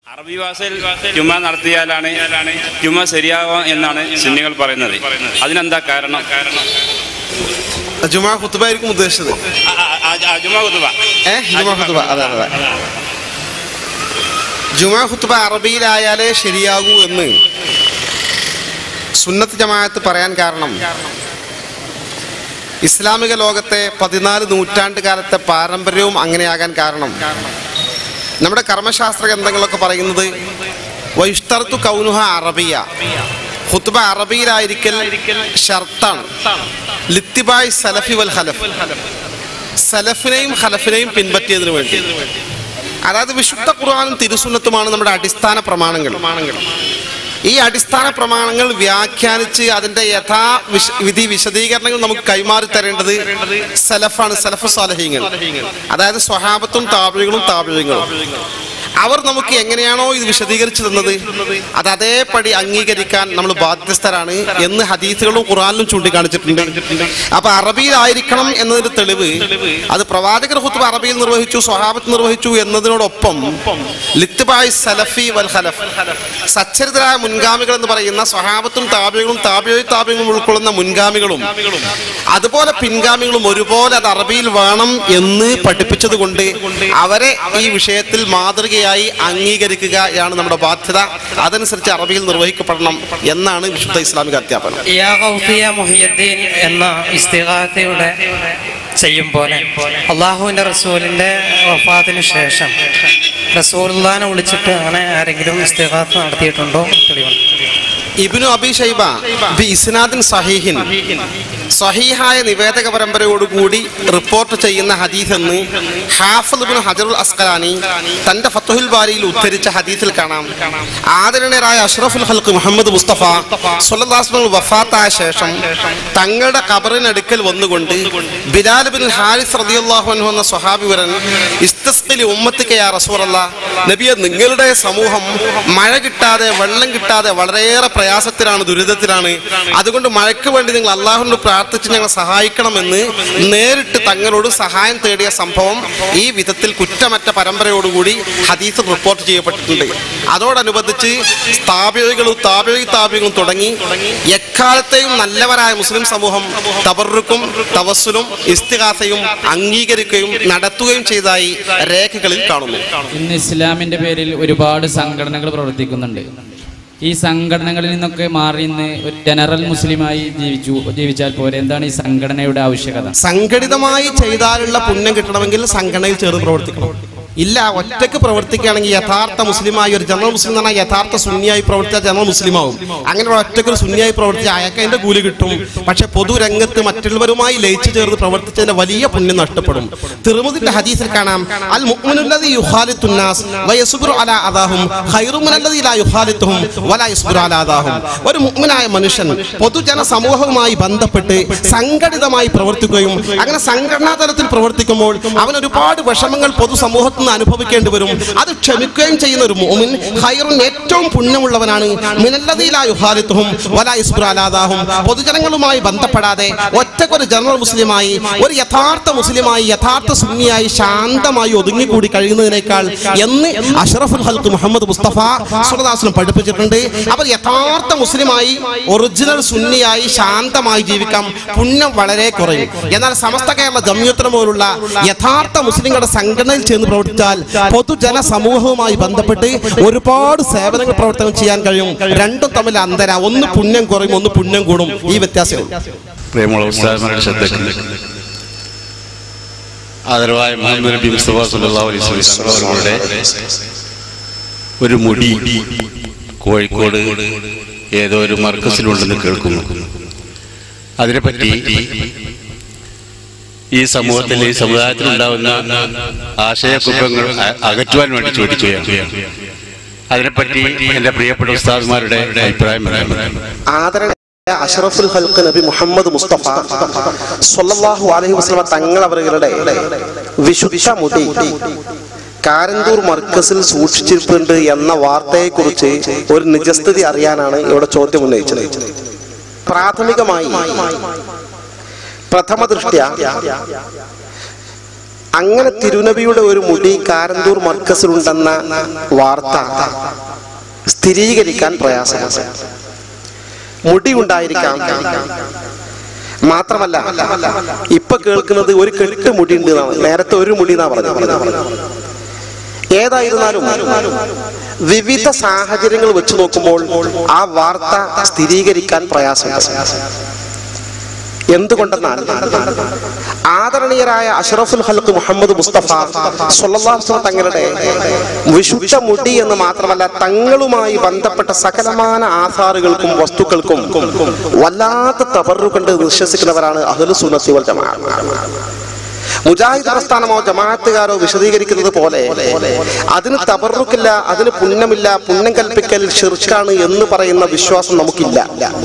അറബി ഭാഷയിൽ ജുമ നടത്തിയാലാണ് ജുമ ശരിയാവാം എന്നാണ് സുന്നികൾ പറയുന്നത് അതിനെന്താ കാരണം ജുമാ ഖുത്തുബായിരിക്കും ഉദ്ദേശിച്ചത് ആ, ആ, ആ, ജുമ കുത്തുബ ഏ ജുമാ ഖുത്തുബ അതെ അതെ ജുമാ ഖുത്തുബ അറബിയിലായാലേ ശരിയാകൂ എന്ന് സുന്നത്ത് ജമാഅത്ത് പറയാൻ കാരണം ഇസ്ലാമിക ലോകത്തെ പതിനാല് നൂറ്റാണ്ട് കാലത്തെ പാരമ്പര്യവും അങ്ങനെയാകാൻ കാരണം നമ്മുടെ കർമ്മശാസ്ത്ര ഗ്രന്ഥങ്ങളൊക്കെ പറയുന്നത് വൈഷ്തർത്തു കൗനുഹ അറബിയ ഖുത്ബ അറബിയിലായിരിക്കൽ ഷർത്താണ് ലിത്തിബായ് സലഫി വൽ ഹലഫ് സലഫിനെയും ഹലഫിനെയും പിൻപറ്റിയതിനു വേണ്ടി അതായത് വിശുദ്ധ ഖുർആാനും തിരുസുന്നത്തുമാണ് നമ്മുടെ അടിസ്ഥാന പ്രമാണങ്ങൾ ഈ അടിസ്ഥാന പ്രമാണങ്ങൾ വ്യാഖ്യാനിച്ച് അതിന്റെ യഥാ വിശ- വിധി വിശദീകരണങ്ങൾ നമുക്ക് കൈമാറി തരേണ്ടത് സലഫാണ് സലഫ് സാലഹീങ്ങൾ അതായത് സ്വഹാബത്തും താപികളും താപികളും അവർ നമുക്ക് എങ്ങനെയാണോ ഇത് വിശദീകരിച്ചു തന്നത് അത് അതേപടി അംഗീകരിക്കാൻ നമ്മൾ ബാധ്യസ്ഥരാണ് എന്ന് ഹദീസുകളും ഖുറാനിലും ചൂണ്ടിക്കാണിച്ചിട്ടുണ്ട് അപ്പൊ അറബിയിലായിരിക്കണം എന്നതിന്റെ തെളിവ് അത് പ്രവാചകർ ഹുത്തുബ അറബിയിൽ നിർവഹിച്ചു സ്വഹാബത്ത് നിർവഹിച്ചു എന്നതിനോടൊപ്പം ലിത്തുബായ് സലഫി വൽ ഹലഫ് സച്ചരിതരായ മുൻഗാമികൾ എന്ന് പറയുന്ന സ്വഹാബത്തും താപികളും താപിയോ താപികളും ഉൾക്കൊള്ളുന്ന മുൻഗാമികളും അതുപോലെ പിൻഗാമികളും ഒരുപോലെ അത് അറബിയിൽ വേണം എന്ന് പഠിപ്പിച്ചത് കൊണ്ട് അവരെ ഈ വിഷയത്തിൽ മാതൃകയായി അംഗീകരിക്കുകയാണ് നമ്മുടെ ബാധ്യത അതനുസരിച്ച് അറബിയിൽ നിർവഹിക്കപ്പെടണം എന്നാണ് വിശുദ്ധ ഇസ്ലാമിക അധ്യാപനം യാ ഗൗസിയ മുഹിയുദ്ദീൻ എന്ന ഇസ്തിഹാസയുടെ ചെയ്യും പോലെ അള്ളാഹുവിൻ്റെ റസൂലിൻ്റെ വഫാത്തിന് ശേഷം റസൂലുള്ളാനെ വിളിച്ചിട്ട് അങ്ങനെ ആരെങ്കിലും ഇസ്തിഹാസ നടത്തിയിട്ടുണ്ടോ തെളിവുണ്ട് ഇബ്നു അബി ഷൈബ ബി ഇസ്നാദിൻ സഹീഹിൻ സഹീഹായ നിവേദക പരമ്പരയോടുകൂടി റിപ്പോർട്ട് ചെയ്യുന്ന ഹദീസ് എന്ന് ഹാഫിദ് ഇബ്നു ഹജറുൽ അസ്കലാനി തന്റെ ഫത്തുഹുൽ ബാരിയിൽ ഉദ്ധരിച്ച ഹദീസിൽ കാണാം ആദരണീയരായ അഷ്റഫുൽ ഹൽക്ക് മുഹമ്മദ് മുസ്തഫ സുല്ലാസ്മൽ വഫാത്തായ ശേഷം തങ്ങളുടെ ഖബറിനടുക്കൽ വന്നുകൊണ്ട് ബിലാൽ ബിൻ ഹാരിസ് റളിയല്ലാഹു അൻഹു എന്ന സ്വഹാബി വരൻ ഇസ്തസ്ഖിലി ഉമ്മത്തിക്ക് യാ റസൂലല്ലാ നബിയെ നിങ്ങളുടെ സമൂഹം മഴ കിട്ടാതെ വെള്ളം കിട്ടാതെ വളരെയേറെ പ്രയാസത്തിലാണ് ദുരിതത്തിലാണ് അതുകൊണ്ട് മഴയ്ക്ക് വേണ്ടി നിങ്ങൾ അള്ളാഹുവിനോട് പ്രാർത്ഥിച്ച് ഞങ്ങളെ സഹായിക്കണമെന്ന് നേരിട്ട് തങ്ങളോട് സഹായം തേടിയ സംഭവം ഈ വിധത്തിൽ കുറ്റമറ്റ പരമ്പരയോടുകൂടി ഹദീസ് റിപ്പോർട്ട് ചെയ്യപ്പെട്ടിട്ടുണ്ട് അതോടനുബന്ധിച്ച് സ്ഥാപികളും താപിഴി താപികളും തുടങ്ങി എക്കാലത്തെയും നല്ലവരായ മുസ്ലിം സമൂഹം തബറുക്കും തവസ്സുലും ഇസ്തിഹാസയും അംഗീകരിക്കുകയും നടത്തുകയും ചെയ്തതായി രേഖകളിൽ കാണുന്നു ഇന്ന് ഇസ്ലാമിന്റെ പേരിൽ ഒരുപാട് സംഘടനകൾ പ്രവർത്തിക്കുന്നുണ്ട് ഈ സംഘടനകളിൽ നിന്നൊക്കെ മാറി ഇന്ന് ഒരു ജനറൽ മുസ്ലിമായി ജീവിച്ചു ജീവിച്ചാൽ പോരെ എന്താണ് ഈ സംഘടനയുടെ ആവശ്യകത സംഘടിതമായി ചെയ്താലുള്ള പുണ്യം കിട്ടണമെങ്കിൽ സംഘടനയിൽ ചേർന്ന് പ്രവർത്തിക്കണം ഇല്ല ഒറ്റയ്ക്ക് പ്രവർത്തിക്കുകയാണെങ്കിൽ യഥാർത്ഥ മുസ്ലിമായി ഒരു ജനറൽ മുസ്ലിം എന്ന് പറഞ്ഞാൽ യഥാർത്ഥ സുന്നിയായി പ്രവർത്തിച്ച ജനറൽ മുസ്ലിമാവും അങ്ങനെ ഒറ്റയ്ക്ക് ഒരു സുന്നിയായി പ്രവർത്തിച്ച അയാൾക്ക് അതിന്റെ കൂലി കിട്ടും പക്ഷെ പൊതുരംഗത്ത് മറ്റുള്ളവരുമായി ലയിച്ചു ചേർന്ന് പ്രവർത്തിച്ചതിന്റെ വലിയ പുണ്യം നഷ്ടപ്പെടും തിരുമുദിന്റെ ഹദീസിൽ കാണാം അൽ മുഅ്മിനുല്ലദി യുഖാലിത്തുന്നാസ് വയസ്ബിറു അലാ അദാഹും ഖൈറു മിനല്ലദി ലാ യുഖാലിത്തുഹും വലാ യസ്ബിറു അലാ അദാഹും ഒരു മുഅ്മിനായ മനുഷ്യൻ പൊതുജന സമൂഹവുമായി ബന്ധപ്പെട്ട് സംഘടിതമായി പ്രവർത്തിക്കുകയും അങ്ങനെ സംഘടനാ തലത്തിൽ പ്രവർത്തിക്കുമ്പോൾ അവൻ ഒരുപാട് വിഷമങ്ങൾ പൊതുസമൂഹത്തിൽ നിന്ന് അനുഭവിക്കേണ്ടി വരും അത് ക്ഷമിക്കുകയും ചെയ്യുന്ന ഒരു മുഅ്മിൻ ഖൈറുൻ ഏറ്റവും പുണ്യമുള്ളവനാണ് മിനല്ലദീലാ യുഖാലിത്തുഹും വലാ യസ്ബിറു അലാ അദാഹും പൊതുജനങ്ങളുമായി ബന്ധപ്പെടാതെ ഒറ്റക്കൊരു ജനറൽ മുസ്ലിമായി ഒരു യഥാർത്ഥ മുസ്ലിമായി യഥാർത്ഥ സുന്നിയായി ശാന്തമായി ഒതുങ്ങിക്കൂടി കഴിയുന്നതിനേക്കാൾ എന്ന് അഷറഫുൽ ഹൽക്ക് മുഹമ്മദ് മുസ്തഫ സുറദാസിനും പഠിപ്പിച്ചിട്ടുണ്ട് അപ്പോൾ യഥാർത്ഥ മുസ്ലിമായി ഒറിജിനൽ സുന്നിയായി ശാന്തമായി ജീവിക്കാം പുണ്യം വളരെ കുറയും എന്നാൽ സമസ്ത കേരള ജമ്യൂത്തരം പോലുള്ള യഥാർത്ഥ മുസ്ലിങ്ങളുടെ സംഘടനയിൽ ചേർന്ന് പ്രവർത്തിച്ചാൽ പൊതുജന സമൂഹവുമായി ബന്ധപ്പെട്ട് ഒരുപാട് സേവനങ്ങൾ പ്രവർത്തനം ചെയ്യാൻ കഴിയും രണ്ടും തമ്മിൽ അന്തര ഒന്ന് പുണ്യം കുറയും ഒന്ന് പുണ്യം കൂടും ഈ വ്യത്യാസം പ്രിയമുള്ള ഉസ്താദന്മാരുടെ ശ്രദ്ധയ്ക്ക് ആദരവായ മുഹമ്മദ് നബി മുസ്തഫ സല്ലല്ലാഹു അലൈഹി വസല്ലം അവരുടെ ഒരു മുടി കോഴിക്കോട് ഏതോ ഒരു മർക്കസിലുണ്ടെന്ന് കേൾക്കുന്നു അതിനെപ്പറ്റി ഈ സമൂഹത്തിൽ ഈ സമുദായത്തിൽ ഉണ്ടാവുന്ന ആശയക്കുഴപ്പങ്ങൾ അ- അകറ്റുവാൻ വേണ്ടി ചോദിക്കുകയാണ് അതിനെപ്പറ്റി എൻ്റെ പ്രിയപ്പെട്ട ഉസ്താദ്മാരുടെ അഭിപ്രായം പറയാൻ ആദരണ അഷറഫുൽ ഹൽക്ക് നബി മുഹമ്മദ് മുസ്തഫ സല്ലല്ലാഹു അലൈഹി വസല്ലമ തങ്ങൾ അവരുടെ വിശുദ്ധ മുടി കാരന്തൂർ മർക്കസിൽ സൂക്ഷിച്ചിരിപ്പുണ്ട് എന്ന വാർത്തയെക്കുറിച്ച് ഒരു നിജസ്ഥിതി അറിയാനാണ് ഇവിടെ ചോദ്യം ഉന്നയിച്ചത് പ്രാഥമികമായി പ്രഥമ ദൃഷ്ട്യ അങ്ങനെ തിരുനബിയുടെ ഒരു മുടി കാരന്തൂർ മർക്കസിലുണ്ടെന്ന വാർത്ത സ്ഥിരീകരിക്കാൻ പ്രയാസമാണ് മുടി ഉണ്ടായിരിക്കാം മാത്രമല്ല ഇപ്പൊ കേൾക്കുന്നത് ഒരു കെട്ട് മുടി ഉണ്ട് എന്നാണ് നേരത്തെ ഒരു മുടി എന്നാ പറഞ്ഞത് ഏതായിരുന്നാലും വിവിധ സാഹചര്യങ്ങൾ വെച്ച് നോക്കുമ്പോൾ ആ വാർത്ത സ്ഥിരീകരിക്കാൻ പ്രയാസമുണ്ട് എന്തുകൊണ്ടെന്നാൽ ആദരണീയരായ അഷറഫുൽ ഹൽക്ക് മുഹമ്മദ് മുസ്തഫ സല്ലല്ലാഹു അലൈഹി വസല്ലം തങ്ങളുടെ വിശുദ്ധ മുടി എന്ന് മാത്രമല്ല തങ്ങളുമായി ബന്ധപ്പെട്ട സകലമാന ആധാറുകൾക്കും വസ്തുക്കൾക്കും വല്ലാത്ത തബറു കണ്ട് വിശ്വസിക്കുന്നവരാണ് അഹ്ലു സുന്നത്തി വൽ ജമാഅ മുജാഹിദ് പ്രസ്ഥാനമോ ജമാഅത്തുകാരോ വിശദീകരിക്കുന്നത് പോലെ അതിന് തബറുക്കില്ല അതിന് പുണ്യമില്ല പുണ്യം കൽപ്പിക്കൽ ഷിർക്കാണ് എന്ന് പറയുന്ന വിശ്വാസം നമുക്കില്ല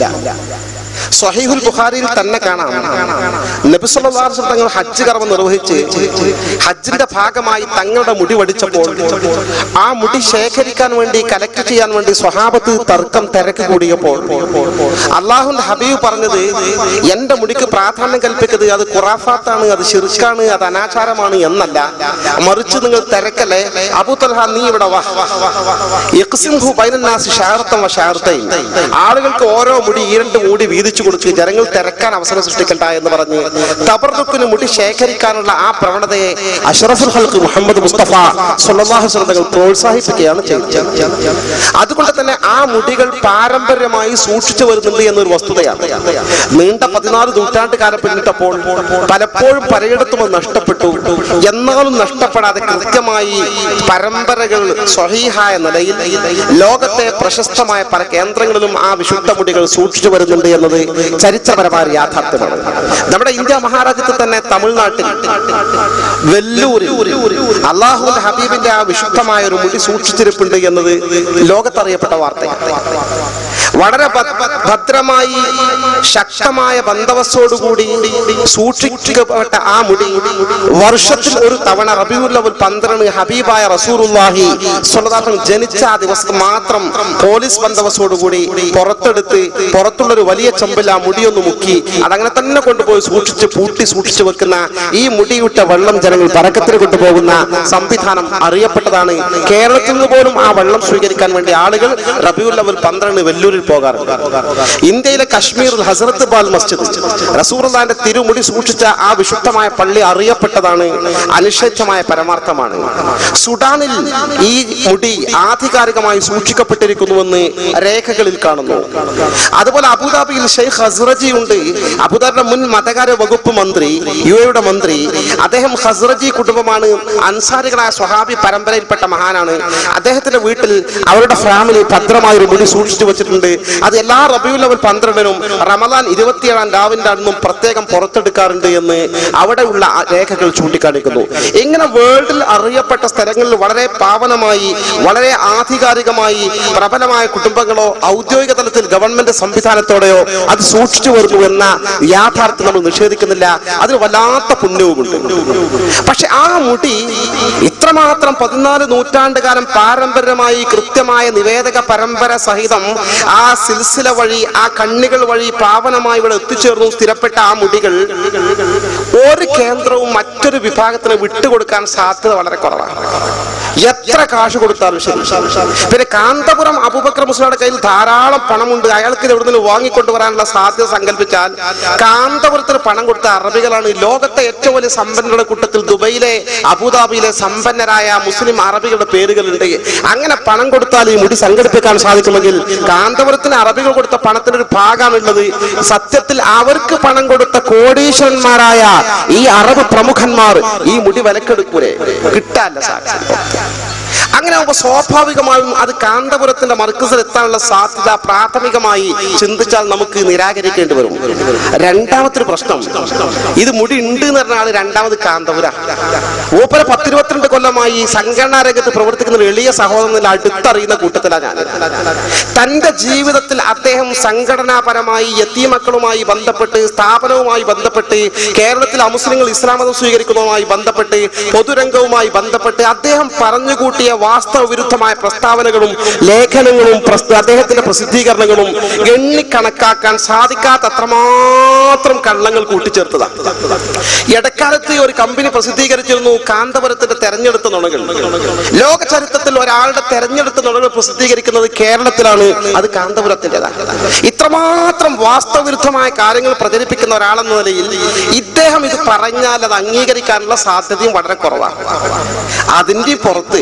സ്വഹീഹുൽ ബുഖാരിയിൽ തന്നെ കാണാം നബി സല്ലല്ലാഹു അലൈഹി വസല്ലം തങ്ങൾ ഹജ്ജ് കർമ്മം നിർവഹിച്ച് ഹജ്ജിന്റെ ഭാഗമായി തങ്ങളുടെ മുടി വടിച്ചപ്പോൾ ആ മുടി ശേഖരിക്കാൻ വേണ്ടി കലക്ട് ചെയ്യാൻ വേണ്ടി സ്വഹാബത്ത് തർക്കം തിരക്ക് കൂടിയപ്പോൾ അള്ളാഹുന്റെ ഹബീബ് പറഞ്ഞത് എന്റെ മുടിക്ക് പ്രാധാന്യം കൽപ്പിക്കുന്നത് അത് ഖുറാഫാത്താണ് അത് ഷിർക്കാണ് അത് അനാചാരമാണ് എന്നല്ല മറിച്ച് നിങ്ങൾ തിരക്കല്ലേ അബൂ തൽഹ നീ ഇവിടെ വാ യഖ്സിംഹു ബൈനന്നാസി ഷാറത്തം വ ഷാറത്തൈൻ ആളുകൾക്ക് ഓരോ മുടി ഈ രണ്ട് മുടി വീതിച്ചു കൊടുക്കുക ജനങ്ങൾ തിരക്കാൻ അവസരം സൃഷ്ടിക്കണ്ട എന്ന് പറഞ്ഞ് തബർദുക്കിന് മുടി ശേഖരിക്കാനുള്ള ആ പ്രവണതയെ അഷറഫുൽ ഹൽക്ക് മുഹമ്മദ് മുസ്തഫ സല്ലല്ലാഹു അലൈഹി വസല്ലം പ്രോത്സാഹിപ്പിക്കുകയാണ് ചെയ്തത് അതുകൊണ്ട് തന്നെ ആ മുടികൾ പാരമ്പര്യമായി സൂക്ഷിച്ചു വരുന്നുണ്ട് എന്നൊരു വസ്തുതയാണ് നീണ്ട പതിനാല് നൂറ്റാണ്ട് കാലം പിന്നിട്ടപ്പോൾ പലപ്പോഴും പലയിടത്തും അത് നഷ്ടപ്പെട്ടു എന്നാലും നഷ്ടപ്പെടാതെ കൃത്യമായി പരമ്പരകൾ സ്വഹീഹായ നിലയിൽ ലോകത്തെ പ്രശസ്തമായ പല കേന്ദ്രങ്ങളിലും ആ വിശുദ്ധ മുടികൾ സൂക്ഷിച്ചു വരുന്നുണ്ട് എന്നത് ചരിത്രപരമായ ഒരു യാഥാർത്ഥ്യമാണ് നമ്മുടെ ഇന്ത്യ മഹാരാജ്യത്ത് തന്നെ തമിഴ്നാട്ടിൽ വെല്ലൂരിൽ അള്ളാഹുവിന്റെ ഹബീബിന്റെ ആ വിശുദ്ധമായ ഒരു മുടി സൂക്ഷിച്ചിരിപ്പുണ്ട് എന്നത് ലോകത്തറിയപ്പെട്ട വാർത്തയാണ് വളരെ ഭ- ഭദ്രമായി ശക്തമായ ബന്ധവസ്തോടുകൂടി സൂക്ഷിക്കപ്പെട്ട ആ മുടി വർഷത്തിൽ ഒരു തവണ റബിയുല്ലവൽ പന്ത്രണ്ട് ഹബീബായ റസൂറുല്ലാഹി സ്വലതാഹം ജനിച്ച ആ ദിവസം മാത്രം പോലീസ് ബന്ധവസ്തോടുകൂടി പുറത്തെടുത്ത് പുറത്തുള്ള ഒരു വലിയ ചെമ്പിൽ ആ മുടിയൊന്ന് മുക്കി അതങ്ങനെ തന്നെ കൊണ്ടുപോയി സൂക്ഷിച്ച് പൂട്ടി സൂക്ഷിച്ചു വെക്കുന്ന ഈ മുടിയിട്ട വെള്ളം ജനങ്ങൾ പറക്കത്തിന് കൊണ്ടുപോകുന്ന സംവിധാനം അറിയപ്പെട്ടതാണ് കേരളത്തിൽ നിന്ന് പോലും ആ വെള്ളം സ്വീകരിക്കാൻ വേണ്ടി ആളുകൾ റബിയുൽ അവൽ പന്ത്രണ്ട് വെല്ലൂരിൽ പോകാറുണ്ട് ഇന്ത്യയിലെ കശ്മീരിൽ ഹസരത്ത് ബാൽ മസ്ജിദ് റസൂർദാന്റെ തിരുമുടി സൂക്ഷിച്ച ആ വിശുദ്ധമായ പള്ളി അറിയപ്പെട്ടതാണ് അനിഷേധ്യമായ പരമാർത്ഥമാണ് സുഡാനിൽ ഈ മുടി ആധികാരികമായി സൂക്ഷിക്കപ്പെട്ടിരിക്കുന്നുവെന്ന് രേഖകളിൽ കാണുന്നു അതുപോലെ അബുദാബിയിൽ ഷെയ്ഖ് ഹസ്റജി ഉണ്ട് അബുദാബിയുടെ മുൻ മതകാര്യ വകുപ്പ് മന്ത്രി യു എയുടെ മന്ത്രി അദ്ദേഹം ഹസ്റജി കുടുംബമാണ് അൻസാരികളായ സ്വഹാബി പരമ്പരയിൽപ്പെട്ട മഹാനാണ് അദ്ദേഹത്തിന്റെ വീട്ടിൽ അവരുടെ ഫാമിലി ഭദ്രമായ ഒരു മുടി സൂക്ഷിച്ചു വെച്ചിട്ടുണ്ട് അത് എല്ലാ റബിയുൽ അവൽ പന്ത്രണ്ടിനും റമദാൻ ഇരുപത്തിയേഴാം രാവിന്റെ അന്നും പ്രത്യേകം പുറത്തെടുക്കാറുണ്ട് എന്ന് അവിടെയുള്ള ആ രേഖകൾ ചൂണ്ടിക്കാണിക്കുന്നു ഇങ്ങനെ വേൾഡിൽ അറിയപ്പെട്ട സ്ഥലങ്ങളിൽ വളരെ പാവനമായി വളരെ ആധികാരികമായി പ്രബലമായ കുടുംബങ്ങളോ ഔദ്യോഗിക തലത്തിൽ ഗവൺമെന്റ് സംവിധാനത്തോടെയോ അത് സൂക്ഷിച്ചു വരുന്നു എന്ന യാഥാർത്ഥ്യം നമ്മൾ നിഷേധിക്കുന്നില്ല അതിന് വല്ലാത്ത പുണ്യവുമുണ്ട് പക്ഷെ ആ മുടി ഇത്രമാത്രം പതിനാല് നൂറ്റാണ്ട് കാലം പാരമ്പര്യമായി കൃത്യമായ നിവേദക പരമ്പര സഹിതം ആ സിൽസില വഴി ആ കണ്ണികൾ വഴി പാവനമായി ഇവിടെ എത്തിച്ചേർന്നു സ്ഥിരപ്പെട്ട ആ മുടികൾ ഒരു കേന്ദ്രവും മറ്റൊരു വിഭാഗത്തിന് വിട്ടുകൊടുക്കാൻ സാധ്യത വളരെ കുറവാണ് എത്ര കാശ് കൊടുത്താലും ശരി പിന്നെ കാന്തപുരം അബൂബക്കർ മുസ്ലിയുടെ കയ്യിൽ ധാരാളം പണമുണ്ട് അയാൾക്ക് എവിടെ നിന്ന് വാങ്ങിക്കൊണ്ടുവരാനുള്ള സാധ്യത സങ്കല്പിച്ചാൽ കാന്തപുരത്തിന് പണം കൊടുത്ത അറബികളാണ് ലോകത്തെ ഏറ്റവും വലിയ സമ്പന്നരുടെ കൂട്ടത്തിൽ ദുബൈയിലെ അബുദാബിയിലെ സമ്പന്നരായ മുസ്ലിം അറബികളുടെ പേരുകളുണ്ട് അങ്ങനെ പണം കൊടുത്താൽ ഈ മുടി സംഘടിപ്പിക്കാൻ സാധിക്കുമെങ്കിൽ കാന്തപുരത്തിന് അറബികൾ കൊടുത്ത പണത്തിന് ഒരു ഭാഗമാണുള്ളത് സത്യത്തിൽ അവർക്ക് പണം കൊടുത്ത കോടീശ്വരന്മാരായ ഈ അറബ് പ്രമുഖന്മാർ ഈ മുടി വിലക്കെടുക്കൂലേ കിട്ടാല്ല സാധ്യത അങ്ങനെ ആകുമ്പോൾ സ്വാഭാവികമായും അത് കാന്തപുരത്തിന്റെ മർക്കസിൽ എത്താനുള്ള സാധ്യത പ്രാഥമികമായി ചിന്തിച്ചാൽ നമുക്ക് നിരാകരിക്കേണ്ടി വരും രണ്ടാമത്തെ ഒരു പ്രശ്നം ഇത് മുടി ഉണ്ട് എന്ന് പറഞ്ഞ ആള് രണ്ടാമത് കാന്തപുര ഓപ്പര പത്തിരുപത്തിരണ്ട് കൊല്ലമായി സംഘടനാ രംഗത്ത് പ്രവർത്തിക്കുന്ന ഒരു എളിയ സഹോദരനിൽ അടുത്തറിയുന്ന കൂട്ടത്തിലാണ് ഞാൻ തന്റെ ജീവിതത്തിൽ അദ്ദേഹം സംഘടനാപരമായി യത്തീമക്കളുമായി ബന്ധപ്പെട്ട് സ്ഥാപനവുമായി ബന്ധപ്പെട്ട് കേരളത്തിൽ അമുസ്ലിങ്ങൾ ഇസ്ലാം മതം സ്വീകരിക്കുന്നതുമായി ബന്ധപ്പെട്ട് പൊതുരംഗവുമായി ബന്ധപ്പെട്ട് അദ്ദേഹം പറഞ്ഞുകൂട്ടിയ വാ വാസ്തവ വിരുദ്ധമായ പ്രസ്താവനകളും ലേഖനങ്ങളും പ്രസ്- അദ്ദേഹത്തിന്റെ പ്രസിദ്ധീകരണങ്ങളും എണ്ണിക്കണക്കാക്കാൻ സാധിക്കാത്ത അത്രമാത്രം കള്ളങ്ങൾ കൂട്ടിച്ചേർത്തതാണ് ഇടക്കാലത്ത് ഒരു കമ്പനി പ്രസിദ്ധീകരിച്ചിരുന്നു കാന്തപുരത്തിന്റെ തെരഞ്ഞെടുത്ത നുണകൾ ലോക ചരിത്രത്തിൽ ഒരാളുടെ തെരഞ്ഞെടുത്ത നുണകൾ പ്രസിദ്ധീകരിക്കുന്നത് കേരളത്തിലാണ് അത് കാന്തപുരത്തിൻ്റെതാണ് ഇത്രമാത്രം വാസ്തവവിരുദ്ധമായ കാര്യങ്ങൾ പ്രചരിപ്പിക്കുന്ന ഒരാളെന്ന നിലയിൽ ഇദ്ദേഹം ഇത് പറഞ്ഞാൽ അത് അംഗീകരിക്കാനുള്ള സാധ്യതയും വളരെ കുറവാണ് അതിന്റെ പുറത്ത്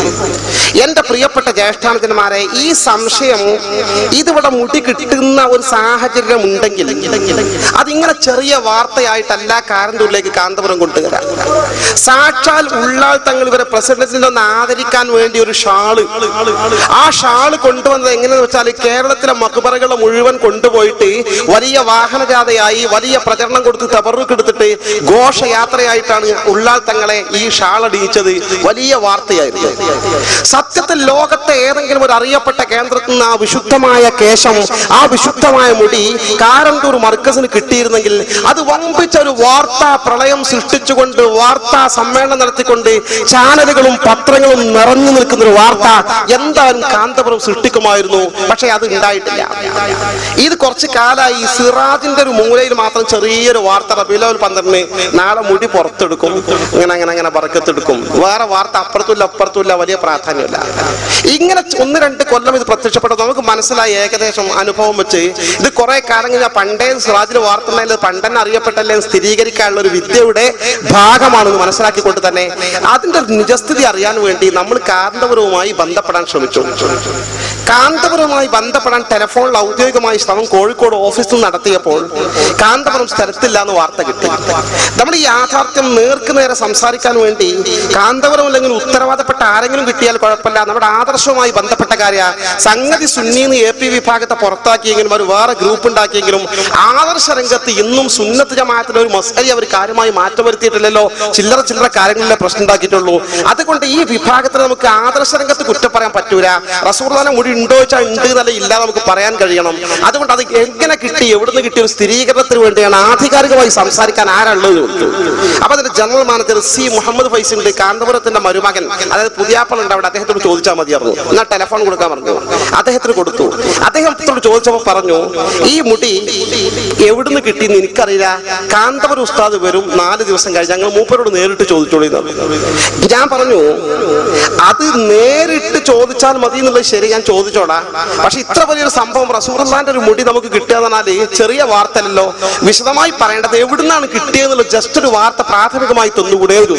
എന്റെ പ്രിയപ്പെട്ട ജ്യേഷ്ഠാനുജന്മാരെ ഈ സംശയം ഇതിവിടെ മുടി കിട്ടുന്ന ഒരു സാഹചര്യം ഉണ്ടെങ്കിൽ അതിങ്ങനെ ചെറിയ വാർത്തയായിട്ടല്ല കാരന്തൂരിലേക്ക് കാന്തപുരം കൊണ്ടുവരാം സാക്ഷാൽ ഉള്ളാൾ തങ്ങൾ ഇവരെ പ്രസിഡന്റിനെ ഒന്ന് ആദരിക്കാൻ വേണ്ടി ഒരു ഷാള് ആ ഷാള് കൊണ്ടുവന്നത് എങ്ങനെയെന്ന് വെച്ചാൽ കേരളത്തിലെ മക്ബറകൾ മുഴുവൻ കൊണ്ടുപോയിട്ട് വലിയ വാഹനജാഥയായി വലിയ പ്രചരണം കൊടുത്ത് തബറുക്ക് എടുത്തിട്ട് ഘോഷയാത്രയായിട്ടാണ് ഉള്ളാൾ തങ്ങളെ ഈ ഷാൾ അടിയിച്ചത് വലിയ വാർത്തയായിരുന്നു സത്യത്തിൽ ലോകത്തെ ഏതെങ്കിലും ഒരു അറിയപ്പെട്ട കേന്ദ്രത്തിൽ നിന്ന് ആ വിശുദ്ധമായ കേശം ആ വിശുദ്ധമായ മുടി കാരന്തൂർ മർക്കസിന് കിട്ടിയിരുന്നെങ്കിൽ അത് വമ്പിച്ച ഒരു വാർത്താ പ്രളയം സൃഷ്ടിച്ചുകൊണ്ട് വാർത്താ സമ്മേളനം നടത്തിക്കൊണ്ട് ചാനലുകളും പത്രങ്ങളും നിറഞ്ഞു നിൽക്കുന്ന ഒരു വാർത്ത എന്തായാലും കാന്തപുരം സൃഷ്ടിക്കുമായിരുന്നു പക്ഷെ അത് ഉണ്ടായിട്ടില്ല ഇത് കുറച്ച് കാലമായി സിറാജിന്റെ ഒരു മൂലയിൽ മാത്രം ചെറിയൊരു വാർത്ത റബീലോൽ പന്ത്രണ്ടിന് നാളെ മുടി പുറത്തെടുക്കും ഇങ്ങനെ അങ്ങനെ അങ്ങനെ പറക്കത്തെടുക്കും വേറെ വാർത്ത അപ്പുറത്തുമില്ല അപ്പുറത്തുമില്ല വലിയ പ്രാധാന്യമില്ല ഇങ്ങനെ ഒന്ന് രണ്ട് കൊല്ലം ഇത് പ്രത്യക്ഷപ്പെട്ടത് നമുക്ക് മനസ്സിലായി ഏകദേശം അനുഭവം വെച്ച് ഇത് കുറെ കാലം കഴിഞ്ഞാൽ പണ്ടേ സിറാജിൽ വാർത്ത ഉണ്ടായാലും പണ്ടെന്നെ അറിയപ്പെട്ടല്ലേ എന്ന് സ്ഥിരീകരിക്കാനുള്ള ഒരു വിദ്യയുടെ ഭാഗമാണെന്ന് മനസ്സിലാക്കിക്കൊണ്ട് തന്നെ അതിന്റെ ഒരു നിജസ്ഥിതി അറിയാൻ വേണ്ടി നമ്മൾ കാന്തപുരവുമായി ബന്ധപ്പെടാൻ ശ്രമിച്ചു കാന്തപുരവുമായി ബന്ധപ്പെടാൻ ടെലിഫോണിൽ ഔദ്യോഗികമായി ശ്രമം കോഴിക്കോട് ഓഫീസിൽ നടത്തിയപ്പോൾ കാന്തപുരം സ്ഥലത്തില്ല എന്ന് വാർത്ത കിട്ടി നമ്മൾ ഈ യാഥാർത്ഥ്യം നേർക്ക് നേരെ സംസാരിക്കാൻ വേണ്ടി കാന്തപുരം അല്ലെങ്കിൽ ഉത്തരവാദപ്പെട്ട ആരെങ്കിലും കിട്ടിയാൽ കുഴപ്പമില്ല നമ്മുടെ ആദർശവുമായി ബന്ധപ്പെട്ട കാര്യ സംഗതി സുന്നീന്ന് എ പി വിഭാഗത്തെ പുറത്താക്കിയെങ്കിലും ഒരു വേറെ ഗ്രൂപ്പ് ഉണ്ടാക്കിയെങ്കിലും ആദർശ രംഗത്ത് ഇന്നും സുന്നത്ത് ജമാഅത്തിന്റെ ഒരു മസ്കരി അവർ കാര്യമായി മാറ്റം വരുത്തിയിട്ടില്ലല്ലോ ചില്ലറ ചില്ലറ കാര്യങ്ങളിലെ പ്രശ്നം ഉണ്ടാക്കിയിട്ടുള്ളൂ അതുകൊണ്ട് ഈ വിഭാഗത്തിന് നമുക്ക് ആദർശ രംഗത്ത് കുറ്റം പറയാൻ പറ്റൂല റസൂർദാന മുടി ഉണ്ടോ വെച്ചാൽ ഉണ്ട് എന്നല്ല ഇല്ല നമുക്ക് പറയാൻ കഴിയണം അതുകൊണ്ട് അത് എങ്ങനെ കിട്ടി എവിടുന്ന് കിട്ടിയ ഒരു സ്ഥിരീകരണത്തിന് വേണ്ടിയാണ് ആധികാരികമായി സംസാരിക്കാൻ ആരുള്ളത് ചോദിച്ചു അപ്പൊ അതിന്റെ general manager C Muhammad Faiz ഉണ്ട് കാന്തപുരത്തിന്റെ മരുമകൻ അതായത് പുതിയാപ്പൾ ഉണ്ട് അവിടെ അദ്ദേഹത്തോട് ചോദിച്ചാൽ മതിയായിരുന്നു എന്നാൽ ടെലിഫോൺ കൊടുക്കാൻ പറഞ്ഞു അദ്ദേഹത്തിന് കൊടുത്തു അദ്ദേഹത്തോട് ചോദിച്ചപ്പോൾ പറഞ്ഞു ഈ മുടി എവിടുന്ന് കിട്ടിയെന്ന് എനിക്കറിയില്ല കാന്തപുരം ഉസ്താദ് വരും നാല് ദിവസം കഴിഞ്ഞ് ഞങ്ങൾ മൂപ്പരോട് നേരിട്ട് ചോദിച്ചോളി എന്ന് പറഞ്ഞു. ഞാൻ പറഞ്ഞു അത് നേരിട്ട് ചോദിച്ചാൽ മതി എന്നുള്ളത് ശരി ഞാൻ ചോദിച്ചോടാ പക്ഷെ ഇത്ര വലിയൊരു സംഭവം റസൂർലാന്റെ ഒരു മുടി നമുക്ക് കിട്ടുക എന്ന് പറഞ്ഞാല് ചെറിയ വാർത്തയല്ലോ വിശദമായി പറയേണ്ടത് എവിടുന്നാണ് കിട്ടിയതെന്നുള്ള ജസ്റ്റ് ഒരു വാർത്ത പ്രാഥമികമായി തന്നുകൂടെ ഒരു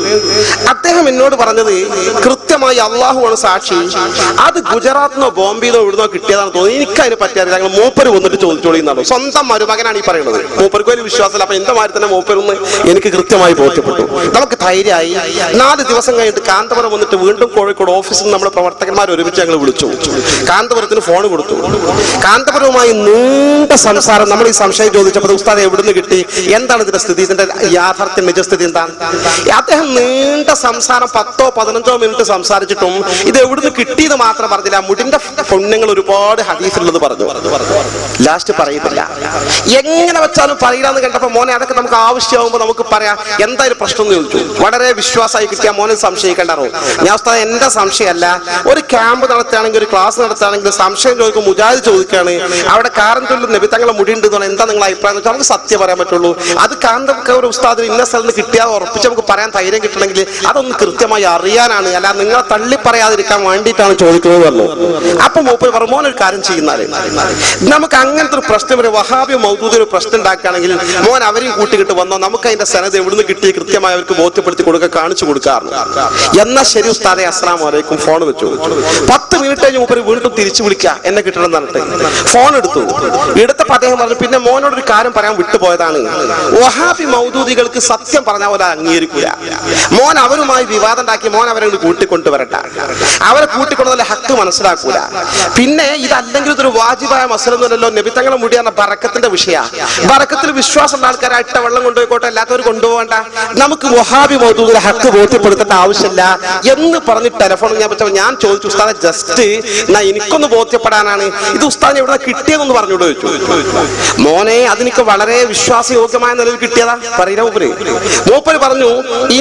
അദ്ദേഹം എന്നോട് പറഞ്ഞത് കൃത്യമായി അള്ളാഹുവാണ് സാക്ഷി അത് ഗുജറാത്തിനോ ബോംബെയിലോ എവിടുന്നോ കിട്ടിയതാണ് തോന്നി എനിക്ക് അതിനെ പറ്റിയത് ഞങ്ങൾ മൂപ്പര് വന്നിട്ട് ചോദിച്ചോളി എന്നാണ് സ്വന്തം മരുമകനാണ് ഈ പറയുന്നത് മൂപ്പർക്ക് ഒരു വിശ്വാസമില്ല അപ്പൊ എന്റെ മാതിരി തന്നെ മൂപ്പരൊന്ന് എനിക്ക് കൃത്യമായി ബോധ്യപ്പെട്ടു നമുക്ക് ധൈര്യമായി നാല് ദിവസം കഴിഞ്ഞിട്ട് കാന്തപുരം വന്നിട്ട് വീണ്ടും കോഴിക്കോട് ഓഫീസിൽ നിന്ന് നമ്മുടെ പ്രവർത്തകന്മാർ ഒരുമിച്ച് ഞങ്ങൾ വിളിച്ചു കാന്തപുരത്തിന് ഫോൺ കൊടുത്തു കാന്തപുരവുമായി നീണ്ട സംസാരം നമ്മൾ ഈ സംശയം ചോദിച്ചപ്പോൾ ഉസ്താദ് എവിടുന്ന് കിട്ടി എന്താണ് ഇതിന്റെ സ്ഥിതി ഇതിന്റെ യാഥാർത്ഥ്യ നിജസ്ഥിതി എന്താണ് അദ്ദേഹം നീണ്ട സംസാരം പത്തോ പതിനഞ്ചോ മിനിറ്റ് സംസാരിച്ചിട്ടും ഇത് എവിടുന്ന് കിട്ടിയെന്ന് മാത്രം പറഞ്ഞില്ല മുടിന്റെ പുണ്യങ്ങൾ ഒരുപാട് ഹദീസിലുള്ളത് പറഞ്ഞു ലാസ്റ്റ് പറയത്തില്ല എങ്ങനെ വെച്ചാലും പറയില്ലാന്ന് കണ്ടപ്പോ മോനെ അതൊക്കെ നമുക്ക് ആവശ്യമാകുമ്പോൾ നമുക്ക് പറയാം എന്തായാലും പ്രശ്നം എന്ന് ചോദിച്ചു വളരെ വിശ്വാസമായി കിട്ടിയ മോനെ സംശയിക്കണ്ടാറോ ഞാൻ ഉസ്താദ് എന്റെ സംശയമല്ല ഒരു ക്യാമ്പ് നടത്തുകയാണെങ്കിൽ ഒരു ക്ലാസ് നടത്തുകയാണെങ്കിൽ സംശയം ചോദിക്കും മുജാഹിദ് ചോദിക്കുകയാണ് അവിടെ കാരന്തൂരിൽ നബി തങ്ങളെ മുടി ഉണ്ട് എന്നാണ് എന്താ നിങ്ങളുടെ അഭിപ്രായം എന്ന് വെച്ചാൽ നമുക്ക് സത്യം പറയാൻ പറ്റുള്ളൂ അത് കാന്തക്ക് ഒരു ഉസ്താദിന് ഇന്ന സ്ഥലത്ത് കിട്ടിയാൽ ഉറപ്പിച്ച് നമുക്ക് പറയാൻ ധൈര്യം കിട്ടണമെങ്കിൽ അതൊന്ന് കൃത്യമായി അറിയാനാണ് അല്ല നിങ്ങളെ തള്ളി പറയാതിരിക്കാൻ വേണ്ടിയിട്ടാണ് ചോദിക്കുന്നത് പറഞ്ഞു അപ്പൊ മൂപ്പര് പറഞ്ഞു മോൻ ഒരു കാര്യം ചെയ്യുന്നാല് നമുക്ക് അങ്ങനത്തെ ഒരു പ്രശ്നം ഒരു വഹാബി മൗദൂദ് ഒരു പ്രശ്നം ഉണ്ടാക്കുകയാണെങ്കിൽ മോൻ അവരെയും കൂട്ടിക്കിട്ട് വന്നോ നമുക്ക് അതിന്റെ സനത് എവിടുന്ന് കിട്ടി കൃത്യമായി അവർക്ക് ബോധ്യപ്പെടുത്തി കൊടുക്കുക കാണിച്ചു കൊടുക്കാറുണ്ട് എന്നാ ശരി ഉസ്താദെ അസ്സലാം വലൈക്കും ഫോൺ വെച്ചു പത്ത് മിനിറ്റ് കഴിഞ്ഞ് മൂപ്പര് വീണ്ടും തിരിച്ചു വിളിക്കുക എന്നെ കിട്ടണം എന്ന് പറഞ്ഞിട്ട് ഫോൺ എടുത്തു എടുത്തപ്പോ അദ്ദേഹം പറഞ്ഞു പിന്നെ മോനോട് ഒരു കാര്യം പറയാൻ വിട്ടുപോയതാണ് വഹാബി മൗദൂദികൾക്ക് സത്യം പറഞ്ഞാൽ പോലെ അംഗീകരിക്കൂല മോൻ അവരുമായി വിവാദം ഉണ്ടാക്കി മോൻ അവരെ ഇങ്ങോട്ട് കൂട്ടിക്കൊണ്ടുവരട്ടെ അവരെ കൂട്ടിക്കൊണ്ടുവന്ന ഹക്ക് മനസ്സിലാക്കൂല പിന്നെ ഇതല്ലെങ്കിൽ ഇതൊരു വാജിബായ മസലൊന്നുമല്ലല്ലോ നബിത്തങ്ങളെ മുടിയാണ് ബറക്കത്തിന്റെ വിഷയ ബറക്കത്തിൽ വിശ്വാസമുള്ള ആൾക്കാരെ അട്ട വെള്ളം കൊണ്ടുപോയിക്കോട്ടെ അല്ലാത്തവർ കൊണ്ടുപോകണ്ട നമുക്ക് വഹാബി മൗദൂദിലെ ഹക്ക് ബോധ്യപ്പെടുത്തേണ്ട ആവശ്യമില്ല എന്ന് പറഞ്ഞ് ടെലിഫോൺ ഞാൻ പറ്റപ്പോൾ ഞാൻ ചോദിച്ചു ഉസ്താദെ ജസ്റ്റ് എന്നാ എനിക്കൊന്ന് ബോധ്യപ്പെടാനാണ് ഇത് ഉസ്താദിനെ എവിടെ കിട്ടിയതെന്ന് പറഞ്ഞോട് ചോദിച്ചു മോനെ അതെനിക്ക് വളരെ വിശ്വാസയോഗ്യമായ നിലയിൽ കിട്ടിയതാ പറയില്ല മൂപ്പര് മൂപ്പര് പറഞ്ഞു എനിക്ക് എന്റെ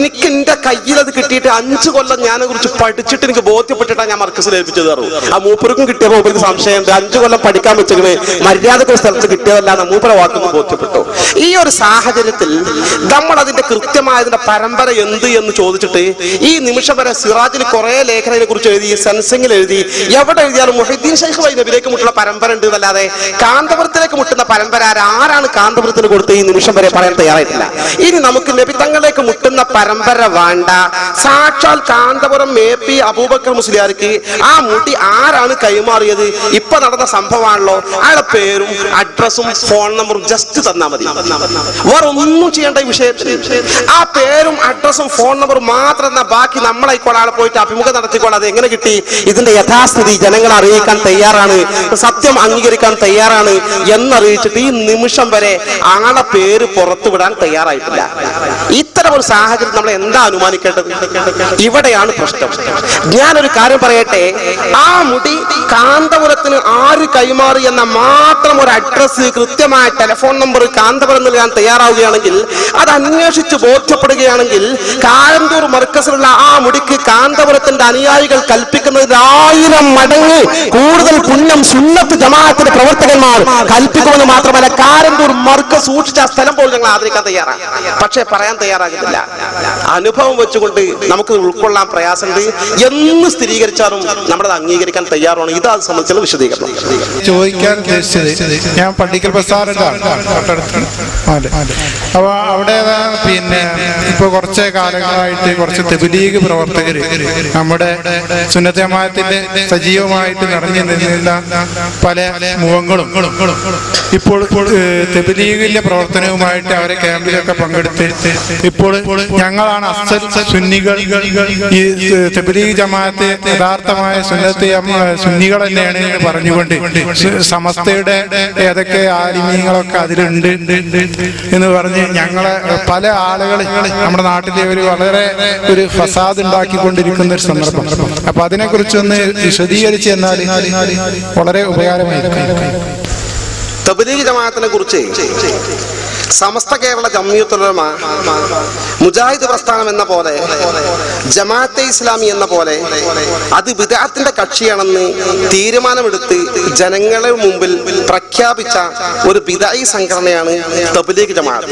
എന്റെ കയ്യിൽ അത് കിട്ടിയിട്ട് അഞ്ചു കൊല്ലം ഞാനെ കുറിച്ച് പഠിച്ചിട്ട് എനിക്ക് ബോധ്യപ്പെട്ടിട്ടാണ് ഞാൻ മർക്കസിൽ ഏൽപ്പിച്ചത് അറിവ് ആ മൂപ്പർക്കും കിട്ടിയ മൂപ്പർക്ക് സംശയമുണ്ട് അഞ്ചു കൊല്ലം പഠിക്കാൻ വെച്ചത് മര്യാദക്ക് ഒരു സ്ഥലത്ത് കിട്ടിയതല്ലാന്ന് മൂപ്പര വാക്കൊന്ന് ബോധ്യപ്പെട്ടു ഈ ഒരു സാഹചര്യത്തിൽ നമ്മൾ അതിന്റെ കൃത്യമായതിന്റെ പരമ്പര എന്ത് എന്ന് ചോദിച്ചിട്ട് ഈ നിമിഷം വരെ സിറാജിൽ കുറെ ലേഖനങ്ങളെ കുറിച്ച് എഴുതി സെൻസിംഗിൽ എഴുതി എവിടെ എഴുതിയാലും മുഹദ്ദീൻ ഷെയ്ഖ് വൈ നബിലേക്ക് മുട്ടുള്ള പരമ്പര ഉണ്ട് എന്നല്ലാതെ കാന്തപുരത്തിലേക്ക് മുട്ടുന്ന പരമ്പര ആര് ആരാണ് കാന്തപുരത്തിന് കൊടുത്ത് ഈ നിമിഷം വരെ പറയാൻ തയ്യാറായിട്ടില്ല ഇനി നമുക്ക് നബി തങ്ങളിലേക്ക് മുട്ടുന്ന പരമ്പര വേണ്ട സാക്ഷാൽ കാന്തപുരം എ പി അബൂബക്കർ മുസ്ലിയാർക്ക് ആ മുടി ആരാണ് കൈമാറിയത് ഇപ്പൊ നടന്ന സംഭവമാണല്ലോ അയാളുടെ പേരും അഡ്രസ്സും ഫോൺ നമ്പറും ജസ്റ്റ് തന്നാ മതി വേറെ ഒന്നും ചെയ്യേണ്ട ഈ വിഷയത്തിൽ ആ പേരും അഡ്രസ്സും ഫോൺ നമ്പറും മാത്രം തന്നാ ബാക്കി നമ്മളായിക്കോളെ ആളെ പോയിട്ട് അഭിമുഖം നടത്തിക്കോളെ അത് എങ്ങനെ കിട്ടി ഇതിന്റെ യഥാസ്ഥിതി ജനങ്ങളെ അറിയിക്കാൻ തയ്യാറാണ് സത്യം അംഗീകരിക്കാൻ തയ്യാറാണ് എന്നറിയിച്ചിട്ട് ഈ നിമിഷം വരെ ആളെ പേര് പുറത്തുവിടാൻ തയ്യാറായിട്ടില്ല ഇത്തരം ഒരു സാഹചര്യം നമ്മൾ എന്താ അനുമാനിക്കേണ്ടത് ഇവിടെയാണ് പ്രശ്നം ഞാനൊരു കാര്യം പറയട്ടെ ആ മുടി കാന്തപുരത്തിന് ആര് കൈമാറി എന്ന മാത്രം ഒരു അഡ്രസ് കൃത്യമായ ടെലിഫോൺ നമ്പർ കാന്തപുരം നൽകാൻ തയ്യാറാവുകയാണെങ്കിൽ അത് അന്വേഷിച്ച് ബോധ്യപ്പെടുകയാണെങ്കിൽ കാരന്തൂർ മർക്കസിലുള്ള ആ മുടിക്ക് കാന്തപുരത്തിന്റെ അനുയായികൾ കൽപ്പിക്കുന്നതിൽ ആയിരം മടങ്ങ് കൂടുതൽ പുണ്യം സുന്നത്ത് ജമാഅത്തിന്റെ പ്രവർത്തകന്മാർ കൽപ്പിക്കുമെന്ന് മാത്രമല്ല കാരന്തൂർ മർക്കസ് സൂക്ഷിച്ച ആ സ്ഥലം പോലും ഞങ്ങൾ ആദരിക്കാൻ തയ്യാറാണ് പക്ഷേ പറയാൻ തയ്യാറാകുന്നില്ല അനുഭവം വെച്ചുകൊണ്ട് നമുക്ക് ഉൾക്കൊള്ളാൻ പ്രയാസമുണ്ട് എന്ന് സ്ഥിരീകരിച്ചാലും നമ്മളത് അംഗീകരിക്കാൻ തയ്യാറാണ് ഇത് അത് സംബന്ധിച്ചുള്ള വിശദീകരണം ചോദിക്കാൻ ഉദ്ദേശിച്ചത് ഞാൻ പള്ളിക്കൽ ബസാറിലാണ് തൊട്ടടുത്ത് അതെ അപ്പൊ അവിടെ പിന്നെ ഇപ്പൊ കുറച്ച് കാലങ്ങളായിട്ട് കുറച്ച് തെബിലീഗ് പ്രവർത്തകര് നമ്മുടെ സുന്നത്ത് ജമാഅത്തിന്റെ സജീവമായിട്ട് നിറഞ്ഞു നിന്നിരുന്ന പല മുഖങ്ങളും ഇപ്പോൾ ഏഹ്, തെബിലീഗിന്റെ പ്രവർത്തനവുമായിട്ട് അവരെ ക്യാമ്പിലൊക്കെ പങ്കെടുത്ത് ഇപ്പോൾ ഞങ്ങളാണ് അസൽ സുന്നികൾ ഈ തെബിലീഗ് ജമാഅത്ത് യഥാർത്ഥമായ സുന്നത്ത് ജമാ- സുന്നികൾ തന്നെയാണ് എന്ന് പറഞ്ഞുകൊണ്ട് സ- സമസ്തയുടെ ഏതൊക്കെ ആലിമീങ്ങളൊക്കെ അതിലുണ്ട് എന്ന് പറഞ്ഞ് ഞങ്ങളെ പല ആളുകൾ നമ്മുടെ നാട്ടിലെ ഒരു വളരെ ഒരു ഫസാദ് ഉണ്ടാക്കിക്കൊണ്ടിരിക്കുന്ന ഒരു സന്ദർഭം അപ്പൊ അതിനെ കുറിച്ചൊന്ന് വിശദീകരിച്ച് എന്നാൽ വളരെ ഉപകാരമായിരിക്കും തബ്ലീഗ് ജമാഅത്തിനെ കുറിച്ച് സമസ്ത കേരള ജമ്മിയത്തുലമ മുജാഹിദ് പ്രസ്ഥാനം എന്ന പോലെ ജമാഅത്തെ ഇസ്ലാമി എന്ന പോലെ അത് വിദാത്തിന്റെ കക്ഷിയാണെന്ന് തീരുമാനമെടുത്ത് ജനങ്ങളുടെ മുമ്പിൽ പ്രഖ്യാപിച്ച ഒരു ബിദായി സംഘടനയാണ് തബ്ലീഗ് ജമാഅത്ത്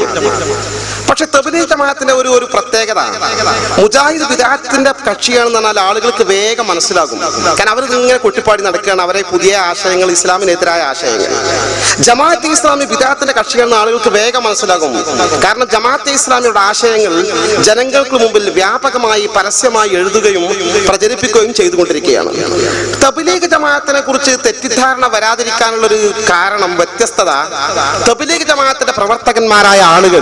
പക്ഷെ തബ്ലീഗ് ജമാഅത്തിന്റെ ഒരു ഒരു പ്രത്യേകത മുജാഹിദ് വിദാത്തിന്റെ കക്ഷിയാണെന്ന് പറഞ്ഞാൽ ആളുകൾക്ക് വേഗം മനസ്സിലാകും കാരണം അവർ ഇങ്ങനെ കൊട്ടിപ്പാടി നടക്കുകയാണ് അവരെ പുതിയ ആശയങ്ങൾ ഇസ്ലാമിനെതിരായ ആശയങ്ങൾ ജമാഅത്തെ ഇസ്ലാമി വിദാത്തിന്റെ കക്ഷിയാണെന്ന് ആളുകൾക്ക് വേഗം മനസ്സിലാകും കാരണം ജമാഅത്തെ ഇസ്ലാമിയുടെ ആശയങ്ങൾ ജനങ്ങൾക്ക് മുമ്പിൽ വ്യാപകമായി പരസ്യമായി എഴുതുകയും പ്രചരിപ്പിക്കുകയും ചെയ്തുകൊണ്ടിരിക്കുകയാണ് തബ്ലീഗ് ജമാഅത്തിനെ കുറിച്ച് തെറ്റിദ്ധാരണ വരാതിരിക്കാനുള്ള ഒരു കാരണം വ്യത്യസ്തത തബ്ലീഗ് ജമാഅത്തിന്റെ പ്രവർത്തകന്മാരായ ആളുകൾ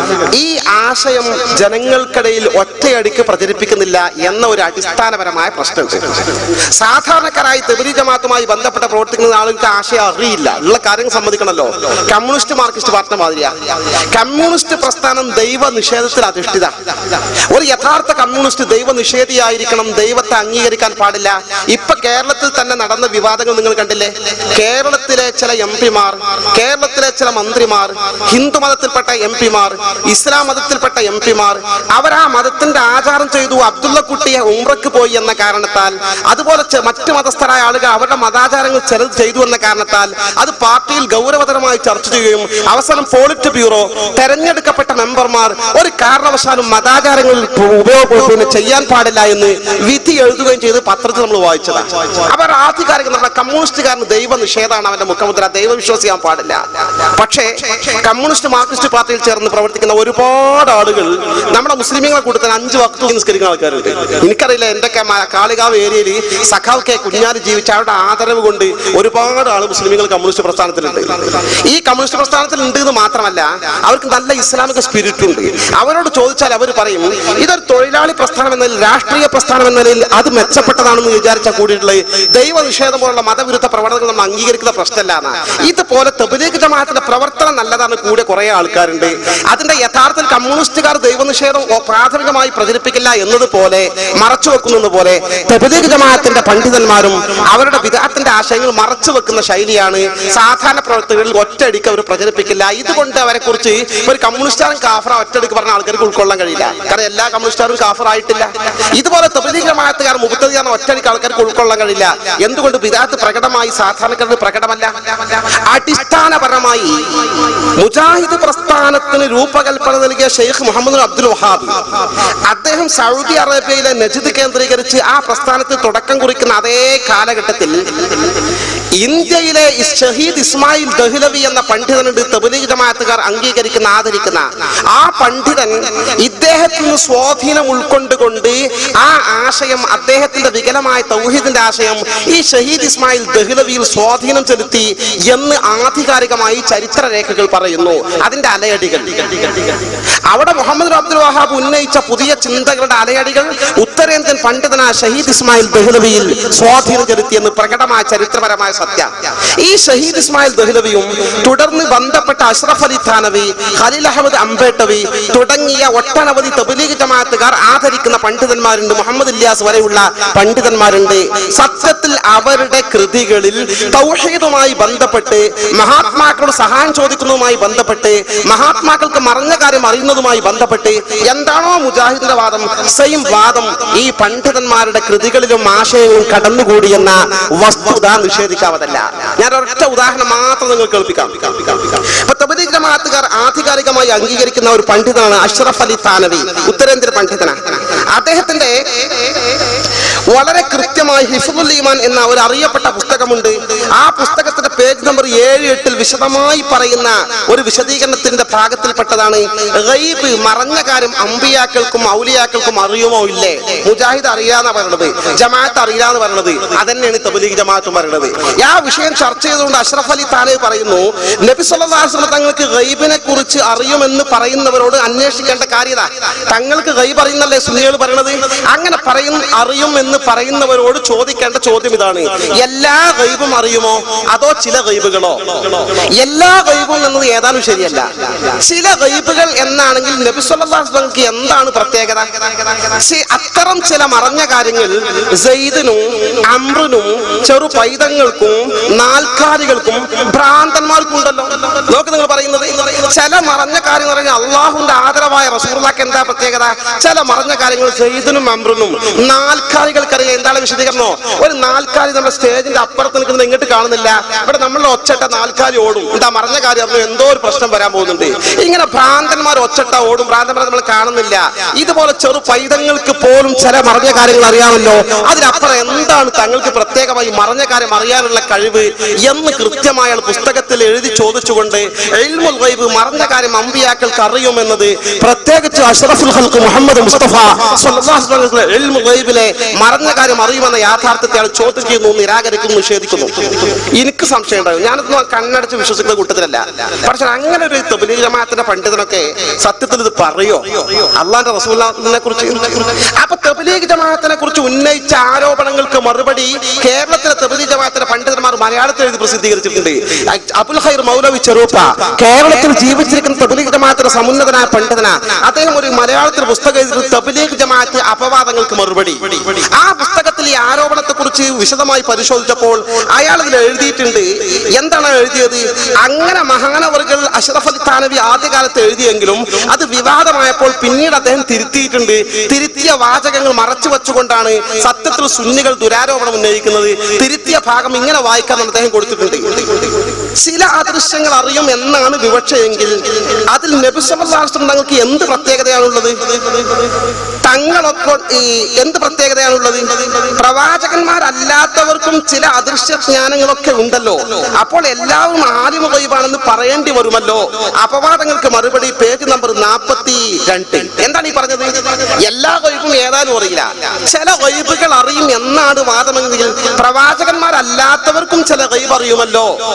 ഈ ആശയം ജനങ്ങൾക്കിടയിൽ ഒറ്റയടിക്ക് പ്രചരിപ്പിക്കുന്നില്ല എന്ന ഒരു അടിസ്ഥാനപരമായ പ്രശ്നമുണ്ട് സാധാരണക്കാരായി തെബിലി ജമാഅത്തുമായി ബന്ധപ്പെട്ട പ്രവർത്തിക്കുന്ന ആളുകൾക്ക് ആശയം അറിയില്ല ഉള്ള കാര്യങ്ങൾ സമ്മതിക്കണമല്ലോ കമ്മ്യൂണിസ്റ്റ് മാർക്സിസ്റ്റ് പാർട്ടി മാതിരിയാ കമ്മ്യൂണിസ്റ്റ് പ്രസ്ഥാനം ദൈവ നിഷേധത്തിൽ അധിഷ്ഠിത ഒരു യഥാർത്ഥ കമ്മ്യൂണിസ്റ്റ് ദൈവ നിഷേധിയായിരിക്കണം ദൈവത്തെ അംഗീകരിക്കാൻ പാടില്ല ഇപ്പൊ കേരളത്തിൽ തന്നെ നടന്ന വിവാദങ്ങൾ നിങ്ങൾ കണ്ടില്ലേ കേരളത്തിലെ ചില എം പിമാർ കേരളത്തിലെ ചില മന്ത്രിമാർ ഹിന്ദു മതത്തിൽപ്പെട്ട എം പിമാർ ഇസ്ലാം മതത്തിൽപ്പെട്ട എം പിമാർ അവർ ആ മതത്തിന്റെ ആചാരം ചെയ്തു അബ്ദുള്ള കുട്ടിയെ ഉംറക്ക് പോയി എന്ന കാരണത്താൽ അതുപോലെ ചെ- മറ്റു മതസ്ഥരായ ആളുകൾ അവരുടെ മതാചാരങ്ങൾ ചിലത് ചെയ്തു എന്ന കാരണത്താൽ അത് പാർട്ടിയിൽ ഗൗരവതരമായി ചർച്ച ചെയ്യുകയും അവസാനം പോളിറ്റ് ബ്യൂറോ തെരഞ്ഞെടുക്കപ്പെട്ട മെമ്പർമാർ ഒരു കാരണവശാലും മതാചാരങ്ങൾ ഉപയോഗ പിന്നെ ചെയ്യാൻ പാടില്ല എന്ന് വിധി എഴുതുകയും ചെയ്ത് പത്രത്തിൽ നമ്മൾ വായിച്ചതാണ് അവർ ആധികാരിക നമ്മുടെ കമ്മ്യൂണിസ്റ്റുകാരന് ദൈവ നിഷേധമാണ് അവന്റെ മുഖമുദ്ര ദൈവവിശ്വാസിയാൻ പാടില്ല പക്ഷേ കമ്മ്യൂണിസ്റ്റ് മാർക്സിസ്റ്റ് പാർട്ടിയിൽ ചേർന്ന് പ്രവർത്തിക്കുന്ന ഒരുപാട് ആളുകൾ നമ്മുടെ മുസ്ലിമീങ്ങളെ കൂട്ടത്തിൽ അഞ്ച് വക്തു നിസ്കരിക്കുന്ന ആൾക്കാരുണ്ട് എനിക്കറിയില്ല എന്റെ കാളികാവ് ഏരിയയിൽ സഖാവ് കെ കുഞ്ഞാലി ജീവിച്ച അവരുടെ ആദരവ് കൊണ്ട് ഒരുപാട് ആൾ മുസ്ലിമീങ്ങൾ കമ്മ്യൂണിസ്റ്റ് പ്രസ്ഥാനത്തിലുണ്ട് ഈ കമ്മ്യൂണിസ്റ്റ് പ്രസ്ഥാനത്തിൽ ഉണ്ട് എന്ന് മാത്രമല്ല അവർക്ക് നല്ല ഇസ്ലാമിക സ്പിരിറ്റ് ഉണ്ട് അവരോട് ചോദിച്ചാൽ അവർ പറയും ഇതൊരു തൊഴിലാളി പ്രസ്ഥാനം എന്ന നിലയിൽ രാഷ്ട്രീയ പ്രസ്ഥാനം എന്ന നിലയിൽ അത് മെച്ചപ്പെട്ടതാണെന്ന് വിചാരിച്ച കൂടിയിട്ടുള്ളത് ദൈവ നിഷേധം പോലുള്ള മതവിരുദ്ധ പ്രവണതകൾ നമ്മൾ അംഗീകരിക്കുന്ന പ്രശ്നമല്ലാണ് ഇതുപോലെ തെബിലേക്ക് ജമാഅത്തിന്റെ പ്രവർത്തനം നല്ലതാണ് കൂടെ കുറെ ആൾക്കാരുണ്ട് അതിന്റെ യഥാർത്ഥത്തിൽ കമ്മ്യൂണിസ്റ്റുകാർ ദൈവനിഷേധം ഓ- പ്രാഥമികമായി പ്രചരിപ്പിക്കില്ല എന്നതുപോലെ മറച്ചു വെക്കുന്നത് പോലെ തെബിലേക്ക് ജമാഅത്തിന്റെ പണ്ഡിതന്മാരും അവരുടെ വിദാത്തിന്റെ ആശയങ്ങൾ മറച്ചു വെക്കുന്ന ശൈലിയാണ് സാധാരണ പ്രവർത്തകരിൽ ഒറ്റയടിക്ക് അവർ പ്രചരിപ്പിക്കില്ല ഇതുകൊണ്ട് അവരെ കുറിച്ച് ഒരു കമ്മ്യൂണിസ്റ്റുകാരൻ കാഫറ ഒറ്റയടിക്ക് പറഞ്ഞ ആൾക്കാർക്ക് ഉൾക്കൊള്ളാൻ കഴിയില്ല കാരണം എല്ലാ കമ്മ്യൂണിസ്റ്റുകാരും കാഫറായിട്ടില്ല ഇതുപോലെ തെബിലേക്ക് ജമാഅത്തുകാർ മുപ്പത്തതിയാണ് ഒറ്റയടിക്ക് ആൾക്കാർക്ക് ഉൾക്കൊള്ളാൻ കഴിയില്ല എന്തുകൊണ്ട് വിദാത്ത് പ്രകടമായി സാധാരണക്കാരുടെ പ്രകടമല്ല അടിസ്ഥാനപരമായി മുജാഹിദ് പ്രസ്ഥാനത്തിന് രൂപകൽപ്പന നൽകിയ ഷെയ്ഖ് മുഹമ്മദ് അബ്ദുൽ വഹാബ് അദ്ദേഹം സൗദി അറേബ്യയിലെ നജിദ് കേന്ദ്രീകരിച്ച് ആ പ്രസ്ഥാനത്തിൽ തുടക്കം കുറിക്കുന്ന അതേ കാലഘട്ടത്തിൽ ഇന്ത്യയിലെ ഈ ഷഹീദ് ഇസ്മായിൽ ദഹ്ലവി എന്ന പണ്ഡിതനുണ്ട് തബലീഗ് ജമാഅത്തുകാർ അംഗീകരിക്കുന്ന ആദരിക്കുന്ന ആ പണ്ഡിതൻ ഇദ്ദേഹത്തിൽ നിന്ന് സ്വാധീനം ഉൾക്കൊണ്ടുകൊണ്ട് ആ ആശയം അദ്ദേഹത്തിന്റെ വികലമായ തൗഹീദിന്റെ ആശയം ഈ ഷഹീദ് ഇസ്മായിൽ ദഹ്ലവിയിൽ സ്വാധീനം ചെലുത്തി എന്ന് ആധികാരികമായി ചരിത്രരേഖകൾ പറയുന്നു അതിന്റെ അലയടികൾ അവിടെ മുഹമ്മദ് അബ്ദുൽ വഹാബ് ഉന്നയിച്ച പുതിയ ചിന്തകളുടെ അലയടികൾ ഉത്തരേന്ത്യൻ പണ്ഡിതനായ ഷഹീദ് ഇസ്മായിൽ ദഹ്ലവിയിൽ സ്വാധീനം ചെലുത്തിയെന്ന് പ്രകടമായ ചരിത്രപരമായ സത്യം ഈ ഷഹീദ് ഇസ്മായിൽ ദഹ്ലവിയും തുടർന്ന് ബന്ധപ്പെട്ട അഷ്റഫ് അലി ഥാനവി ഖലീൽ അഹമ്മദ് അംബേട്ടവി തുടങ്ങിയ ഒട്ടനവധി തബലീഗ് ജമാഅത്തുകാർ ആദരിക്കുന്ന പണ്ഡിതന്മാരുണ്ട് മുഹമ്മദ് ഇല്യാസ് വരെയുള്ള പണ്ഡിതന്മാരുണ്ട് സത്യത്തിൽ അവരുടെ കൃതികളിൽ തൗഹീദുമായി ബന്ധപ്പെട്ട് മഹാത്മാക്കളോട് സഹായം ചോദിക്കുന്നതുമായി ബന്ധപ്പെട്ട് മഹാത്മാക്കൾക്ക് മറഞ്ഞ കാര്യം അറിയുന്നതുമായി ബന്ധപ്പെട്ട് എന്താണോ മുജാഹിദിന്റെ വാദം സെയിം വാദം ഈ പണ്ഡിതന്മാരുടെ കൃതികളിലും ആശയവും കടന്നുകൂടിയെന്ന വസ്തുത നിഷേധിക്കാവതല്ല ഞാൻ ഒരൊറ്റ ഉദാഹരണം മാത്രം നിങ്ങൾ കേൾപ്പിക്കാം ഇപ്പൊ തബലീഗ് ജമാഅത്തുകാർ ആധികാരികമായി അംഗീകരിക്കുന്ന ഒരു പണ്ഡിതനാണ് അഷ്റഫ് അലി താനവി ഉത്തരേന്ത്യൻ പണ്ഡിതനാണ് അദ്ദേഹത്തിന്റെ വളരെ കൃത്യമായി ഹിഫുൽ ഈമാൻ എന്ന ഒരു അറിയപ്പെട്ട പുസ്തകമുണ്ട് ആ പുസ്തകത്തിന്റെ പേജ് നമ്പർ ഏഴ് എട്ടിൽ വിശദമായി പറയുന്ന ഒരു വിശദീകരണത്തിന്റെ ഭാഗത്തിൽപ്പെട്ടതാണ് ഗൈബ് മറഞ്ഞ കാര്യം അമ്പിയാക്കൾക്കും ഔലിയാക്കൾക്കും അറിയുമോ ഇല്ലേ മുജാഹിദ് അറിയാന്ന് പറയണത് ജമാഅത്ത് അറിയാന്ന് പറയണത് അതന്നെയാണ് തബലീഗ് ജമാഅത്തും പറയണത് ആ വിഷയം ചർച്ച ചെയ്തുകൊണ്ട് അഷ്റഫ് അലി താനെ പറയുന്നു നബി സല്ലല്ലാഹു അലൈഹി വസല്ലം തങ്ങൾക്ക് ഗൈബിനെ കുറിച്ച് അറിയുമെന്ന് പറയുന്നവരോട് അന്വേഷിക്കേണ്ട കാര്യത തങ്ങൾക്ക് ഗൈബ് അറിയുന്നല്ലേ സുന്നികൾ പറയണത് അങ്ങനെ പറയും അറിയും എന്ന് പറയുന്നവരോട് ചോദിക്കേണ്ട ചോദ്യം ഇതാണ് എല്ലാ ഗൈബും അറിയുമോ അതോ ചില ഗൈബുകളോ എല്ലാ ഗൈബും എന്നത് ഏതാനും ശരിയല്ല ചില ഗൈബുകൾ എന്നാണെങ്കിൽ നബി സല്ലല്ലാഹു അലൈഹി വസല്ലമക്ക് എന്താണ് പ്രത്യേകത ശി- അത്തരം ചില മറഞ്ഞ കാര്യങ്ങൾ സെയ്ദിനും അമ്രിനും ചെറു പൈതങ്ങൾക്കും നാൽക്കാലികൾക്കും ഭ്രാന്തന്മാർക്കും ഉണ്ടല്ലോ നോക്ക് നിങ്ങൾ പറയുന്നത് ചില മറഞ്ഞ കാര്യങ്ങൾ പറഞ്ഞാൽ അള്ളാഹുന്റെ ആദരവായ റസൂർലാക്ക് എന്താ പ്രത്യേകത ചില മറഞ്ഞ കാര്യങ്ങൾ സെയ്ദിനും അമ്രിനും നാൽക്കാലികൾക്കറിയാം എന്താണ് വിശദീകരണോ ഒരു നാൽക്കാലി നമ്മുടെ സ്റ്റേജിന്റെ അപ്പുറത്ത് നിൽക്കുന്നത് ഇങ്ങോട്ട് കാണുന്നില്ല ഇവിടെ നമ്മളുടെ ഒച്ചട്ട നാൽക്കാലി ഓടും എന്താ മറഞ്ഞ കാര്യം അറിഞ്ഞു എന്തോ ഒരു പ്രശ്നം വരാൻ പോകുന്നുണ്ട് ഇങ്ങനെ ഭ്രാന്തന്മാർ ഒച്ചട്ട ഓടും ഭ്രാന്തന്മാരെ നമ്മൾ കാണുന്നില്ല ഇതുപോലെ ചെറു പൈതങ്ങൾക്ക് പോലും ചില മറഞ്ഞ കാര്യങ്ങൾ അറിയാമല്ലോ അതിനപ്പുറം എന്താണ് തങ്ങൾക്ക് പ്രത്യേകമായി മറഞ്ഞ കാര്യം അറിയാനുള്ള കഴിവ് എന്ന് കൃത്യമായ പുസ്തകത്തിൽ എഴുതി ചോദിച്ചുകൊണ്ട് ഇൽമുൽ ഗൈബ് മറഞ്ഞ കാര്യം അമ്പിയാക്കൾക്ക് അറിയുമെന്നത് പ്രത്യേകിച്ച് അഷ്റഫുൽ ഖൽഖ് മുഹമ്മദ് മുസ്തഫ സ്വല്ലല്ലാഹു അലൈഹി വസല്ലം ഇൽമുൽ ഗൈബിലെ മറഞ്ഞ കാര്യം അറിയുമെന്ന യാഥാർത്ഥ്യത്തെ അയാൾ ചോദ്യം ചെയ്യുന്നു നിരാകരിക്കുന്നു നിഷേധിക്കുന്നു എനിക്ക് സംശയം ഉണ്ടാവും ഞാനൊന്നും കണ്ണടച്ച് വിശ്വസിക്കുന്ന കൂട്ടത്തിലല്ല പക്ഷെ അങ്ങനെ ഒരു തബ്ലീഗ് ജമാഅത്തിന്റെ പണ്ഡിതനൊക്കെ സത്യത്തിൽ ഇത് പറയോ അള്ളാന്റെ റസൂലിനെ കുറിച്ച് അപ്പൊ തബ്ലീഗ് ജമാഅത്തിനെ കുറിച്ച് ഉന്നയിച്ച ആരോപണങ്ങൾക്ക് മറുപടി കേരളത്തിലെ തബ്ലീഗ് ജമാഅത്തിന്റെ പണ്ഡിതന്മാർ മലയാളത്തിൽ എഴുതി പ്രസിദ്ധീകരിച്ചിട്ടുണ്ട് അബുൽ ഖൈർ മൗലവി ചെറൂപ്പ കേരളത്തിൽ ജീവിച്ചിരിക്കുന്ന തബ്ലീഗ് ജമാഅത്തിന്റെ സമുന്നതനായ പണ്ഡിതന അദ്ദേഹം ഒരു മലയാളത്തിൽ പുസ്തകം എഴുതി തബ്ലീഗ് ജമാഅത്ത് അപവാദങ്ങൾക്ക് മറുപടി ആ പുസ്തകത്തിൽ ഈ ആരോപണത്തെ കുറിച്ച് വിശദമായി പരിശോധിച്ചപ്പോൾ അയാൾ ഇതിൽ എഴുതിയിട്ടുണ്ട് എന്താണ് എഴുതിയത് അങ്ങനെ മഹാനവറുകൾ അഷ്റഫ് അലി താനവി ആദ്യകാലത്ത് എഴുതിയെങ്കിലും അത് വിവാദമായപ്പോൾ പിന്നീട് അദ്ദേഹം തിരുത്തിയിട്ടുണ്ട് തിരുത്തിയ വാചകങ്ങൾ മറച്ചു വെച്ചുകൊണ്ടാണ് സത്യത്തിൽ സുന്നികൾ ദുരാരോപണം ഉന്നയിക്കുന്നത് തിരുത്തിയ ഭാഗം ഇങ്ങനെ വായിക്കാമെന്ന് അദ്ദേഹം കൊടുത്തിട്ടുണ്ട് ചില അദൃശ്യങ്ങൾ അറിയും എന്നാണ് വിവക്ഷയെങ്കിൽ അതിൽ നബിസ്വല്ലാസ്ലം തങ്ങൾക്ക് എന്ത് പ്രത്യേകതയാണുള്ളത് തങ്ങളൊക്കെ ഈ എന്ത് പ്രത്യേകതയാണുള്ളത് പ്രവാചകന്മാരല്ലാത്തവർക്കും ചില അദൃശ്യ ജ്ഞാനങ്ങളൊക്കെ ഉണ്ടല്ലോ അപ്പോൾ എല്ലാവരും ആലിമ ഗൈബാണെന്ന് പറയേണ്ടി വരുമല്ലോ അപവാദങ്ങൾക്ക് മറുപടി പേജ് നമ്പർ നാൽപ്പത്തി രണ്ട് എന്താണ് ഈ പറഞ്ഞത് എല്ലാ ഗൈബും ഏതാനും അറിയില്ല ചില ഗൈബുകൾ അറിയും എന്നാണ് വാദമെങ്കിൽ പ്രവാചകന്മാരല്ലാത്തവർക്കും ചില ഗൈബ് അറിയുമല്ലോ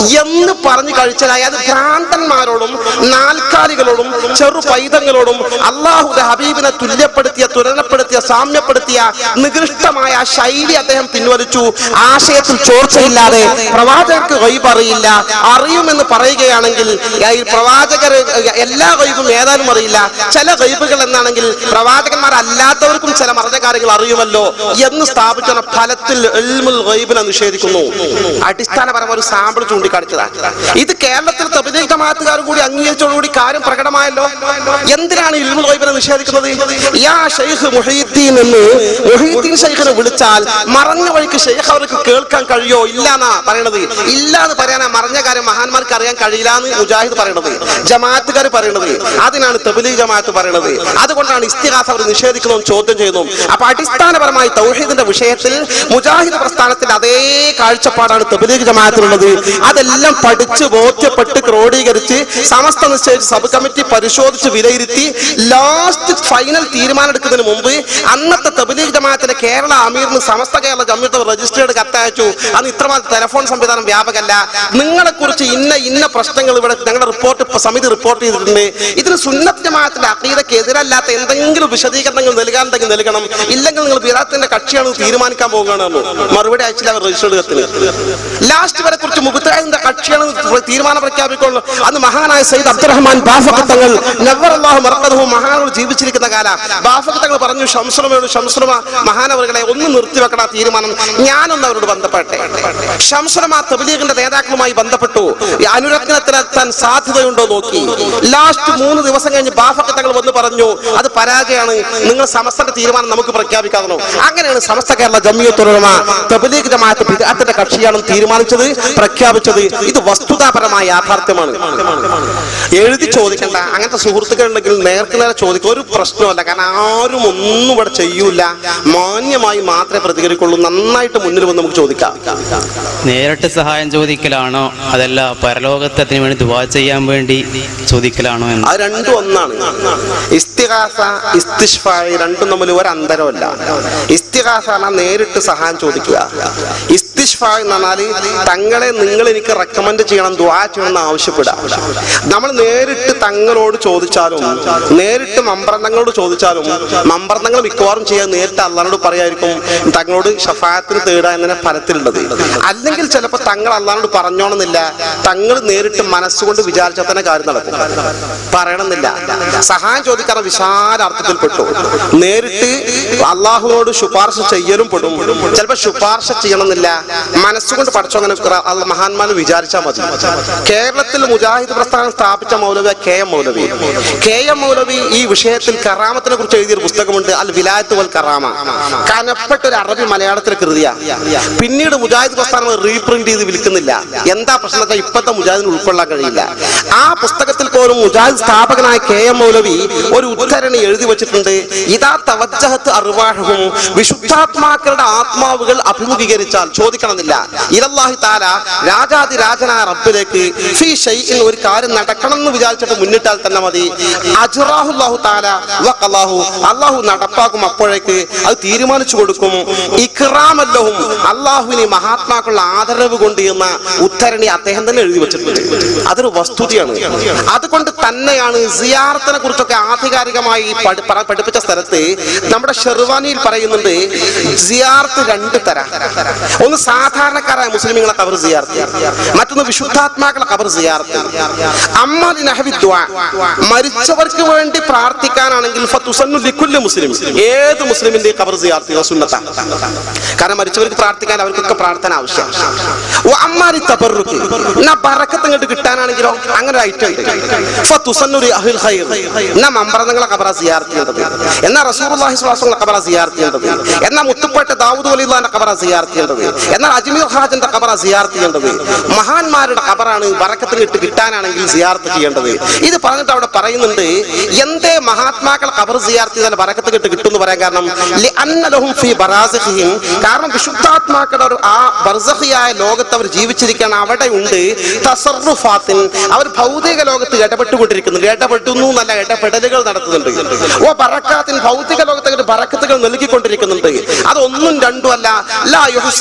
എന്ന് പറഞ്ഞു കഴിച്ചാൽ അത് ഭ്രാന്തന്മാരോടും നാൽക്കാലികളോടും ചെറു പൈതങ്ങളോടും അള്ളാഹുദ ഹബീബിനെ തുല്യപ്പെടുത്തിയ തുലനപ്പെടുത്തിയ സാമ്യപ്പെടുത്തിയ നികൃഷ്ടമായ ആ ശൈലി അദ്ദേഹം പിൻവലിച്ചു ആശയത്തിൽ ചോർച്ചയില്ലാതെ പ്രവാചകർക്ക് ഗൈബ് അറിയില്ല അറിയുമെന്ന് പറയുകയാണെങ്കിൽ ഈ പ്രവാചകർ എല്ലാ ഗൈബും ഏതാനും അറിയില്ല ചില ഗൈബുകൾ എന്നാണെങ്കിൽ പ്രവാചകന്മാരല്ലാത്തവർക്കും ചില മറഞ്ഞ കാര്യങ്ങൾ അറിയുമല്ലോ എന്ന് സ്ഥാപിച്ച ഫലത്തിൽ ഇൽമുൽ ഗൈബിനെ നിഷേധിക്കുന്നു അടിസ്ഥാനപരമായ ഒരു സാമ്പിൾ ചൂണ്ടിക്കാണിച്ചതാണ് ഇത് കേരളത്തിൽ തബിലീഗ് ജമാഅത്തുകാരും കൂടി അംഗീകരിച്ചതോടുകൂടി കാര്യം പ്രകടമായല്ലോ എന്തിനാണ് ഇൽമുൽ ഗൈബിനെ നിഷേധിക്കുന്നത് യാ ഷെയ്ഖ് മുഹീദ്ദീൻ എന്ന് മുഹീദ്ദീൻ ഷെയ്ഖിനെ വിളിച്ചാൽ മറഞ്ഞ വഴിക്ക് ഷെയ്ഖ് അവർക്ക് കേൾക്കാൻ കഴിയോ ഇല്ല എന്നാ പറയണത് ഇല്ല എന്ന് പറയാനാ മറഞ്ഞ കാര്യം മഹാന്മാർക്ക് അറിയാൻ കഴിയില്ല എന്ന് മുജാഹിദ് പറയണത് ജമാഅത്തുകാർ പറയണത് അതിനാണ് തബിലീഗ് ജമാഅത്ത് പറയണത് അതുകൊണ്ടാണ് ഇസ്തിഹാസ് അവർ നിഷേധിക്കുന്നതും ചോദ്യം ചെയ്യുന്നു അപ്പൊ അടിസ്ഥാനപരമായി തൗഹീദിന്റെ വിഷയത്തിൽ മുജാഹിദ് പ്രസ്ഥാനത്തിന്റെ അതേ കാഴ്ചപ്പാടാണ് തബിലീഗ് ജമാഅത്തിനുള്ളത് അതെല്ലാം പഠിച്ച് ബോധ്യപ്പെട്ട് ക്രോഡീകരിച്ച് സമസ്ത നിശ്ചയിച്ച് സബ് കമ്മിറ്റി പരിശോധിച്ച് വിലയിരുത്തി ലാസ്റ്റ് ഫൈനൽ തീരുമാനം എടുക്കുന്നതിന് മുമ്പ് അന്നത്തെ തബിലീഗ് ജമാഅത്തിന്റെ കേരള അമീറിന് സമസ്ത കേരള ജമ്മിയത്ത് രജിസ്റ്റേർഡ് കത്തയച്ചു അന്ന് ഇത്രമാത്രം ടെലിഫോൺ സംവിധാനം വ്യാപകമല്ല നിങ്ങളെ കുറിച്ച് ഇന്ന ഇന്ന പ്രശ്നങ്ങൾ ഇവിടെ ഞങ്ങളുടെ റിപ്പോർട്ട് ഇപ്പൊ സമിതി റിപ്പോർട്ട് ചെയ്തിട്ടുണ്ട് ഇതിന് സുന്നത്ത് ജമാഅത്തിന്റെ അഖീദക്ക് എതിരല്ലാത്ത എന്തെങ്കിലും വിശദീകരണങ്ങൾ നൽകാനുണ്ടെങ്കിൽ നൽകണം ഇല്ലെങ്കിൽ നിങ്ങൾ ബിറാത്തിന്റെ കക്ഷിയാണ് തീരുമാനിക്കാൻ പോകുകയാണ് മറുപടി അയച്ചില്ല അവർ രജിസ്റ്റേർഡ് കത്തിന് ലാസ്റ്റ് വരെ കുറിച്ച് മുഖത്തായതിന്റെ കക്ഷിയാണ് തീരുമാനം പ്രഖ്യാപിക്കുള്ളൂ അന്ന് മഹാനായ സയ്യിദ് അബ്ദുറഹ്മാൻ ബാഫഖ് തങ്ങൾ നവർ അള്ളാഹു മറക്കതും മഹാനോട് ജീവിച്ചിരിക്കുന്ന കാല ബാഫഖ് തങ്ങൾ പറഞ്ഞു ഷംസുറമയോട് ഷംസുറമ മഹാനവറുകളെ ഒന്ന് നിർത്തിവെക്കണം ആ തീരുമാനം ഞാനൊന്ന് അവരോട് ബന്ധപ്പെട്ടെ ഷംസുറമ തബ്ലീഗിന്റെ നേതാക്കളുമായി ബന്ധപ്പെട്ടു ഈ അനുരത്നത്തിലെത്താൻ സാധ്യതയുണ്ടോ നോക്കി ലാസ്റ്റ് മൂന്ന് ദിവസം കഴിഞ്ഞ് ബാഫഖ് തങ്ങൾ വന്ന് പറഞ്ഞു അത് പരാജയമാണ് നിങ്ങൾ സമസ്തന്റെ തീരുമാനം നമുക്ക് പ്രഖ്യാപിക്കാതോ അങ്ങനെയാണ് സമസ്ത കേരള ജമ്മിയത്തുറമ തബ്ലീഗ് ജമാഅത്ത് ബിദ്അത്തിന്റെ കക്ഷിയാണെന്ന് തീരുമാനിച്ചത് പ്രഖ്യാപിച്ചത് ഇത് വസ്തുതാപരമായ യാഥാർത്ഥ്യമാണ് എഴുതി ചോദിക്കണ്ട അങ്ങനത്തെ സുഹൃത്തുക്കൾ ഉണ്ടെങ്കിൽ നേർക്ക് നേരെ ചോദിക്കുക ഒരു പ്രശ്നമല്ല കാരണം ആരും ഒന്നും ഇവിടെ ചെയ്യൂല മാന്യമായി മാത്രമേ പ്രതികരിക്കുള്ളൂ നന്നായിട്ട് മുന്നിൽ വന്ന് നമുക്ക് ചോദിക്കാം നേരിട്ട് സഹായം ചോദിക്കലാണോ അതല്ല പരലോകത്തിന് വേണ്ടി ദുവാ ചെയ്യാൻ വേണ്ടി ചോദിക്കലാണോ എന്ന് അത് രണ്ടും ഒന്നാണ് ഇസ്തിഹാസ ഇസ്തിഷ്ഫായി രണ്ടും തമ്മിൽ ഒരു അന്തരമല്ല ഇസ്തിഹാസ പറഞ്ഞാൽ നേരിട്ട് സഹായം ചോദിക്കുക ഇസ്തിഷ്ഫ എന്ന് പറഞ്ഞാല് തങ്ങളെ നിങ്ങൾ എനിക്ക് റെക്കമെൻഡ് ചെയ്യണം ദ്വാ ചെയ്യണം എന്ന് ആവശ്യപ്പെടുക നമ്മൾ നേരിട്ട് തങ്ങളോട് ചോദിച്ചാലും നേരിട്ട് മമ്പ്രന്തങ്ങളോട് ചോദിച്ചാലും മമ്പ്രന്തങ്ങൾ മിക്കവാറും ചെയ്യാൻ നേരിട്ട് അള്ളഹാനോട് പറയായിരിക്കും തങ്ങളോട് ഷഫായത്തിന് തേടുക എന്നതിനെ ഫലത്തിലുള്ളത് അല്ലെങ്കിൽ ചിലപ്പോൾ തങ്ങൾ അള്ളഹാനോട് പറഞ്ഞോണമെന്നില്ല തങ്ങൾ നേരിട്ട് മനസ്സുകൊണ്ട് വിചാരിച്ചാൽ തന്നെ കാര്യം നടക്കും പറയണമെന്നില്ല സഹായം ചോദിക്കാതെ വിശാല അർത്ഥത്തിൽ പെട്ടു നേരിട്ട് അള്ളാഹുവിനോട് ശുപാർശ ചെയ്യലും പെടും ചിലപ്പോൾ ശുപാർശ ചെയ്യണമെന്നില്ല മനസ്സുകൊണ്ട് പഠിച്ചോ അങ്ങനെ അത് മഹാന്മാന് വിചാരിച്ചാൽ മതി കേരളത്തിൽ മുജാഹിദ് പ്രസ്ഥാനം സ്ഥാപിച്ച Maulavi K M Maulavi K M Maulavi ഈ വിഷയത്തിൽ കറാമത്തിനെ കുറിച്ച് എഴുതിയൊരു പുസ്തകമുണ്ട് അൽ വിലായത്ത് വൽ കറാമ കനപ്പെട്ട ഒരു അറബി മലയാളത്തിലെ കൃതിയാ പിന്നീട് മുജാഹിദ് പ്രസ്ഥാനം റീപ്രിന്റ് ചെയ്ത് വിൽക്കുന്നില്ല എന്താ പ്രശ്നം വെച്ചാൽ ഇപ്പോഴത്തെ മുജാഹിദിന് ഉൾക്കൊള്ളാൻ കഴിയില്ല ആ പുസ്തകത്തിൽ പോലും മുജാഹിദ് സ്ഥാപകനായ കെ എം മൗലവി ഒരു ഉദ്ധരണി എഴുതി വെച്ചിട്ടുണ്ട് ഇതാ തവജ്ജഹത്ത് അറിവാഹവും വിശുദ്ധാത്മാക്കളുടെ ആത്മാവുകൾ അഭിമുഖീകരിച്ചാൽ ചോദിക്കണമെന്നില്ല ഇതല്ലാഹി താല രാജാതി രാജനായ റബ്ബിലേക്ക് ഫീ ഷൈഇൻ ഒരു കാര്യം നടക്കണം എന്ന് വിചാരിച്ചിട്ട് മുന്നിട്ടാൽ തന്നെ മതി അജ്റാഹുല്ലാഹു താല വഖല്ലാഹു അള്ളാഹു നടപ്പാക്കും അപ്പോഴേക്ക് അത് തീരുമാനിച്ചു കൊടുക്കും ഇക്റാമല്ലഹും അള്ളാഹുവിന് മഹാത്മാക്കളുടെ ആദരവ് കൊണ്ട് എന്ന ഉദ്ധരണി അദ്ദേഹം തന്നെ എഴുതി വെച്ചിട്ടുണ്ട് അതൊരു വസ്തുതയാണ് അതുകൊണ്ട് തന്നെയാണ് സിയാറത്തിനെ കുറിച്ചൊക്കെ ആധികാരികമായി പഠി- പറ- പഠിപ്പിച്ച സ്ഥലത്ത് നമ്മുടെ ഷെർവാനിയിൽ പറയുന്നുണ്ട് സിയാർത്ത് രണ്ട് തരം ഒന്ന് സാധാരണക്കാരായ മുസ്ലിമുകളെ കവർ സിയാർത്ത് മറ്റൊന്ന് വിശുദ്ധാത്മാക്കളെ കവർ സിയാർത്ത് അമ്മാലി നഹവി ദ്വാ. മരിച്ചവർക്ക് വേണ്ടി പ്രാർത്ഥിക്കാനാണെങ്കിൽ ഫതുസന്നു ലിക്കുല്ലി മുസ്ലിം ഏത് മുസ്ലിമിന്റെ കബർ സിയാർത്ത് സുന്നത്ത കാരണം മരിച്ചവർക്ക് പ്രാർത്ഥിക്കാൻ അവർക്കൊക്കെ പ്രാർത്ഥന ആവശ്യം അമ്മാരി തബറുക്ക് എന്നാ ബറക്കത്ത് ഇങ്ങോട്ട് കിട്ടാനാണെങ്കിലോ അങ്ങനെ ഒരു ഐറ്റം ഉണ്ട് ഫതുസന്നു ലി അഹ്ലിൽ ഖൈർ എന്നാ മമ്പറന്നങ്ങളെ കബറ സിയാർത്ത് ചെയ്യേണ്ടത് എന്നാ റസൂലുള്ളാഹി സ്വല്ലല്ലാഹു അലൈഹി വസല്ലം കബറ സിയാർത്ത് ചെയ്യേണ്ടത് എന്നാ മുത്തുപ്പേട്ട ദാവൂദ് വലിയുള്ളാന്റെ കബറ സിയാർത്ത് ചെയ്യേണ്ടത് എന്നാൽ അജ്മീർ ഹാജന്റെ കബറ സിയാർത്ത് ചെയ്യേണ്ടത് മഹാന്മാരുടെ കബറാണ് ബറക്കത്തിന് ഇട്ട് കിട്ടാനാണെങ്കിൽ സിയാർത്ത് ചെയ്യേണ്ടത് ഇത് പറഞ്ഞിട്ട് അവിടെ പറയുന്നുണ്ട് എന്തേ മഹാത്മാക്കളെ കബർ സിയാർത്ത് ചെയ്താൽ ബറക്കത്ത് കിട്ട് കിട്ടും എന്ന് പറയാൻ കാരണം ലിഅന്ന ലഹും ഫീ ബറാസിഖിഹിം കാരണം വിശുദ്ധാത്മാക്കളുടെ ഒരു ആ ബർസഖിയായ ലോകത്ത് അവർ ജീവിച്ചിരിക്കുകയാണ് അവിടെ ഉണ്ട് തസറുഫാത്തിൻ അവർ ഭൗതിക ലോകത്ത് ഇടപെട്ടുകൊണ്ടിരിക്കുന്നുണ്ട് ഇടപെട്ടുന്നു എന്നല്ല ഇടപെടലുകൾ നടത്തുന്നുണ്ട് ഓ ബറക്കാത്തിൻ ഭൗതിക ലോകത്ത് അവർ ബറക്കത്തുകൾ നൽകിക്കൊണ്ടിരിക്കുന്നുണ്ട് അതൊന്നും രണ്ടും അല്ല ലാ യുഹ്സ അദദു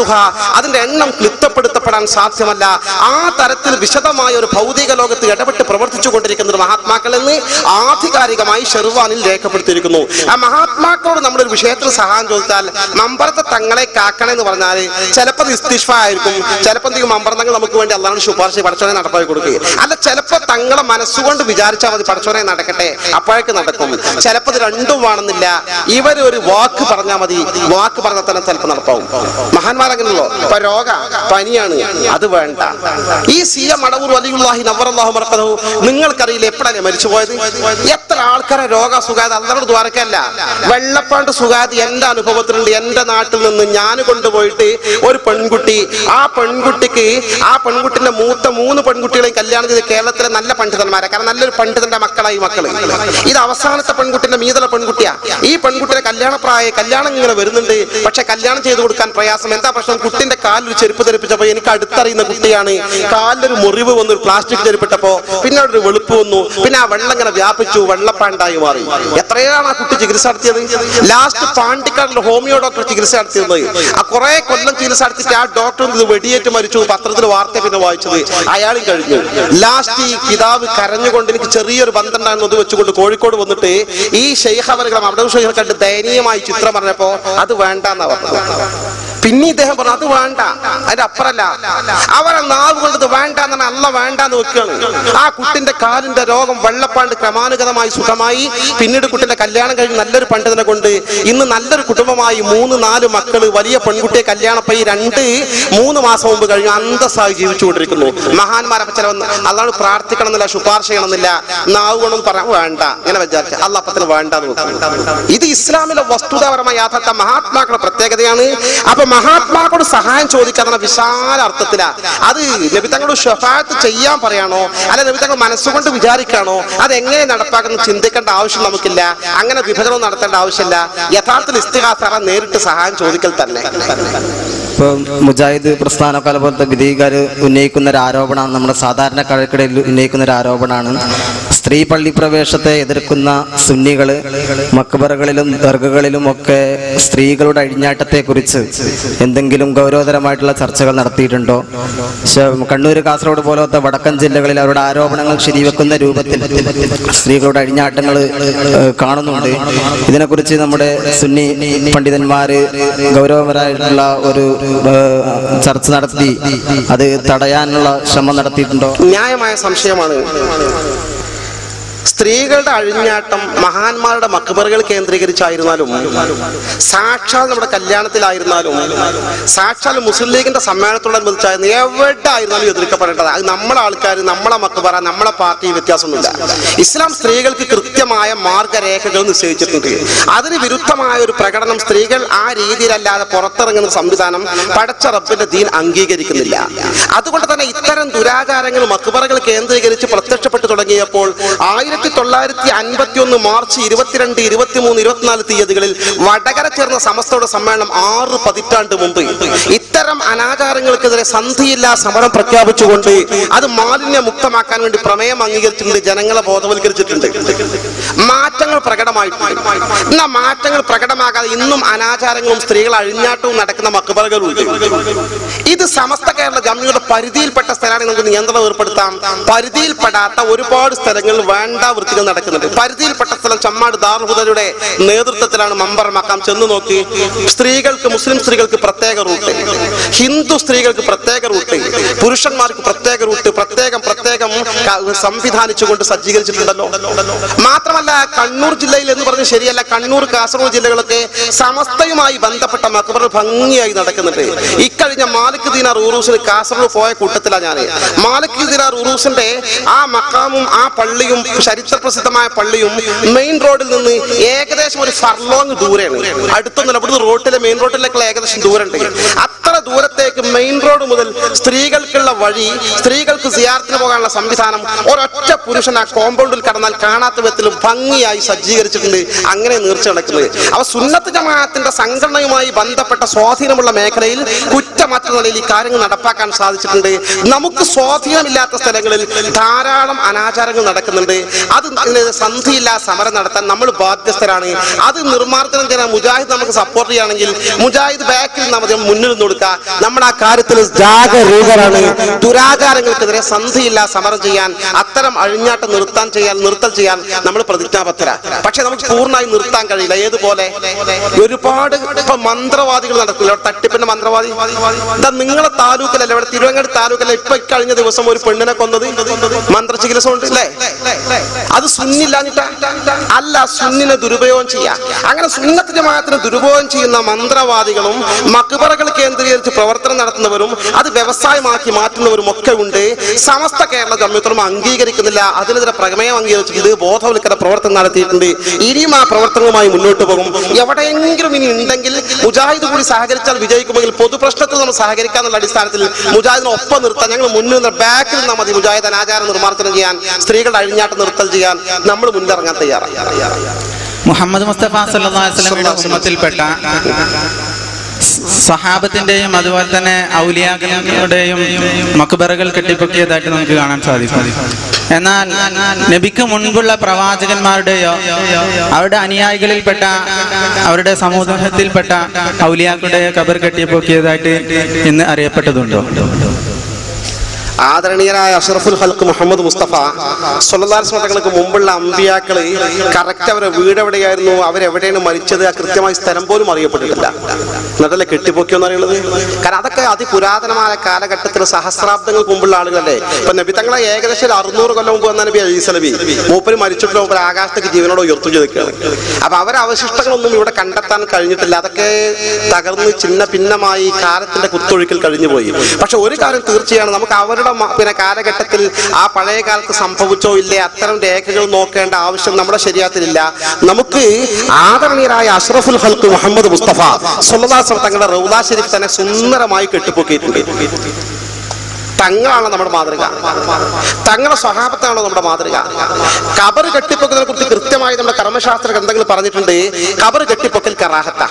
അദ്ദുഹ അതിന്റെ എണ്ണം ക്ലിപ്തപ്പെടുത്തപ്പെടാൻ സാധ്യമല്ല ആ തരത്തിൽ വിശദമായ ഒരു ഭൗതിക ലോകത്ത് ഇടപെട്ട് പ്രവർത്തിച്ചു കൊണ്ടിരിക്കുന്ന ഒരു മഹാത്മാക്കൾ എന്ന് ആധികാരികമായി ഷെർവാനിൽ രേഖപ്പെടുത്തിയിരിക്കുന്നു ആ മഹാത്മാക്കളോട് നമ്മളൊരു വിഷയത്തിൽ സഹായം ചോദിച്ചാൽ മമ്പറത്തെ തങ്ങളെ കാക്കണേ എന്ന് പറഞ്ഞാൽ ചിലപ്പോൾ ഇസ്തിഷ്ഫ ആയിരിക്കും ചിലപ്പോൾ എന്തെങ്കിലും മമ്പറത്തങ്ങൾ നമുക്ക് വേണ്ടി അല്ലാണ്ട് ശുപാർശ പടച്ചോനെ നടപ്പാക്കി കൊടുക്കുക അല്ല ചിലപ്പോൾ തങ്ങളെ മനസ്സുകൊണ്ട് വിചാരിച്ചാൽ മതി പടച്ചോനെ നടക്കട്ടെ അപ്പോഴേക്ക് നടക്കും ചിലപ്പോൾ ഇത് രണ്ടും വേണമെന്നില്ല ഇവർ ഒരു വാക്ക് പറഞ്ഞാൽ മതി വാക്ക് പറഞ്ഞാൽ തന്നെ ചിലപ്പോൾ നടപ്പാവും മഹാന്മാരങ്ങനെയല്ലോ ഇപ്പൊ രോഗ പനിയാണ് അത് വേണ്ട ഈ സി എം അടവൂർ വലിയുള്ളാഹി നവറല്ലാഹു മറക്കതഹു നിങ്ങൾക്കറിയില്ല എപ്പോഴല്ലേ മരിച്ചുപോയത് എത്ര ആൾക്കാരെ രോഗ സുഖാത അല്ലാണ്ട് ദ്വാരക്കല്ല വെള്ളപ്പാണ്ട് സുഖാതി എന്റെ അനുഭവത്തിലുണ്ട് എന്റെ നാട്ടിൽ നിന്ന് ഞാൻ കൊണ്ടുപോയിട്ട് ഒരു പെൺകുട്ടി ആ പെൺകുട്ടിക്ക് ആ പെൺകുട്ടിന്റെ മൂത്ത മൂന്ന് പെൺകുട്ടികളെയും കല്യാണം ചെയ്ത് കേരളത്തിലെ നല്ല പണ്ഡിതന്മാരെ കാരണം നല്ലൊരു പണ്ഡിതന്റെ മക്കളായി മക്കള് ഇത് അവസാനത്തെ പെൺകുട്ടിന്റെ മീതല പെൺകുട്ടിയാ ഈ പെൺകുട്ടിയുടെ കല്യാണപ്രായ കല്യാണം ഇങ്ങനെ വരുന്നുണ്ട് പക്ഷെ കല്യാണം ചെയ്തു കൊടുക്കാൻ പ്രയാസം എന്താ പ്രശ്നം കുട്ടിന്റെ കാലിൽ ഒരു ചെരുപ്പ് ധരിപ്പിച്ചപ്പോ എനിക്ക് അടുത്തറിയുന്ന കുട്ടിയാണ് കാലിലൊരു മുറിവ് വന്നു ഒരു പ്ലാസ്റ്റിക് ചെരുപ്പിട്ടപ്പോ പിന്നെ അവിടെ ഒരു വെളുപ്പ് വന്നു പിന്നെ ആ വെള്ളം ഇങ്ങനെ വ്യാപിച്ചു വെള്ളപ്പാണ്ടായി മാറി എത്രയാണ് ആ കുട്ടി ചികിത്സ നടത്തിയത് ലാസ്റ്റ് പാണ്ടിക്കാടിൽ ഹോമിയോ ഡോക്ടർ ചികിത്സ നടത്തിയിരുന്നത് ആ കുറെ കൊല്ലം ചികിത്സ നടത്തിയിട്ട് ആ ഡോക്ടർ ഇത് വെടിയേറ്റ് മരിച്ചു പത്രത്തിൽ വാർത്ത പിന്നെ വായിച്ചത് അയാളും കഴിഞ്ഞു ലാസ്റ്റ് ഈ പിതാവ് കരഞ്ഞുകൊണ്ട് എനിക്ക് ചെറിയൊരു ബന്ധമുണ്ടായിരുന്നു അത് വെച്ചുകൊണ്ട് കോഴിക്കോട് വന്നിട്ട് ഈ ഷെയ്ഖ് അവരുകളും അവിടെ ഷെയ്ഖ് കണ്ട് ദയനീയമായി ചിത്രം പറഞ്ഞപ്പോ അത് വേണ്ടെന്നാ പറഞ്ഞത് പിന്നെ ഇദ്ദേഹം പറഞ്ഞു അത് വേണ്ട അതിന്റെ അപ്പുറല്ല അവരെ നാവ് കൊണ്ടത് വേണ്ട എന്നാണ് അല്ല വേണ്ട എന്ന് വെക്കുകയാണ് ആ കുട്ടിന്റെ കാലിന്റെ രോഗം വെള്ളപ്പാണ്ട് ക്രമാനുഗതമായി സുഖമായി പിന്നീട് കുട്ടിന്റെ കല്യാണം കഴിഞ്ഞ് നല്ലൊരു പണ്ഡിതനെ കൊണ്ട് ഇന്ന് നല്ലൊരു കുടുംബമായി മൂന്ന് നാല് മക്കള് വലിയ പെൺകുട്ടിയെ കല്യാണപ്പോ ഈ രണ്ട് മൂന്ന് മാസം മുമ്പ് കഴിഞ്ഞു അന്തസ്സായി ജീവിച്ചുകൊണ്ടിരിക്കുന്നു മഹാന്മാരൊക്കെ ചില അതാണ് പ്രാർത്ഥിക്കണം എന്നില്ല ശുപാർശ ചെയ്യണമെന്നില്ല നാവ് കൊണ്ടൊന്നും പറയാൻ വേണ്ട ഇങ്ങനെ വിചാരിച്ച അല്ല അപ്പത്തിന് വേണ്ട എന്ന് വെക്കും ഇത് ഇസ്ലാമിലെ വസ്തുതാപരമായ യാഥാർത്ഥ മഹാത്മാക്കളുടെ പ്രത്യേകതയാണ് അപ്പൊ മഹാത്മാക്കളോട് സഹായം ചോദിക്കാതെ വിശാല അർത്ഥത്തിലാ അത് നബിത്തങ്ങളോട് ഷഫാത്ത് ചെയ്യാൻ പറയാണോ അല്ല നബിത്തങ്ങൾ മനസ്സുകൊണ്ട് വിചാരിക്കാണോ അത് എങ്ങനെ നടപ്പാക്കുന്ന ചിന്തിക്കേണ്ട ആവശ്യം നമുക്കില്ല അങ്ങനെ വിഭജനം നടത്തേണ്ട ആവശ്യമില്ല യഥാർത്ഥത്തിൽ ഇസ്തിഹാസ നേരിട്ട് സഹായം ചോദിക്കൽ തന്നെ ഇപ്പോൾ മുജാഹിദ് പ്രസ്ഥാനക്കാല പോലത്തെ വിധികാർ ഉന്നയിക്കുന്ന ഒരു ആരോപണമാണ് നമ്മുടെ സാധാരണക്കാർക്കിടയിൽ ഉന്നയിക്കുന്ന ഒരു ആരോപണമാണ് സ്ത്രീ പള്ളി പ്രവേശത്തെ എതിർക്കുന്ന സുന്നികൾ മക്ബറകളിലും ദർഗകളിലും ഒക്കെ സ്ത്രീകളുടെ അഴിഞ്ഞാട്ടത്തെക്കുറിച്ച് എന്തെങ്കിലും ഗൗരവതരമായിട്ടുള്ള ചർച്ചകൾ നടത്തിയിട്ടുണ്ടോ ശ- കണ്ണൂർ കാസർഗോഡ് പോലത്തെ വടക്കൻ ജില്ലകളിൽ അവരുടെ ആരോപണങ്ങൾ ശരിവെക്കുന്ന രൂപത്തിൽ സ്ത്രീകളുടെ അഴിഞ്ഞാട്ടങ്ങൾ കാണുന്നുണ്ട് ഇതിനെക്കുറിച്ച് നമ്മുടെ സുന്നി പണ്ഡിതന്മാര് ഗൗരവപരമായിട്ടുള്ള ഒരു ഏഹ്, ചർച്ച നടത്തി അത് തടയാനുള്ള ശ്രമം നടത്തിയിട്ടുണ്ടോ ന്യായമായ സംശയമാണ് സ്ത്രീകളുടെ അഴിഞ്ഞാട്ടം മഹാന്മാരുടെ മക്ബറുകൾ കേന്ദ്രീകരിച്ചായിരുന്നാലും സാക്ഷാൽ നമ്മുടെ കല്യാണത്തിലായിരുന്നാലും സാക്ഷാൽ മുസ്ലിം ലീഗിന്റെ സമ്മേളനത്തോടനുബന്ധിച്ചായിരുന്നു എവിടെ ആയിരുന്നാലും എതിർക്കപ്പെടേണ്ടത് അത് നമ്മളെ ആൾക്കാർ നമ്മളെ മക്ബറ നമ്മളെ പാർട്ടി വ്യത്യാസമൊന്നുമില്ല ഇസ്ലാം സ്ത്രീകൾക്ക് കൃത്യമായ മാർഗരേഖകൾ നിശ്ചയിച്ചിട്ടുണ്ട് അതിന് വിരുദ്ധമായ ഒരു പ്രകടനം സ്ത്രീകൾ ആ രീതിയിലല്ലാതെ പുറത്തിറങ്ങുന്ന സംവിധാനം പടച്ച റബ്ബിന്റെ ദീൻ അംഗീകരിക്കുന്നില്ല അതുകൊണ്ട് തന്നെ ഇത്തരം ദുരാചാരങ്ങൾ മക്ബറകൾ കേന്ദ്രീകരിച്ച് പ്രത്യക്ഷപ്പെട്ടു തുടങ്ങിയപ്പോൾ ആയിരത്തി തൊള്ളായിരത്തി അൻപത്തി ഒന്ന് മാർച്ച് ഇരുപത്തിരണ്ട് ഇരുപത്തിമൂന്ന് ഇരുപത്തിനാല് തീയതികളിൽ വടകര ചേർന്ന സമസ്തയുടെ സമ്മേളനം ആറ് പതിറ്റാണ്ട് മുമ്പ് ഇത്തരം അനാചാരങ്ങൾക്കെതിരെ സന്ധിയില്ലാ സമരം പ്രഖ്യാപിച്ചുകൊണ്ട് അത് മാലിന്യ മുക്തമാക്കാൻ വേണ്ടി പ്രമേയം അംഗീകരിച്ചിട്ടുണ്ട് ജനങ്ങളെ ബോധവൽക്കരിച്ചിട്ടുണ്ട് മാറ്റങ്ങൾ പ്രകടമായിട്ടുണ്ട് എന്നാ മാറ്റങ്ങൾ പ്രകടമാകാതെ ഇന്നും അനാചാരങ്ങളും സ്ത്രീകൾ അഴിഞ്ഞാട്ടവും നടക്കുന്ന മക്ബറകളുണ്ട് ഇത് സമസ്ത കേരള ജമ്മിയുടെ പരിധിയിൽപ്പെട്ട സ്ഥലമാണ് നമുക്ക് നിയന്ത്രണം ഏർപ്പെടുത്താം പരിധിയിൽപ്പെടാത്ത ഒരുപാട് സ്ഥലങ്ങളിൽ വേണ്ട വൃത്തികൾ നടക്കുന്നുണ്ട് പരിധിയിൽപ്പെട്ട സ്ഥലം ചമ്മാട് ദാർഹുദയുടെ നേതൃത്വത്തിലാണ് മമ്പർ മക്കാം ചെന്ന് നോക്കി സ്ത്രീകൾക്ക് മുസ്ലിം സ്ത്രീകൾക്ക് പ്രത്യേക റൂട്ട് ഹിന്ദു സ്ത്രീകൾക്ക് പ്രത്യേക റൂട്ട് പുരുഷന്മാർക്ക് പ്രത്യേക റൂട്ട് പ്രത്യേകം പ്രത്യേകം ക- സംവിധാനിച്ചുകൊണ്ട് സജ്ജീകരിച്ചിട്ടുണ്ടല്ലോ മാത്രമല്ല കണ്ണൂർ ജില്ലയിൽ എന്ന് പറഞ്ഞ് ശരിയല്ല കണ്ണൂർ കാസർഗോഡ് ജില്ലകളൊക്കെ സമസ്തയുമായി ബന്ധപ്പെട്ട മക്ബർ ഭംഗിയായി നടക്കുന്നുണ്ട് ഇക്കഴിഞ്ഞ മാലിക് ദീനാർ ഉറൂസിന് കാസർഗോഡ് പോയ കൂട്ടത്തിലാണ് ഞാൻ മാലിക് ദീനാർ ഉറൂസിന്റെ ആ മക്കാമും ആ പള്ളിയും ചരിത്ര പ്രസിദ്ധമായ പള്ളിയും മെയിൻ റോഡിൽ നിന്ന് ഏകദേശം ഒരു ഫർലോങ് ദൂരെയാണ് അടുത്തൊന്നുമില്ല ഇവിടുന്ന് റോട്ടിലെ മെയിൻ റോഡിലേക്കുള്ള ഏകദേശം ദൂരമുണ്ട് അത്ര ദൂരത്തേക്ക് മെയിൻ റോഡ് മുതൽ സ്ത്രീകൾക്കുള്ള വഴി സ്ത്രീകൾക്ക് സിയാർത്തിന് പോകാനുള്ള സംവിധാനം ഒരൊറ്റ പുരുഷൻ ആ കോമ്പൗണ്ടിൽ കടന്നാൽ കാണാത്ത വിധത്തിൽ ഭംഗിയായി സജ്ജീകരിച്ചിട്ടുണ്ട് അങ്ങനെ നീർച്ച നടക്കുന്നത് അവ സുന്നത്ത് ജമാഅത്തിന്റെ സംഘടനയുമായി ബന്ധപ്പെട്ട സ്വാധീനമുള്ള മേഖലയിൽ കുറ്റമറ്റ നിലയിൽ ഈ കാര്യങ്ങൾ നടപ്പാക്കാൻ സാധിച്ചിട്ടുണ്ട് നമുക്ക് സ്വാധീനമില്ലാത്ത സ്ഥലങ്ങളിൽ ധാരാളം അനാചാരങ്ങൾ നടക്കുന്നുണ്ട് അത് ഇങ്ങനെ സന്ധിയില്ലാ സമരം നടത്താൻ നമ്മൾ ബാധ്യസ്ഥരാണ് അത് നിർമ്മാർജ്ജനം ചെയ്യാൻ മുജാഹിദ് നമുക്ക് സപ്പോർട്ട് ചെയ്യുകയാണെങ്കിൽ മുജാഹിദ് ബാക്കിൽ നിന്ന് മതി മുന്നിൽ നിന്ന് കൊടുക്കുക നമ്മൾ ആ കാര്യത്തിൽ ജാഗരൂകരാണ് ദുരാചാരങ്ങൾക്കെതിരെ സന്ധിയില്ലാ സമരം ചെയ്യാൻ അത്തരം അഴിഞ്ഞാട്ടം നിർത്താൻ ചെയ്യാൻ നിർത്തൽ ചെയ്യാൻ നമ്മൾ പ്രതിജ്ഞാബദ്ധര പക്ഷെ നമുക്ക് പൂർണ്ണമായി നിർത്താൻ കഴിയില്ല ഏതുപോലെ ഒരുപാട് ഇപ്പൊ മന്ത്രവാദികൾ നടക്കില്ല ഇവിടെ തട്ടിപ്പിന്റെ മന്ത്രവാദി ഇതാ നിങ്ങളെ താലൂക്കിലല്ല ഇവിടെ തിരുവങ്ങാട് താലൂക്കല്ല ഇപ്പൊ കഴിഞ്ഞ ദിവസം ഒരു പെണ്ണിനെ കൊന്നത് മന്ത്ര ചികിത്സ ഉണ്ട് അല്ലേ അത് സുന്നില്ലാഞ്ഞിട്ടാ അല്ല സുന്നിനെ ദുരുപയോഗം ചെയ്യാം അങ്ങനെ സുന്നത്ത് ജമാഅത്തിന് ദുരുപയോഗം ചെയ്യുന്ന മന്ത്രവാദികളും മക്ബറകൾ കേന്ദ്രീകരിച്ച് പ്രവർത്തനം നടത്തുന്നവരും അത് വ്യവസായമാക്കി മാറ്റുന്നവരും ഒക്കെ ഉണ്ട് സമസ്ത കേരള ജമ്മിത്രം അംഗീകരിക്കുന്നില്ല അതിനെതിരെ പ്രമേയം അംഗീകരിച്ചിട്ട് ഇത് ബോധവൽക്കരണ പ്രവർത്തനം നടത്തിയിട്ടുണ്ട് ഇനിയും ആ പ്രവർത്തനവുമായി മുന്നോട്ട് പോകും എവിടെയെങ്കിലും ഇനി ഉണ്ടെങ്കിൽ മുജാഹിദ് കൂടി സഹകരിച്ചാൽ വിജയിക്കുമെങ്കിൽ പൊതുപ്രശ്നത്തിൽ നമ്മൾ സഹകരിക്കാന്നുള്ള അടിസ്ഥാനത്തിൽ മുജാഹിദിനെ ഒപ്പം നിർത്താൻ ഞങ്ങൾ മുന്നിൽ നിന്ന് ബാക്കിൽ നിന്നാൽ മതി മുജാഹിദ് അനാചാരം നിർമ്മാർജ്ജനം ചെയ്യാൻ സ്ത്രീകളുടെ അഴിഞ്ഞാട്ടം നിർത്തൽ ചെയ്യാൻ നമ്മൾ മുന്നിറങ്ങാൻ തയ്യാറായി മുഹമ്മദ് മുസ്തഫ സല്ലല്ലാഹു അലൈഹി വസല്ലമയുടെ ഉമ്മത്തിൽപ്പെട്ട സഹാബത്തിന്റെയും അതുപോലെ തന്നെ ഔലിയാക്കളുടെയും മക്ബറകൾ കെട്ടിപ്പൊക്കിയതായിട്ട് നമുക്ക് കാണാൻ സാധിക്കും എന്നാൽ നബിക്ക് മുൻപുള്ള പ്രവാചകന്മാരുടെയോ അവരുടെ അനുയായികളിൽപ്പെട്ട അവരുടെ സമൂഹത്തിൽപ്പെട്ട ഔലിയാക്കളുടെയോ കബർ കെട്ടിപ്പൊക്കിയതായിട്ട് ഇന്ന് അറിയപ്പെട്ടതുണ്ടോ ആദരണീയരായ അഷറഫുൽ ഹൽക്ക് മുഹമ്മദ് മുസ്തഫ സ്വല്ലാസ്മതങ്ങൾക്ക് മുമ്പുള്ള അമ്പിയാക്കള് കറക്റ്റ് അവരെ വീട് എവിടെയായിരുന്നു അവരെവിടെയാണ് മരിച്ചത് ആ കൃത്യമായ സ്ഥലം പോലും അറിയപ്പെട്ടിട്ടില്ല എന്നിട്ടല്ലേ കെട്ടിപ്പൊക്കിയെന്ന് അറിയുന്നത് കാരണം അതൊക്കെ അതിപുരാതനമായ കാലഘട്ടത്തിൽ സഹസ്രാബ്ദങ്ങൾക്ക് മുമ്പുള്ള ആളുകളല്ലേ ഇപ്പൊ നബി തങ്ങളെ ഏകദേശം ഒരു അറുന്നൂറ് കൊല്ലം മുമ്പ് വന്ന നബി അലീസ് നബി മൂപ്പര് മരിച്ചിട്ടുള്ള മുമ്പ് ആകാശത്തേക്ക് ജീവനോട് ഉയർത്തു ചെയ്തിരിക്കുകയാണ് അപ്പൊ അവരെ അവശിഷ്ടങ്ങളൊന്നും ഇവിടെ കണ്ടെത്താൻ കഴിഞ്ഞിട്ടില്ല അതൊക്കെ തകർന്ന് ചിന്ന ഭിന്നമായി കാലത്തിന്റെ കുത്തൊഴുക്കിൽ കഴിഞ്ഞുപോയി പക്ഷെ ഒരു കാര്യം തീർച്ചയാണ് നമുക്ക് അവരുടെ മ- പിന്നെ കാലഘട്ടത്തിൽ ആ പഴയ കാലത്ത് സംഭവിച്ചോ ഇല്ലേ അത്തരം രേഖകൾ നോക്കേണ്ട ആവശ്യം നമ്മുടെ ശരീരത്തിലില്ല നമുക്ക് ആദരണീയരായ അഷ്റഫുൽ ഹൽക്ക് മുഹമ്മദ് മുസ്തഫ സൊല്ലാസ് തങ്ങളുടെ റൗദ ഷെരീഫ് തന്നെ സുന്ദരമായി കെട്ടിപ്പൊക്കിയിട്ടുണ്ട് തങ്ങളാണ് നമ്മുടെ മാതൃക തങ്ങളുടെ സ്വഭാവത്താണ് നമ്മുടെ മാതൃക കബർ കെട്ടിപ്പൊക്കുന്നതിനെ കുറിച്ച് കൃത്യമായി നമ്മുടെ കർമ്മശാസ്ത്ര ഗ്രന്ഥങ്ങൾ പറഞ്ഞിട്ടുണ്ട് കബർ കെട്ടിപ്പൊക്കൽ കറാഹത്ത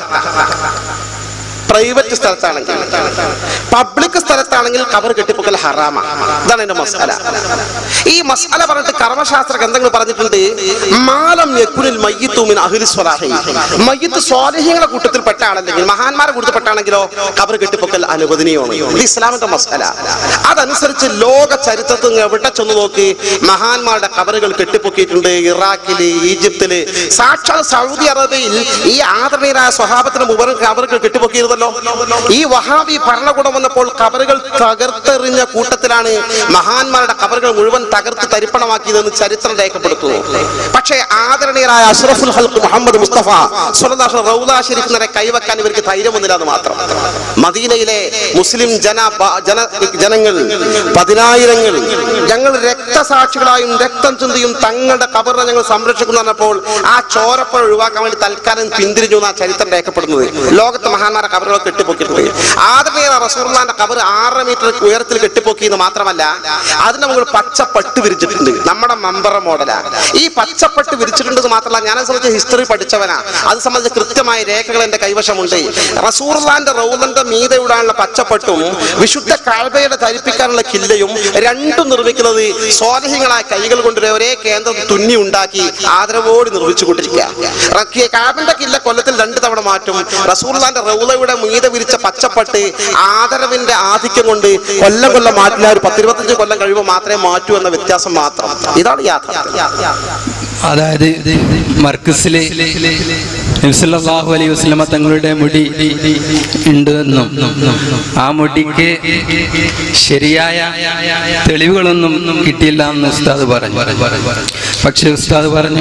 പ്രൈവറ്റ് സ്ഥലത്താണെങ്കിൽ പബ്ലിക് സ്ഥലത്താണെങ്കിൽ കബർ കെട്ടിപ്പൊക്കൽ ഹറാമ ഇതാണ് എന്റെ മസാല ഈ മസാല പറഞ്ഞിട്ട് കർമ്മശാസ്ത്ര ഗ്രന്ഥങ്ങൾ പറഞ്ഞിട്ടുണ്ട് മാലം യക്കുനിൽ മയ്യത്തു മിൻ അഹ്ലി സ്വലാഹി മയ്യത്ത് സ്വാലിഹ്യങ്ങളെ കൂട്ടത്തിൽപ്പെട്ട ആളല്ലെങ്കിൽ മഹാന്മാരെ കൂട്ടത്തിൽപ്പെട്ടാണെങ്കിലോ കബർ കെട്ടിപ്പൊക്കൽ അനുവദനീയമാണ് ഇത് ഇസ്ലാമിന്റെ മസാല അതനുസരിച്ച് ലോക ചരിത്രത്തിൽ നിന്ന് എവിടെ ചെന്ന് നോക്കി മഹാന്മാരുടെ കബറുകൾ കെട്ടിപ്പൊക്കിയിട്ടുണ്ട് ഇറാഖില് ഈജിപ്തില് സാക്ഷാൽ സൗദി അറേബ്യയിൽ ഈ ആദരണീയരായ സ്വഭാവത്തിന് മുമ്പ് കബറുകൾ കെട്ടിപ്പൊക്കിയിരുന്നല്ലോ ഈ വഹാബി ഭരണകൂടം വന്നപ്പോൾ കബറുകൾ തകർത്തെറിഞ്ഞ കൂട്ടത്തിലാണ് മഹാന്മാരുടെ കബറുകൾ മുഴുവൻ തകർത്ത് തരിപ്പണമാക്കിയതെന്ന് ചരിത്രം രേഖപ്പെടുത്തുന്നു പക്ഷേ ആദരണീയരായ അഷ്റഫുൽ ഹൽക്ക് മുഹമ്മദ് മുസ്തഫ സ്വലദാഷ റൗദ ഷെരീഫ് നേരെ കൈവെക്കാൻ ഇവർക്ക് ധൈര്യമൊന്നുമില്ല എന്ന് മാത്രം മദീനയിലെ മുസ്ലിം ജന ബ- ജന ജനങ്ങൾ പതിനായിരങ്ങൾ ഞങ്ങൾ രക്തസാക്ഷികളായും രക്തം ചിന്തിയും തങ്ങളുടെ കബറിനെ ഞങ്ങൾ സംരക്ഷിക്കുന്നു പറഞ്ഞപ്പോൾ ആ ചോരപ്പുഴ ഒഴിവാക്കാൻ വേണ്ടി തൽക്കാലം പിന്തിരിഞ്ഞു എന്നാ ചരിത്രം രേഖപ്പെടുന്നത് ലോകത്ത് മഹാന്മാരുടെ കബറുകൾ കെട്ടിപ്പൊക്കിയിട്ടുണ്ട് ആദരണീയ റസൂർലാന്റെ കബർ ആറര മീറ്റർ ഉയരത്തിൽ കെട്ടിപ്പൊക്കിയെന്ന് മാത്രമല്ല അതിന്റെ മുകളിൽ പച്ചപ്പട്ട് വിരിച്ചിട്ടുണ്ട് നമ്മുടെ മമ്പറ മോഡലാ ഈ പച്ചപ്പട്ട് വിരിച്ചിട്ടുണ്ടെന്ന് മാത്രമല്ല ഞാനെ സംബന്ധിച്ച് ഹിസ്റ്ററി പഠിച്ചവനാ അത് സംബന്ധിച്ച് കൃത്യമായ രേഖകൾ എന്റെ കൈവശമുണ്ട് റസൂർലാന്റെ റൗലന്റെ മീതയിടാനുള്ള പച്ചപ്പട്ടും വിശുദ്ധ കാഴ്ബയുടെ ധരിപ്പിക്കാനുള്ള കില്ലയും രണ്ടും നിർമ്മിക്കുന്നത് സ്വാധീനങ്ങളായ കൈകൾ കൊണ്ട് ഒരേ കേന്ദ്രം തുന്നി ഉണ്ടാക്കി ആദരവോട് നിർമ്മിച്ചു കൊണ്ടിരിക്കുക കാബിന്റെ കില്ല കൊല്ലത്തിൽ രണ്ട് തവണ മാറ്റും റസൂർലാന്റെ റൗലയുടെ മീത വിരിച്ച പച്ചപ്പട്ട് ആദരവിന്റെ ആധിക്യം കൊണ്ട് കൊല്ലം കൊല്ലം മാറ്റില്ല ഒരു പത്തിരുപത്തഞ്ച് കൊല്ലം കഴിയുമ്പോൾ മാത്രമേ മാറ്റൂ എന്ന വ്യത്യാസം മാത്രം ഇതാണ് യാഥാർത്ഥ്യം അതായത് മർക്കസിലെ നബ്സല്ലാഹു അലൈഹി വസ്ലമ തങ്ങളുടെ മുടി ഉണ്ട് എന്നും ആ മുടിക്ക് ശരിയായ തെളിവുകളൊന്നും കിട്ടിയില്ല എന്ന് ഉസ്താദ് പറഞ്ഞു പക്ഷെ ഉസ്താദ് പറഞ്ഞു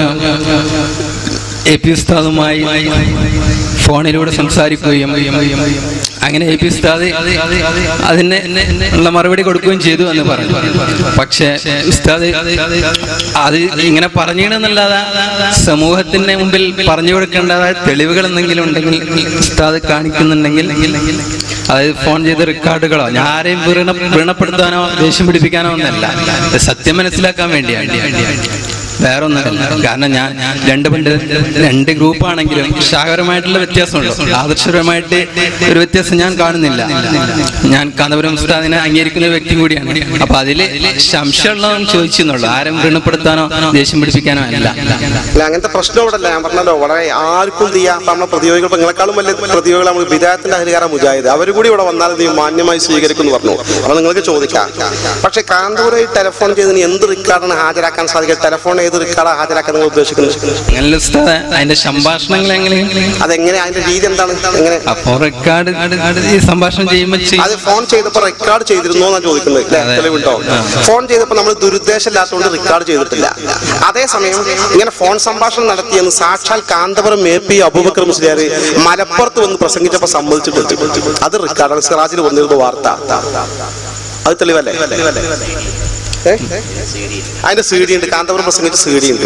എ പി ഉസ്താദുമായി ഫോണിലൂടെ സംസാരിക്കുകയും അങ്ങനെ എ പി ഉസ്താദ് അതിന് ഉള്ള മറുപടി കൊടുക്കുകയും ചെയ്തു എന്ന് പറഞ്ഞു പക്ഷേ ഉസ്താദ് അത് ഇങ്ങനെ പറഞ്ഞിടുന്നല്ലാതെ സമൂഹത്തിന്റെ മുമ്പിൽ പറഞ്ഞു കൊടുക്കേണ്ടതായ തെളിവുകൾ എന്തെങ്കിലും ഉണ്ടെങ്കിൽ ഉസ്താദ് കാണിക്കുന്നുണ്ടെങ്കിൽ അത് ഫോൺ ചെയ്ത റെക്കോർഡുകളോ ഞാൻ ആരെയും വീണ വീണപ്പെടുത്താനോ ദേഷ്യം പിടിപ്പിക്കാനോ ഒന്നല്ല ഇത് സത്യം മനസ്സിലാക്കാൻ വേണ്ടിയാണ് വേറെ ഒന്നുമല്ല കാരണം ഞാൻ രണ്ട് പണ്ട് രണ്ട് ഗ്രൂപ്പാണെങ്കിലും ശാഖപരമായിട്ടുള്ള വ്യത്യാസമുണ്ട് ആദർശപരമായിട്ട് ഒരു വ്യത്യാസം ഞാൻ കാണുന്നില്ല ഞാൻ കാന്തപുരം ഉസ്താദിനെ അംഗീകരിക്കുന്ന ഒരു വ്യക്തി കൂടിയാണ് അപ്പൊ അതില് സംശയമുള്ളതും ചോദിച്ചു എന്നുള്ളൂ ആരും ഋണപ്പെടുത്താനോ ദേഷ്യം പിടിപ്പിക്കാനോ അല്ല അല്ല അങ്ങനത്തെ പ്രശ്നം ഇവിടെ അല്ല ഞാൻ പറഞ്ഞല്ലോ വളരെ ആർക്കും ചെയ്യാം അപ്പൊ നമ്മളെ പ്രതിയോഗികൾ ഇപ്പൊ നിങ്ങളെക്കാളും വലിയ പ്രതിയോഗികൾ നമ്മൾ വിദായത്തിന്റെ അധികാരം മുജാഹിദ് അവർ കൂടി ഇവിടെ വന്നാൽ ഇത് മാന്യമായി സ്വീകരിക്കുന്നു പറഞ്ഞു അപ്പൊ നിങ്ങൾക്ക് ചോദിക്കാം പക്ഷെ കാന്തപുരം ഈ ടെലിഫോൺ ചെയ്ത് ഇനി എന്ത് റിക്കാർഡാണ് ഹാജരാക്കാൻ സാധിക്കുക ടെലിഫോൺ ഏത് റിക്കാർഡാണ് ഹാജരാക്കാൻ നിങ്ങൾ ഉദ്ദേശിക്കുന്നത് അങ്ങനെ ഉസ്താദ് അതിന്റെ സംഭാഷണങ്ങൾ എങ്ങനെ അതെങ്ങനെ അതിന്റെ രീതി എന്താണ് എങ്ങനെ അപ്പൊ റെക്കോർഡ് ഈ സംഭാഷണം ചെയ്യുമ്പോൾ അത് ഫോൺ ചെയ്തപ്പോ റെക്കോർഡ് ചെയ്തിരുന്നോ എന്നാ ചോദിക്കുന്നത് അല്ലേ? അതെ. തെളിവുണ്ടോ ആ. ഫോൺ ചെയ്തപ്പോ നമ്മൾ ദുരുദ്ദേശം ഇല്ലാത്തതുകൊണ്ട് റെക്കോർഡ് ചെയ്തിട്ടില്ല അതേസമയം ഇങ്ങനെ ഫോൺ സംഭാഷണം നടത്തിയെന്ന് സാക്ഷാൽ കാന്തപുരം എ പി അബൂബക്കർ മുസ്ലിയാർ മലപ്പുറത്ത് വന്ന് പ്രസംഗിച്ചപ്പോ സമ്മതിച്ചിട്ടുണ്ട് അത് റെക്കോർഡാണ് സിറാജിൽ വന്നിരുന്നു വാർത്ത അത് തെളിവല്ലേ ഏ? അതിന്റെ സി ഡി ഉണ്ട് കാന്തപുരം പ്രസംഗിച്ച സി ഡി ഉണ്ട്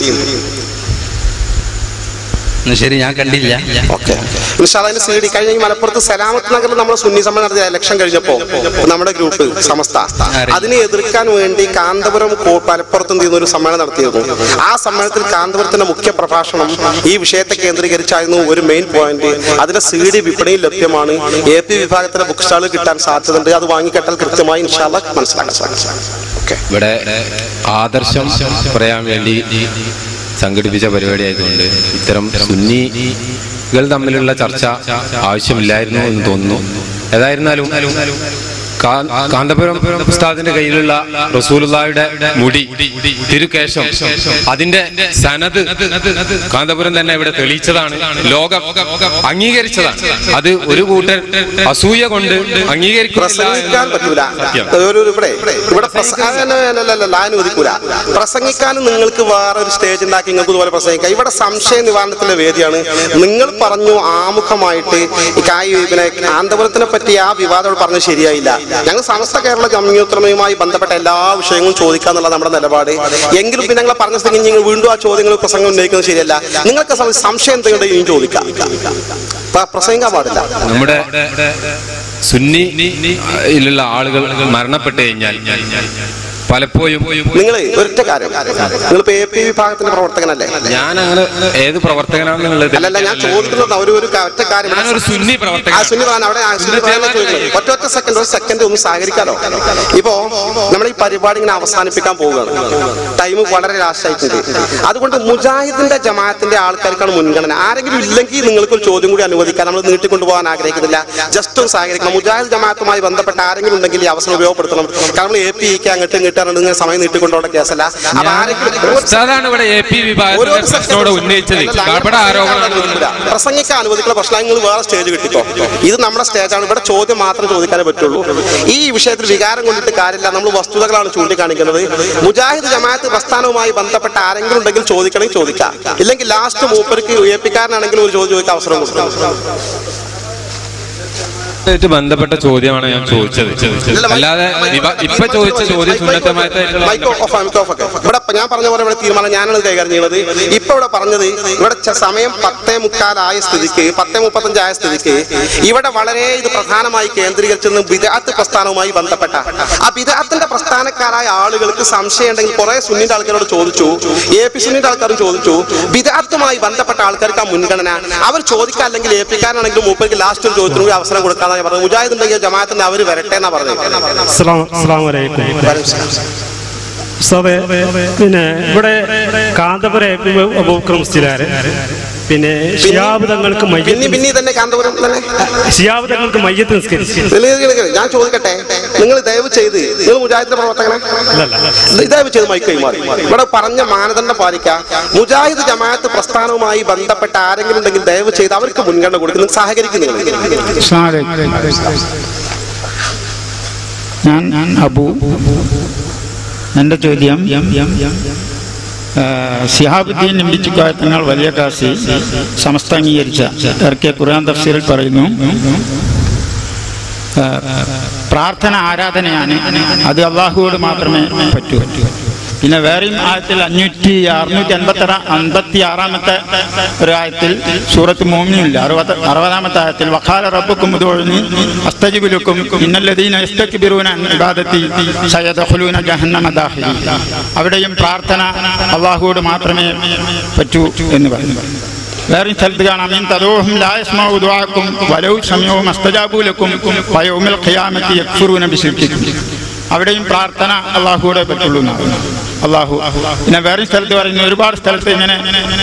എന്നാ ശരി ഞാൻ കണ്ടില്ല ഓക്കെ അതിന്റെ സി ഡി കഴിഞ്ഞ ഈ മലപ്പുറത്ത് സലാമത്ത് നഗറിൽ നമ്മൾ സുന്നി സമ്മേളനം നടത്തിയ ഇലക്ഷൻ കഴിഞ്ഞപ്പോ നമ്മുടെ ഗ്രൂപ്പ് സമസ്ത അതിനെ എതിർക്കാൻ വേണ്ടി കാന്തപുരം കോ- മലപ്പുറത്ത് എന്ത് ചെയ്യുന്ന ഒരു സമ്മേളനം നടത്തിയിരുന്നു ആ സമ്മേളനത്തിൽ കാന്തപുരത്തിന്റെ മുഖ്യ പ്രഭാഷണം ഈ വിഷയത്തെ കേന്ദ്രീകരിച്ചായിരുന്നു ഒരു മെയിൻ പോയിന്റ് അതിന്റെ സി ഡി വിപണിയിൽ ലഭ്യമാണ് എ പി വിഭാഗത്തിലെ ബുക്ക് സ്റ്റാളിൽ കിട്ടാൻ സാധ്യതയുണ്ട് അത് വാങ്ങിക്കെട്ടാൽ കൃത്യമായി ഇൻഷാല്ല മനസ്സിലാക്കാൻ സാധിക്കും ഓക്കെ ഇവിടെ ആദർശം പറയാൻ വേണ്ടി സംഘടിപ്പിച്ച പരിപാടി ആയതുകൊണ്ട് ഇത്തരം സുന്നികൾ തമ്മിലുള്ള ചർച്ച ആവശ്യമില്ലായിരുന്നു എന്ന് തോന്നുന്നു ഏതായിരുന്നാലും കാ- കാന്തപുരം ഉസ്താദിന്റെ കയ്യിലുള്ള റസൂലുള്ളായുടെ മുടി തിരുക്കേശം അതിന്റെ സനത് കാന്തപുരം തന്നെ ഇവിടെ തെളിയിച്ചതാണ് ലോകം അംഗീകരിച്ചതാണ് അത് ഒരു കൂട്ടർ അസൂയ കൊണ്ട് പ്രസംഗിക്കാൻ പറ്റൂല സത്യം. ഒരു ഒരു ഇവിടെ ഇവിടെ പ്രസ- ആ, അല്ല, അല്ല, അല്ല, അല്ല, അനുവദിക്കൂല പ്രസംഗിക്കാനും നിങ്ങൾക്ക് വേറെ ഒരു സ്റ്റേജ് ഉണ്ടാക്കി നിങ്ങൾക്ക് ഇതുപോലെ പ്രസംഗിക്കാം ഇവിടെ സംശയ നിവാരണത്തിന്റെ വേദിയാണ് നിങ്ങൾ പറഞ്ഞു ആമുഖമായിട്ട് ഈ കായ് പിന്നെ കാന്തപുരത്തിനെ പറ്റി ആ വിവാദം പറഞ്ഞത് ശരിയായില്ല ഞങ്ങൾ സമസ്ത കേരള ജമ്മിയോത്രമയുമായി ബന്ധപ്പെട്ട എല്ലാ വിഷയങ്ങളും ചോദിക്കാന്നുള്ള നമ്മുടെ നിലപാട് എങ്കിലും പിന്നെ ഞങ്ങൾ പറഞ്ഞ സ്ഥിതി നിങ്ങൾ വീണ്ടും ആ ചോദ്യങ്ങൾ പ്രസംഗം ഉന്നയിക്കുന്നത് ശരിയല്ല നിങ്ങൾക്ക് സം- സംശയം എന്തെങ്കിലും ഇനിയും ചോദിക്കാം പ- പ്രസംഗിക്കാൻ പാടില്ല നമ്മുടെ സുന്നിയിലുള്ള ആളുകൾ മരണപ്പെട്ടു കഴിഞ്ഞാൽ പലപ്പോഴും നിങ്ങൾ ഒരൊറ്റ കാര്യം നിങ്ങളിപ്പോ എ പി വിഭാഗത്തിന്റെ പ്രവർത്തകനല്ലേ ഞാൻ അങ്ങനെ ഏത് പ്രവർത്തകനാണെന്നുള്ളത് അല്ലല്ല ഞാൻ ചോദിക്കുന്നത് ഒരു ഒരു ക- ഒറ്റ കാര്യം ഞാനൊരു സുന്നി പ്രവർത്തകൻ ആ സുന്നി പ്രധാനം അവിടെ ആ സുന്നി പ്രധാനം ചോദിക്കുന്നത് ഒറ്റ ഒറ്റ സെക്കൻഡ് ഒരു സെക്കൻഡ് ഒന്ന് സഹകരിക്കാലോ ഇപ്പോ നമ്മൾ ഈ പരിപാടി ഇങ്ങനെ അവസാനിപ്പിക്കാൻ പോവുകയാണ് ടൈം വളരെ ലാസ്റ്റ് ആയിട്ടുണ്ട് അതുകൊണ്ട് മുജാഹിദിന്റെ ജമാഅത്തിന്റെ ആൾക്കാർക്കാണ് മുൻഗണന ആരെങ്കിലും ഇല്ലെങ്കിൽ നിങ്ങൾക്ക് ഒരു ചോദ്യം കൂടി അനുവദിക്കാൻ നമ്മൾ നീട്ടിക്കൊണ്ടുപോകാൻ ആഗ്രഹിക്കുന്നില്ല ജസ്റ്റ് ഒന്ന് സഹകരിക്കണം മുജാഹിദ് ജമാഅത്തുമായി ബന്ധപ്പെട്ട ആരെങ്കിലും ഉണ്ടെങ്കിൽ ഈ അവസരം ഉപയോഗപ്പെടുത്തണം കാരണം എ പി ഇക്ക് അങ്ങോട്ടും ഇങ്ങോട്ടാണ് ഇങ്ങനെ സമയം നീട്ടിക്കൊണ്ടുപോകേണ്ട കേസല്ല അപ്പൊ ആരെങ്കിലും ഉസ്താദാണ് ഇവിടെ എ പി വിഭാഗത്തിന്റെ പ്രശ്നത്തോട് ഉന്നയിച്ചത് കപട ആരോപണമാണ് പ്രസംഗിക്കാൻ അനുവദിക്കുന്ന പ്രശ്നം നിങ്ങൾ വേറെ സ്റ്റേജ് കിട്ടിക്കോ ഇത് നമ്മുടെ സ്റ്റേജാണ് ഇവിടെ ചോദ്യം മാത്രം ചോദിക്കാനേ പറ്റുള്ളൂ ഈ വിഷയത്തിൽ വികാരം കൊണ്ടിട്ട് കാര്യമില്ല നമ്മൾ വസ്തുതകളാണ് ചൂണ്ടിക്കാണിക്കുന്നത് മുജാഹിദ് ജമാഅത്ത് പ്രസ്ഥാനവുമായി ബന്ധപ്പെട്ട ആരെങ്കിലും ഉണ്ടെങ്കിൽ ചോദിക്കണമെങ്കിൽ ചോദിക്കാം ഇല്ലെങ്കിൽ ലാസ്റ്റ് മൂപ്പർക്ക് എ പിക്കാരനാണെങ്കിലും ഒരു ചോദ്യം ചോദിക്കാൻ അവസരം കൊടുക്കണം ആയിട്ട് ബന്ധപ്പെട്ട ചോദ്യമാണ് ഞാൻ ചോദിച്ചത് അല്ലാതെ ഇവ- ഇപ്പൊ ചോദിച്ച ചോദ്യം സുന്നത്തമായിട്ടുള്ള മൈക്ക് ഓഫ് ആണ്, മൈക്ക് ഓഫ് ഒക്കെ. ഇവിടെ ഇപ്പൊ ഞാൻ പറഞ്ഞ പോലെ ഇവിടെ തീരുമാനം ഞാനാണ് ഇത് കൈകാര്യം ചെയ്യുന്നത് ഇപ്പൊ ഇവിടെ പറഞ്ഞത് ഇവിടെ ച- സമയം പത്തേ മുക്കാലായ സ്ഥിതിക്ക് പത്തേ മുപ്പത്തഞ്ചായ സ്ഥിതിക്ക് ഇവിടെ വളരെ ഇത് പ്രധാനമായി കേന്ദ്രീകരിച്ചത് ബിദാത്ത് പ്രസ്ഥാനവുമായി ബന്ധപ്പെട്ട ആ ബിദാത്തിന്റെ പ്രസ്ഥാനക്കാരായ ആളുകൾക്ക് സംശയം ഉണ്ടെങ്കിൽ കുറെ സുന്നിന്റെ ആൾക്കാരോട് ചോദിച്ചു എ പി സുന്നിന്റെ ആൾക്കാരും ചോദിച്ചു ബിദാത്തുമായി ബന്ധപ്പെട്ട ആൾക്കാർക്ക് ആ മുൻഗണന അവർ ചോദിക്കാൻ അല്ലെങ്കിൽ എ പിക്കാരാണെങ്കിലും മൂപ്പർക്ക് ലാസ്റ്റ് ഒരു ചോദ്യത്തിന് കൂടി അവസരം കൊടുക്കാന്നാണ് പറഞ്ഞത് മുജാഹിദ് ഉണ്ടെങ്കിൽ ജമാഅത്തിന്റെ അവർ വരട്ടെ എന്നാ പറഞ്ഞത് അസ്സലാമലൈക്കും ഉസ്താദേ, പിന്നെ ഇവിടെ കാന്തപുര അബൂബക്കർ മുസ്ലിയാര് പിന്നെ ഷിയാബുദങ്ങൾക്ക് പിന്നെ മയ്യത്ത് പിന്നെ തന്നെ കാന്തപുരം തന്നെ ഷിയാബുദങ്ങൾക്ക് മയ്യത്ത് നിസ്കരിച്ചു നില്ല് നില്ല് നില്ല്. ഞാൻ ചോദിക്കട്ടെ നിങ്ങൾ ദയവ് ചെയ്ത് നിങ്ങൾ മുജാഹിദിന്റെ പ്രവർത്തകനെ ദയവ് ചെയ്ത് മൈക്ക് കൈമാറി ഇവിടെ പറഞ്ഞ മാനദണ്ഡം പാലിക്കുക മുജാഹിദ് ജമാഅത്ത് പ്രസ്ഥാനവുമായി ബന്ധപ്പെട്ട ആരെങ്കിലും ഉണ്ടെങ്കിൽ ദയവ് ചെയ്ത് അവർക്ക് മുൻഗണന കൊടുക്കുന്നു സഹകരിക്കുന്നു ഞാൻ ഞാൻ അബു എൻ്റെ ചോദ്യം ആ, സിഹാബുദ്ദീൻ ഇമ്പിച്ചിക്കായ തങ്ങൾ വലിയ കാശി സമസ്ത അംഗീകരിച്ച ഇറക്കിയ ഖുർആൻ തഫ്സീറിൽ പറയുന്നു ആ, പ്രാർത്ഥന ആരാധനയാണ് അത് അള്ളാഹുവോട് മാത്രമേ പറ്റൂ പിന്നെ വേറെയും ആയത്തിൽ അഞ്ഞൂറ്റി അറുന്നൂറ്റി അൻപത്തി അൻപത്തി ആറാമത്തെ ഒരു ആയത്തിൽ സൂറത്ത് മോമിനില്ല അറുപത് അറുപതാമത്തെ ആയത്തിൽ വഖാല റബ്ബുക്കും ഉദുഉനി അസ്തജിബുലക്കും ഇന്നല്ലദീന യസ്തക്ബിറൂന അൻ ഇബാദത്തി സയദഖുലൂന ജഹന്നമ ദാഖിലീൻ അവിടെയും പ്രാർത്ഥന അള്ളാഹുവോട് മാത്രമേ പറ്റൂ എന്ന് പറയുന്നു വേറെ സ്ഥലത്ത് കാണാം ഇൻ തദൂഹും ലാ യസ്മഉ ദുആക്കും വലൗ സമയൂ മസ്തജാബു ലക്കും വയൗമിൽ ഖിയാമത്തി യക്ഫുറൂന ബിശിർക്കിക്കും അവിടെയും പ്രാർത്ഥന അള്ളാഹുവോടെ പറ്റുള്ളൂ എന്നാണ് അള്ളാഹു പിന്നെ വേറെ സ്ഥലത്ത് പറയുന്നു ഒരുപാട് സ്ഥലത്ത് ഇങ്ങനെ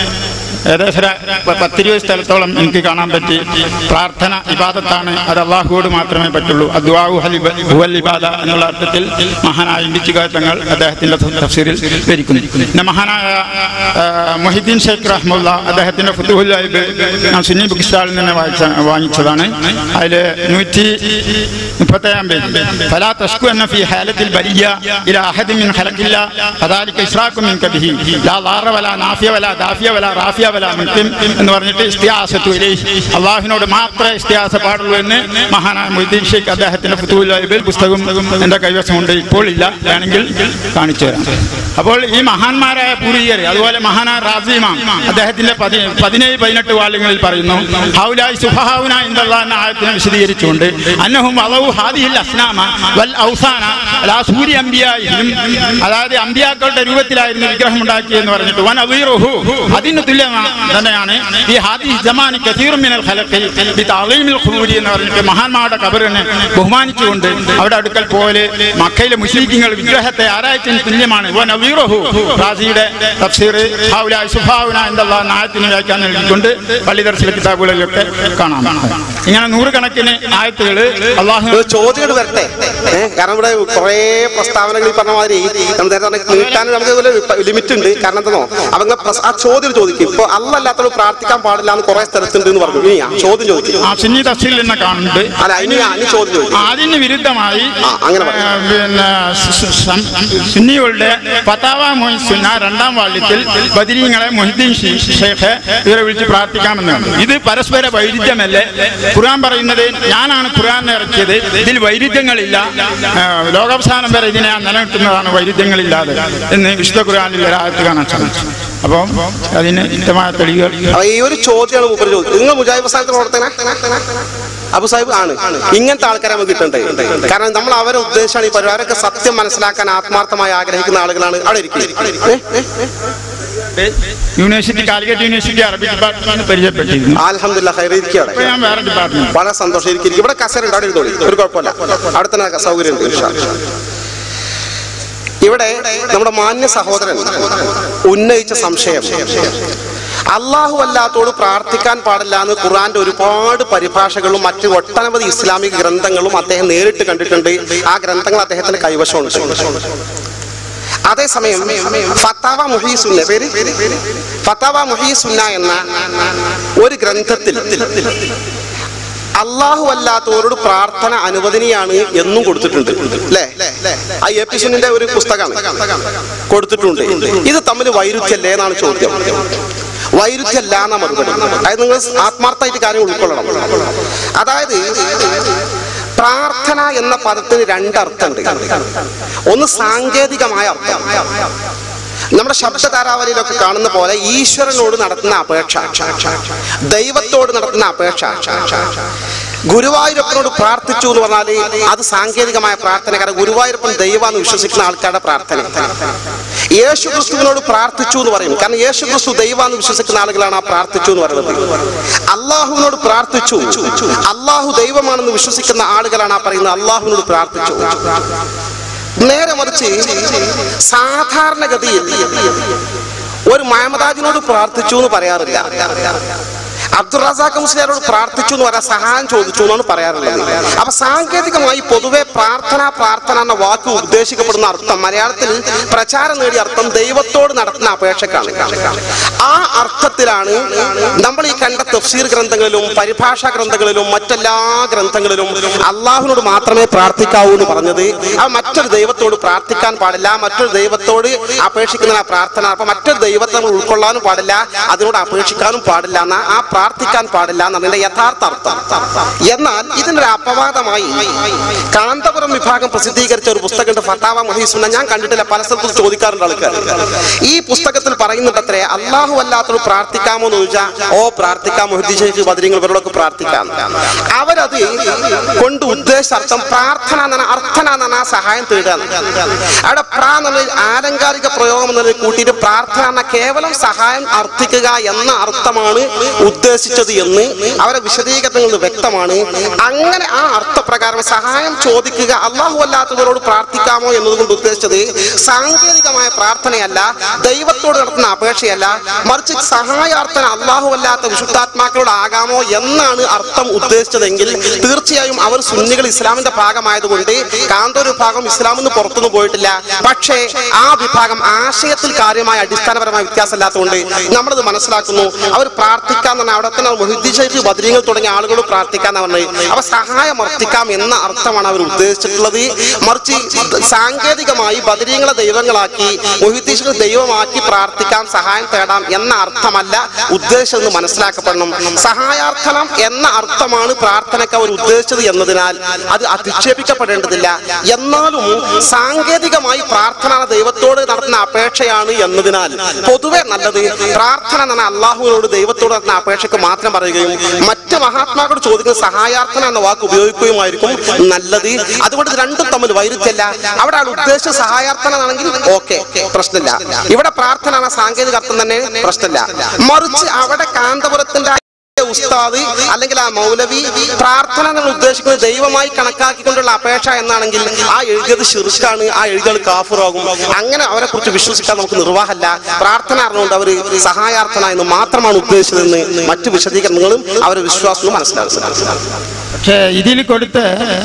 ഏകദേശം ഒരു പ- പത്തിരുപത് സ്ഥലത്തോളം എനിക്ക് കാണാൻ പറ്റി പ്രാർത്ഥന ഇബാദത്താണ് അത് അള്ളാഹുവോട് മാത്രമേ പറ്റുള്ളൂ അദ്വാഹു ഹുവൽ ഇബാദ എന്നുള്ള അർത്ഥത്തിൽ മഹാനായ ഇമ്പിച്ചുക തങ്ങൾ അദ്ദേഹത്തിന്റെ തഫ്സീറിൽ വിവരിക്കുന്നു പിന്നെ മഹാനായ ആ, മൊഹിദ്ദീൻ ഷെയ്ഖ് റഹ്മുല്ല അദ്ദേഹത്തിന്റെ ഫുത്തുഹുൽ അയ്ബ് ഞാൻ സുന്നി ബുക്ക് സ്റ്റാളിൽ നിന്ന് വായിച്ച വാങ്ങിച്ചതാണ് അതിൽ നൂറ്റി മുപ്പത്തേഴാം പേജ് ഫലാ തസ്കു എന്ന ഫി ഹാലത്തിൽ ബലിയ ഇല അഹദി മിൻ ഖലഖില്ല ഫദാലിക ഇസ്റാഖു മിൻ കബിഹി ലാ ലാറ വലാ നാഫിയ വലാ ദാഫിയ വലാ റാഫിയ വലാ മുൻകിം എന്ന് പറഞ്ഞിട്ട് ഇസ്തിയാസത്തു ഇലൈഹി അള്ളാഹുവിനോട് മാത്രമേ ഇസ്തിയാസ പാടുള്ളൂ എന്ന് മഹാനായ മൊയ്തീൻ ഷെയ്ഖ് അദ്ദേഹത്തിന്റെ ഫുത്തുൽ അയ്ബിൽ പുസ്തകം എന്റെ കൈവശമുണ്ട് ഇപ്പോൾ ഇല്ല വേണമെങ്കിൽ കാണിച്ചു തരാം അപ്പോൾ ഈ മഹാന്മാരായ പൂർവികർ അതുപോലെ മഹാനായ റാസിമാം അദ്ദേഹത്തിന്റെ പതി- പതിനേഴ് പതിനെട്ട് വാല്യങ്ങളിൽ പറയുന്നു ഹൗലായി സുഫഹാവുന ഇന്ദല്ലാ എന്ന ആയത്തിനെ വിശദീകരിച്ചുകൊണ്ട് അന്നഹും വളവു ഹാദിഹിൽ അസ്നാമ വൽ ഔസാന അലാ സൂര്യ അമ്പിയായും അതായത് അമ്പിയാക്കളുടെ രൂപത്തിലായിരുന്നു വിഗ്രഹം ഉണ്ടാക്കിയെന്ന് പറഞ്ഞിട്ട് വൻ അവീറുഹു അതിന് തുല്യമാണ് തന്നെയാണ് ഈ ഹാദി ജമാനി കസീറും മിനൽ ഖലഖിൽ ബി തഅളീമിൽ ഖുബൂരി എന്ന് പറഞ്ഞിട്ട് മഹാന്മാരുടെ കബറിനെ ബഹുമാനിച്ചുകൊണ്ട് അവിടെ അടുക്കൽ പോലെ മക്കയിലെ മുസ്ലിങ്ങൾ വിഗ്രഹത്തെ ആരാய்ച്ചതിന് തുല്യമാണ് വൻ അവീറുഹു റാസിയുടെ തഫ്സീർ ഹൗലാ സുഫാവുന എന്നുള്ള ആയത്തിന് വ്യാഖ്യാനം നൽകിക്കൊണ്ട് പള്ളി ദർശന കിതാബുകളിലൊക്കെ കാണാം ഇങ്ങനെ നൂറുകണക്കിന് ആയത്തുകൾ അള്ളാഹു ഒരു ചോദ്യം വരട്ടെ ഏഹ് കാരണം ഇവിടെ കുറെ പ്രസ്താവനകൾ ഈ പറഞ്ഞ മാതിരി നമ്മൾ നേരത്തെ പറഞ്ഞ നീട്ടാൻ നമുക്ക് ഇതുപോലെ ലിമിറ്റ് ഉണ്ട് കാരണം എന്താണോ അവങ്ങ പ്രസ്- ആ ചോദ്യം ചോദിക്കും ഇപ്പൊ അല്ലല്ലാത്തവർ പ്രാർത്ഥിക്കാൻ പാടില്ല എന്ന് കുറെ സ്ഥലത്തുണ്ട് എന്ന് പറഞ്ഞു ഇനി ആ ചോദ്യം ചോദിക്കും ആ സുന്നി തഫ്സീലിൽ തന്നെ കാണുന്നുണ്ട് അല്ല ഇനി ആ- ഇനി ചോദ്യം ചോദിക്കും അതിന് വിരുദ്ധമായി അങ്ങനെ ആ, പിന്നെ സു- സം- സുന്നികളുടെ ഫതാവ മൊയ്ൻ സുന്ന രണ്ടാം വാള്യത്തിൽ ബദരീങ്ങളെ മൊഹിദ്ദീൻ ഷീ- ഷേഖ് ഇവരെ വിളിച്ച് പ്രാർത്ഥിക്കാമെന്നാണ് ഇത് പരസ്പര വൈരുദ്ധ്യമല്ലേ ഖുർആൻ പറയുന്നത് ഞാനാണ് ഖുർആൻ ഇറക്കിയത് ഇതിൽ വൈരുദ്ധ്യങ്ങളില്ല ആ, ലോകാവസാനം വരെ ഇതിനെ നിലനിർത്തുന്നതാണ് വൈരുദ്ധ്യങ്ങളില്ലാതെ എന്ന് വിശുദ്ധ ഖുർആനിൽ ഒരാഴത്ത് കാണാൻ സാധിച്ചു അപ്പോൾ അതിന് വ്യക്തമായ തെളിവുകൾ അപ്പൊ ഈ ഒരു ചോദ്യമാണ് മൂപ്പര് ചോദിച്ചത് നിങ്ങൾ മുജാഹിദ് പ്രസ്ഥാനത്തിൽ പ്രവർത്തന അബു സാഹിബ് ആണ് ഇങ്ങനത്തെ ആൾക്കാരെ നമുക്ക് കിട്ടണ്ടേ കാരണം നമ്മൾ അവരെ ഉദ്ദേശമാണ് ഈ പരിവാരൊക്കെ സത്യം മനസ്സിലാക്കാൻ ആത്മാർത്ഥമായി ആഗ്രഹിക്കുന്ന ആളുകളാണ് അവിടെ ഇരിക്കുന്നത് university Calicut university Arabi department പരിചയപ്പെട്ടിരുന്നു അലഹമില്ല ഹൈറിയിരിക്കുകയാണ് ഇപ്പൊ ഞാൻ വേറെ ഡിപ്പാർട്ട്മെന്റ് വളരെ സന്തോഷം ഇരിക്കും ഇവിടെ കസര ഉണ്ട് അവിടെ ഇരുന്നോളി ഒരു കുഴപ്പമില്ല അവിടെ തന്നെ സൗകര്യം ഉണ്ട് ഇൻഷാ അല്ലാ. ഇവിടെ നമ്മുടെ മാന്യ സഹോദരൻ ഉന്നയിച്ച സംശയം അള്ളാഹു അല്ലാത്തോട് പ്രാർത്ഥിക്കാൻ പാടില്ല എന്ന് ഖുറാന്റെ ഒരുപാട് പരിഭാഷകളും മറ്റ് ഒട്ടനവധി ഇസ്ലാമിക ഗ്രന്ഥങ്ങളും അദ്ദേഹം നേരിട്ട് കണ്ടിട്ടുണ്ട് ആ ഗ്രന്ഥങ്ങൾ അദ്ദേഹത്തിന്റെ കൈവശമുണ്ട് അതേസമയം ഫത്താവ മുഹീസുന്ന പേര് ഫത്താവ മുഹീസുന്ന എന്ന ഒരു ഗ്രന്ഥത്തിൽ അള്ളാഹു അല്ലാത്തവരോട് പ്രാർത്ഥന അനുവദനീയാണ് എന്നും കൊടുത്തിട്ടുണ്ട് അല്ലേ ആ എ പി സുന്നിന്റെ ഒരു പുസ്തകമാണ് കൊടുത്തിട്ടുണ്ട് ഇത് തമ്മിൽ വൈരുദ്ധ്യല്ലേ എന്നാണ് ചോദ്യം വൈരുദ്ധ്യല്ല എന്ന മറുപടി അതായത് നിങ്ങൾ ആത്മാർത്ഥമായിട്ട് കാര്യം ഉൾക്കൊള്ളണം അതായത് പ്രാർത്ഥന എന്ന പദത്തിന് രണ്ടർത്ഥമുണ്ട് ഒന്ന് സാങ്കേതികമായ അർത്ഥം നമ്മുടെ ശബ്ദധാരാവലിയിലൊക്കെ കാണുന്ന പോലെ ഈശ്വരനോട് നടത്തുന്ന അപേക്ഷ ദൈവത്തോട് നടത്തുന്ന അപേക്ഷ ഗുരുവായൂരപ്പനോട് പ്രാർത്ഥിച്ചു എന്ന് പറഞ്ഞാൽ അത് സാങ്കേതികമായ പ്രാർത്ഥന കാരണം ഗുരുവായൂരപ്പൻ ദൈവമെന്ന് വിശ്വസിക്കുന്ന ആൾക്കാരുടെ പ്രാർത്ഥന യേശു ക്രിസ്തുവിനോട് പ്രാർത്ഥിച്ചു എന്ന് പറയും കാരണം യേശു ക്രിസ്തു ദൈവമെന്ന് വിശ്വസിക്കുന്ന ആളുകളാണ് ആ പ്രാർത്ഥിച്ചു എന്ന് പറയുന്നത് അള്ളാഹുവിനോട് പ്രാർത്ഥിച്ചു അള്ളാഹു ദൈവമാണെന്ന് വിശ്വസിക്കുന്ന ആളുകളാണ് ആ പറയുന്നത് അള്ളാഹുവിനോട് പ്രാർത്ഥിച്ചു നേരെ മറിച്ച് സാധാരണഗതിയിൽ ഒരു മഹമ്മദാജിനോട് പ്രാർത്ഥിച്ചു എന്ന് പറയാറില്ല അബ്ദുൾ റസാഖ് മുസ്ലിയാരോട് പ്രാർത്ഥിച്ചു എന്ന് പറയാൻ സഹായം ചോദിച്ചു എന്നാണ് പറയാറുള്ളത് അപ്പൊ സാങ്കേതികമായി പൊതുവെ പ്രാർത്ഥന പ്രാർത്ഥന എന്ന വാക്ക് ഉദ്ദേശിക്കപ്പെടുന്ന അർത്ഥം മലയാളത്തിൽ പ്രചാരം നേടിയ അർത്ഥം ദൈവത്തോട് നടത്തുന്ന അപേക്ഷക്കാണ് ആ അർത്ഥത്തിലാണ് നമ്മൾ ഈ കണ്ട തഫ്സീർ ഗ്രന്ഥങ്ങളിലും പരിഭാഷാ ഗ്രന്ഥങ്ങളിലും മറ്റെല്ലാ ഗ്രന്ഥങ്ങളിലും അള്ളാഹുവിനോട് മാത്രമേ പ്രാർത്ഥിക്കാവൂ എന്ന് പറഞ്ഞത് ആ മറ്റൊരു ദൈവത്തോട് പ്രാർത്ഥിക്കാൻ പാടില്ല മറ്റൊരു ദൈവത്തോട് അപേക്ഷിക്കുന്ന പ്രാർത്ഥന അപ്പൊ മറ്റൊരു ദൈവത്തെ നമ്മൾ ഉൾക്കൊള്ളാനും പാടില്ല അതിനോട് അപേക്ഷിക്കാനും പാടില്ല എന്ന ആ പ്രാർത്ഥിക്കാൻ പാടില്ല എന്നതിന്റെ യഥാർത്ഥ അർത്ഥം എന്നാൽ ഇതിനൊരു അപവാദമായി കാന്തപുരം വിഭാഗം പ്രസിദ്ധീകരിച്ച ഒരു പുസ്തകമുണ്ട് ഫത്താവ മഹീസുന്ന ഞാൻ കണ്ടിട്ടില്ല പല സ്ഥലത്തും ചോദിക്കാറുണ്ട് ആൾക്കാർ ഈ പുസ്തകത്തിൽ പറയുന്നുണ്ടത്രേ അള്ളാഹു അല്ലാത്തവർ പ്രാർത്ഥിക്കാമോ എന്ന് ചോദിച്ചാൽ ഓ പ്രാർത്ഥിക്കാം മുഹദ്ദീഷേഖ് ബദരിങ്ങൾ ഇവരോടൊക്കെ പ്രാർത്ഥിക്കാം അവരത് കൊണ്ട് ഉദ്ദേശാർത്ഥം പ്രാർത്ഥന എന്ന അർത്ഥന എന്ന സഹായം തേടുക അവിടെ പ്രാ എന്നുള്ള ആലങ്കാരിക പ്രയോഗം എന്നത് കൂട്ടിയിട്ട് പ്രാർത്ഥന എന്ന കേവലം സഹായം അർത്ഥിക്കുക എന്ന അർത്ഥമാണ് ഉദ്ദേശിച്ചത് എന്ന് അവരെ വിശദീകരണങ്ങൾ വ്യക്തമാണ് അങ്ങനെ ആ അർത്ഥപ്രകാരം സഹായം ചോദിക്കുക അള്ളാഹു അല്ലാത്തവരോട് പ്രാർത്ഥിക്കാമോ എന്നതുകൊണ്ട് ഉദ്ദേശിച്ചത് സാങ്കേതികമായ പ്രാർത്ഥനയല്ല ദൈവത്തോട് നടത്തുന്ന അപേക്ഷയല്ല മറിച്ച് സഹായാർത്ഥന അള്ളാഹു അല്ലാത്ത വിശുദ്ധാത്മാക്കളോട് ആകാമോ എന്നാണ് അർത്ഥം ഉദ്ദേശിച്ചതെങ്കിൽ തീർച്ചയായും അവർ സുന്നികൾ ഇസ്ലാമിന്റെ ഭാഗമായതുകൊണ്ട് കാന്തോർ വിഭാഗം ഇസ്ലാമിൽ നിന്ന് പുറത്തുനിന്ന് പോയിട്ടില്ല പക്ഷേ ആ വിഭാഗം ആശയത്തിൽ കാര്യമായ അടിസ്ഥാനപരമായ വ്യത്യാസമില്ലാത്തതുകൊണ്ട് നമ്മളത് മനസ്സിലാക്കുന്നു അവർ പ്രാർത്ഥിക്കാൻ തന്നെ അവിടെ തന്നെ മൊഹിദ്ദീൻ ഷെയ്ഖ് ബദ്രീങ്ങൾ തുടങ്ങിയ ആളുകൾ പ്രാർത്ഥിക്കാൻ പറഞ്ഞത് അവ സഹായം അർത്ഥിക്കാം എന്ന അർത്ഥമാണ് അവർ ഉദ്ദേശിച്ചിട്ടുള്ളത് മറിച്ച് സാങ്കേതികമായി ബദരീങ്ങളെ ദൈവങ്ങളാക്കി മൊഹിദ്ദീൻ ഷെയ്ഖ് ദൈവമാക്കി പ്രാർത്ഥിക്കാം സഹായം തേടാം എന്ന അർത്ഥമല്ല ഉദ്ദേശം എന്ന് മനസ്സിലാക്കപ്പെടണം സഹായാർത്ഥനം എന്ന അർത്ഥമാണ് പ്രാർത്ഥനയ്ക്ക് അവർ ഉദ്ദേശിച്ചത് എന്നതിനാൽ അത് അധിക്ഷേപിക്കപ്പെടേണ്ടതില്ല എന്നാലും സാങ്കേതികമായി പ്രാർത്ഥന ദൈവത്തോട് നടത്തുന്ന അപേക്ഷയാണ് എന്നതിനാൽ പൊതുവെ നല്ലത് പ്രാർത്ഥന എന്ന അള്ളാഹുവിനോട് ദൈവത്തോട് നടത്തുന്ന അപേക്ഷയ്ക്ക് മാത്രം പറയുകയും മറ്റ് മഹാത്മാക്കളോട് ചോദിക്കുന്ന സഹായാർത്ഥന എന്ന വാക്ക് ഉപയോഗിക്കുകയുമായിരിക്കും നല്ലത് അതുകൊണ്ട് ഇത് രണ്ടും തമ്മിൽ വൈരുദ്ധ്യല്ല അവിടെ ആൾ ഉദ്ദേശിച്ച സഹായാർത്ഥന ആണെങ്കിൽ ഓക്കെ പ്രശ്നമില്ല ഇവിടെ പ്രാർത്ഥന എന്ന സാങ്കേതിക അർത്ഥം തന്നെ പ്രശ്നമില്ല മറിച്ച് അവിടെ കാന്തപുരത്തിന്റെ ഉസ്താദ് അല്ലെങ്കിൽ ആ മൗലവി പ്രാർത്ഥന നമ്മൾ ഉദ്ദേശിക്കുന്നത് ദൈവമായി കണക്കാക്കിക്കൊണ്ടുള്ള അപേക്ഷ എന്നാണെങ്കിൽ ആ എഴുതിയത് ശിർക്കാണ് ആ എഴുതികൾ കാഫുറാകും അങ്ങനെ അവരെ കുറിച്ച് വിശ്വസിക്കാൻ നമുക്ക് നിർവാഹമല്ല പ്രാർത്ഥന അറിഞ്ഞുകൊണ്ട് അവർ സഹായാർത്ഥന എന്ന് മാത്രമാണ് ഉദ്ദേശിച്ചതെന്ന് മറ്റു വിശദീകരണങ്ങളും അവരുടെ വിശ്വാസവും മനസ്സിലാക്കുക പക്ഷേ ഇതിൽ കൊടുത്ത്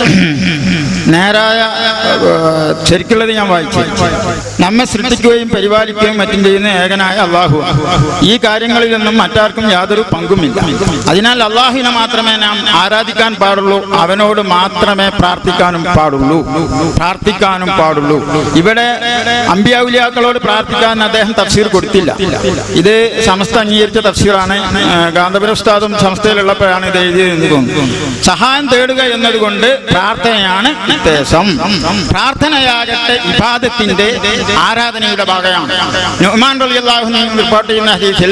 നേരായ ഏഹ്, ശരിക്കുള്ളത് ഞാൻ വായിച്ചു നമ്മെ സൃഷ്ടിക്കുകയും പരിപാലിക്കുകയും മറ്റും ചെയ്യുന്ന ഏകനായ അള്ളാഹു ഈ കാര്യങ്ങളിലൊന്നും മറ്റാർക്കും യാതൊരു പങ്കുമില്ല അതിനാൽ അള്ളാഹുവിനെ മാത്രമേ നാം ആരാധിക്കാൻ പാടുള്ളൂ അവനോട് മാത്രമേ പ്രാർത്ഥിക്കാനും പാടുള്ളൂ പ്രാർത്ഥിക്കാനും പാടുള്ളൂ ഇവിടെ അമ്പിയാവുലിയാക്കളോട് പ്രാർത്ഥിക്കാൻ അദ്ദേഹം തഫ്സീർ കൊടുത്തില്ല ഇത് സമസ്ത അംഗീകരിച്ച തഫ്സീറാണ് ഏഹ്, ഗാന്ധപുര ഉസ്താദും സമസ്തയിലുള്ളപ്പോഴാണ് ഇത് എഴുതിയതെന്ന് തോന്നുന്നു സഹായം തേടുക എന്നതുകൊണ്ട് പ്രാർത്ഥനയാണ് ഉദ്ദേശം പ്രാർത്ഥനയാകട്ടെ ഇബാദത്തിന്റെ ആരാധനയുടെ ഭാഗമാണ് നുഹ്മാൻ റളിയല്ലാഹു അൻഹു റിപ്പോർട്ട് ചെയ്യുന്ന ഹദീസിൽ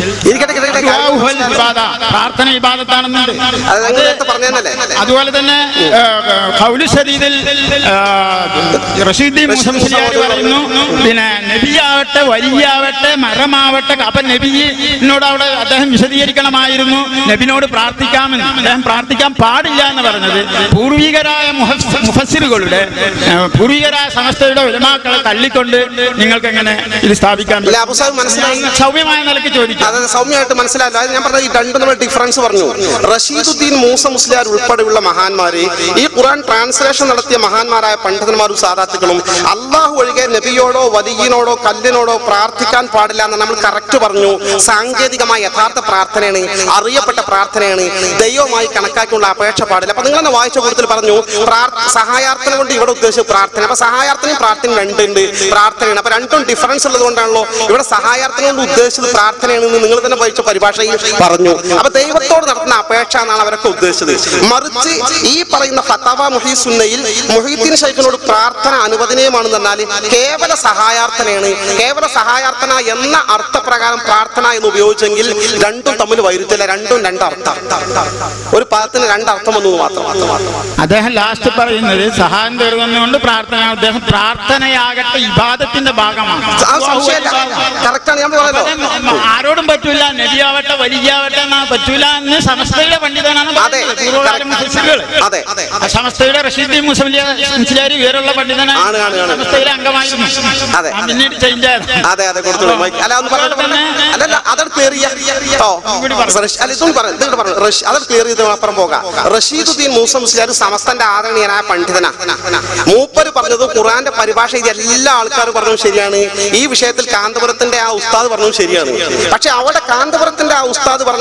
ദുആഉൽ ഇബാദ, പ്രാർത്ഥന ഇബാദത്താണെന്നുണ്ട് അതുപോലെ തന്നെ ഖൗലു ശരീദിൽ റഷീദി മുസംസിയാർ പറയുന്നു പിന്നെ നബിയാവട്ടെ വലിയാവട്ടെ മരമാവട്ടെ അപ്പൊ നബിയോട് അവിടെ അദ്ദേഹം വിശദീകരിക്കണമായിരുന്നു നബിനോട് പ്രാർത്ഥിക്കാമെന്ന് അദ്ദേഹം പ്രാർത്ഥിക്കാൻ പാടില്ല എന്ന് പറഞ്ഞത് പൂർവികരായ മുഹസ്- മുഫസ്സിറുകളുടെ ആ, പൂർവികരായ സമസ്തയുടെ ഉലമാക്കളെ തള്ളിക്കൊണ്ട് നിങ്ങൾക്ക് എങ്ങനെ ഇത് സ്ഥാപിക്കാൻ ഇല്ല, അബു സാഹിബ് മനസ്സിലായി. സൗമ്യമായ നിലയ്ക്ക് ചോദിക്കാം അതെ സൗമ്യമായിട്ട് മനസ്സിലായല്ലോ അത് ഞാൻ പറഞ്ഞ ഈ രണ്ടും തമ്മിൽ ഡിഫറൻസ് പറഞ്ഞു റഷീദുദ്ദീൻ മൂസ മുസ്ലിയാർ ഉൾപ്പെടെയുള്ള മഹാന്മാര് ഈ ഖുറാൻ ട്രാൻസ്ലേഷൻ നടത്തിയ മഹാന്മാരായ പണ്ഡിതന്മാരും സാധാത്തുക്കളും അള്ളാഹു ഒഴികെ നബിയോടോ വലിയനോടോ കല്ലിനോടോ പ്രാർത്ഥിക്കാൻ പാടില്ല എന്ന് നമ്മൾ കറക്റ്റ് പറഞ്ഞു സാങ്കേതികമായ യഥാർത്ഥ പ്രാർത്ഥനയാണ് അറിയപ്പെട്ട പ്രാർത്ഥനയാണ് ദൈവമായി കണക്കാക്കിയുള്ള അപേക്ഷ പാടില്ല അപ്പൊ നിങ്ങൾ വായിച്ച കൂട്ടത്തിൽ പറഞ്ഞു പ്രാർ- സഹായാർത്ഥന കൊണ്ട് ഇവിടെ ഉദ്ദേശിച്ച പ്രാർത്ഥന അപ്പൊ സഹായാർത്ഥനയും പ്രാർത്ഥനയും രണ്ടുണ്ട് പ്രാർത്ഥനയാണ് അപ്പൊ രണ്ടും ഡിഫറൻസ് ഉള്ളത് കൊണ്ടാണല്ലോ ഇവിടെ സഹായാർത്ഥന കൊണ്ട് ഉദ്ദേശിച്ചത് പ്രാർത്ഥനയാണെന്ന് നിങ്ങൾ തന്നെ പഠിച്ച പരിഭാഷയിൽ പറഞ്ഞു അപ്പൊ ദൈവത്തോട് നടത്തുന്ന അപേക്ഷ എന്നാണ് അവരൊക്കെ ഉദ്ദേശിച്ചത് മറിച്ച് ഈ പറയുന്ന ഫത്തവ മുഹീസുന്നയിൽ മുഹീദ്ദീൻ ഷൈഖിനോട് പ്രാർത്ഥന അനുവദനീയമാണെന്ന് പറഞ്ഞാൽ കേവല സഹായാർത്ഥനയാണ് കേവല സഹായാർത്ഥന എന്ന അർത്ഥപ്രകാരം പ്രാർത്ഥന എന്ന് ഉപയോഗിച്ചെങ്കിൽ രണ്ടും തമ്മിൽ വൈരുദ്ധ്യല്ല രണ്ടും രണ്ടർത്ഥം ഒരു പദത്തിന് രണ്ടർത്ഥം വന്നു മാത്രം അദ്ദേഹം ലാസ്റ്റ് പറയുന്നത് സഹായം തേടുന്നതുകൊണ്ട് പ്രാർത്ഥന അദ്ദേഹം പ്രാർത്ഥനയാകട്ടെ ഇബാദത്തിന്റെ ഭാഗമാണ് ആ സംശയമില്ല കറക്റ്റാണ് ഞാൻ പറയുന്നത് ആരോടും പറ്റൂല നബിയാവട്ടെ വലിയാവട്ടെ എന്നാ പറ്റൂല എന്ന് സമസ്തയുടെ പണ്ഡിതനാണ് പറയുന്നത്. പൂർവ്വകാല മുഫസ്സിറുകള്. അതെ അതെ ആ സമസ്തയുടെ റഷീദ് മുസ്ലിയാരി വേറുള്ള പണ്ഡിതനാണ് ആണ്, ആണ്, ആണ്. സമസ്തയിലെ അംഗമായിരുന്നു അതെ, ആ, പിന്നീട് ചേഞ്ച് ആയത് അതെ അതെ കൊടുത്തോളൂ മൈക്ക്. അല്ല ഒന്ന് പറഞ്ഞിട്ട് പറഞ്ഞേ. അല്ലല്ല അതത് ക്ലിയർ ചെയ്യാം അല്ല ഇതും പറഞ്ഞു ഇതും പറഞ്ഞു റഷ്- അതത് ക്ലിയർ ചെയ്ത് അപ്പുറം പോകാം റഷീദുദ്ദീൻ മൂസ മുസ്ലിയാർ സമസ്തന്റെ ആദരണീയനായ പണ്ഡിതനാ മൂപ്പര് പറഞ്ഞത് ഖുറാന്റെ പരിഭാഷ ഇത് എല്ലാ ആൾക്കാരും പറഞ്ഞതും ശരിയാണ് ഈ വിഷയത്തിൽ കാന്തപുരത്തിന്റെ ആ ഉസ്താദ് പറഞ്ഞതും ശരിയാണ് പക്ഷെ അവിടെ കാന്തപുരത്തിന്റെ ആ ഉസ്താദ് പറഞ്ഞത്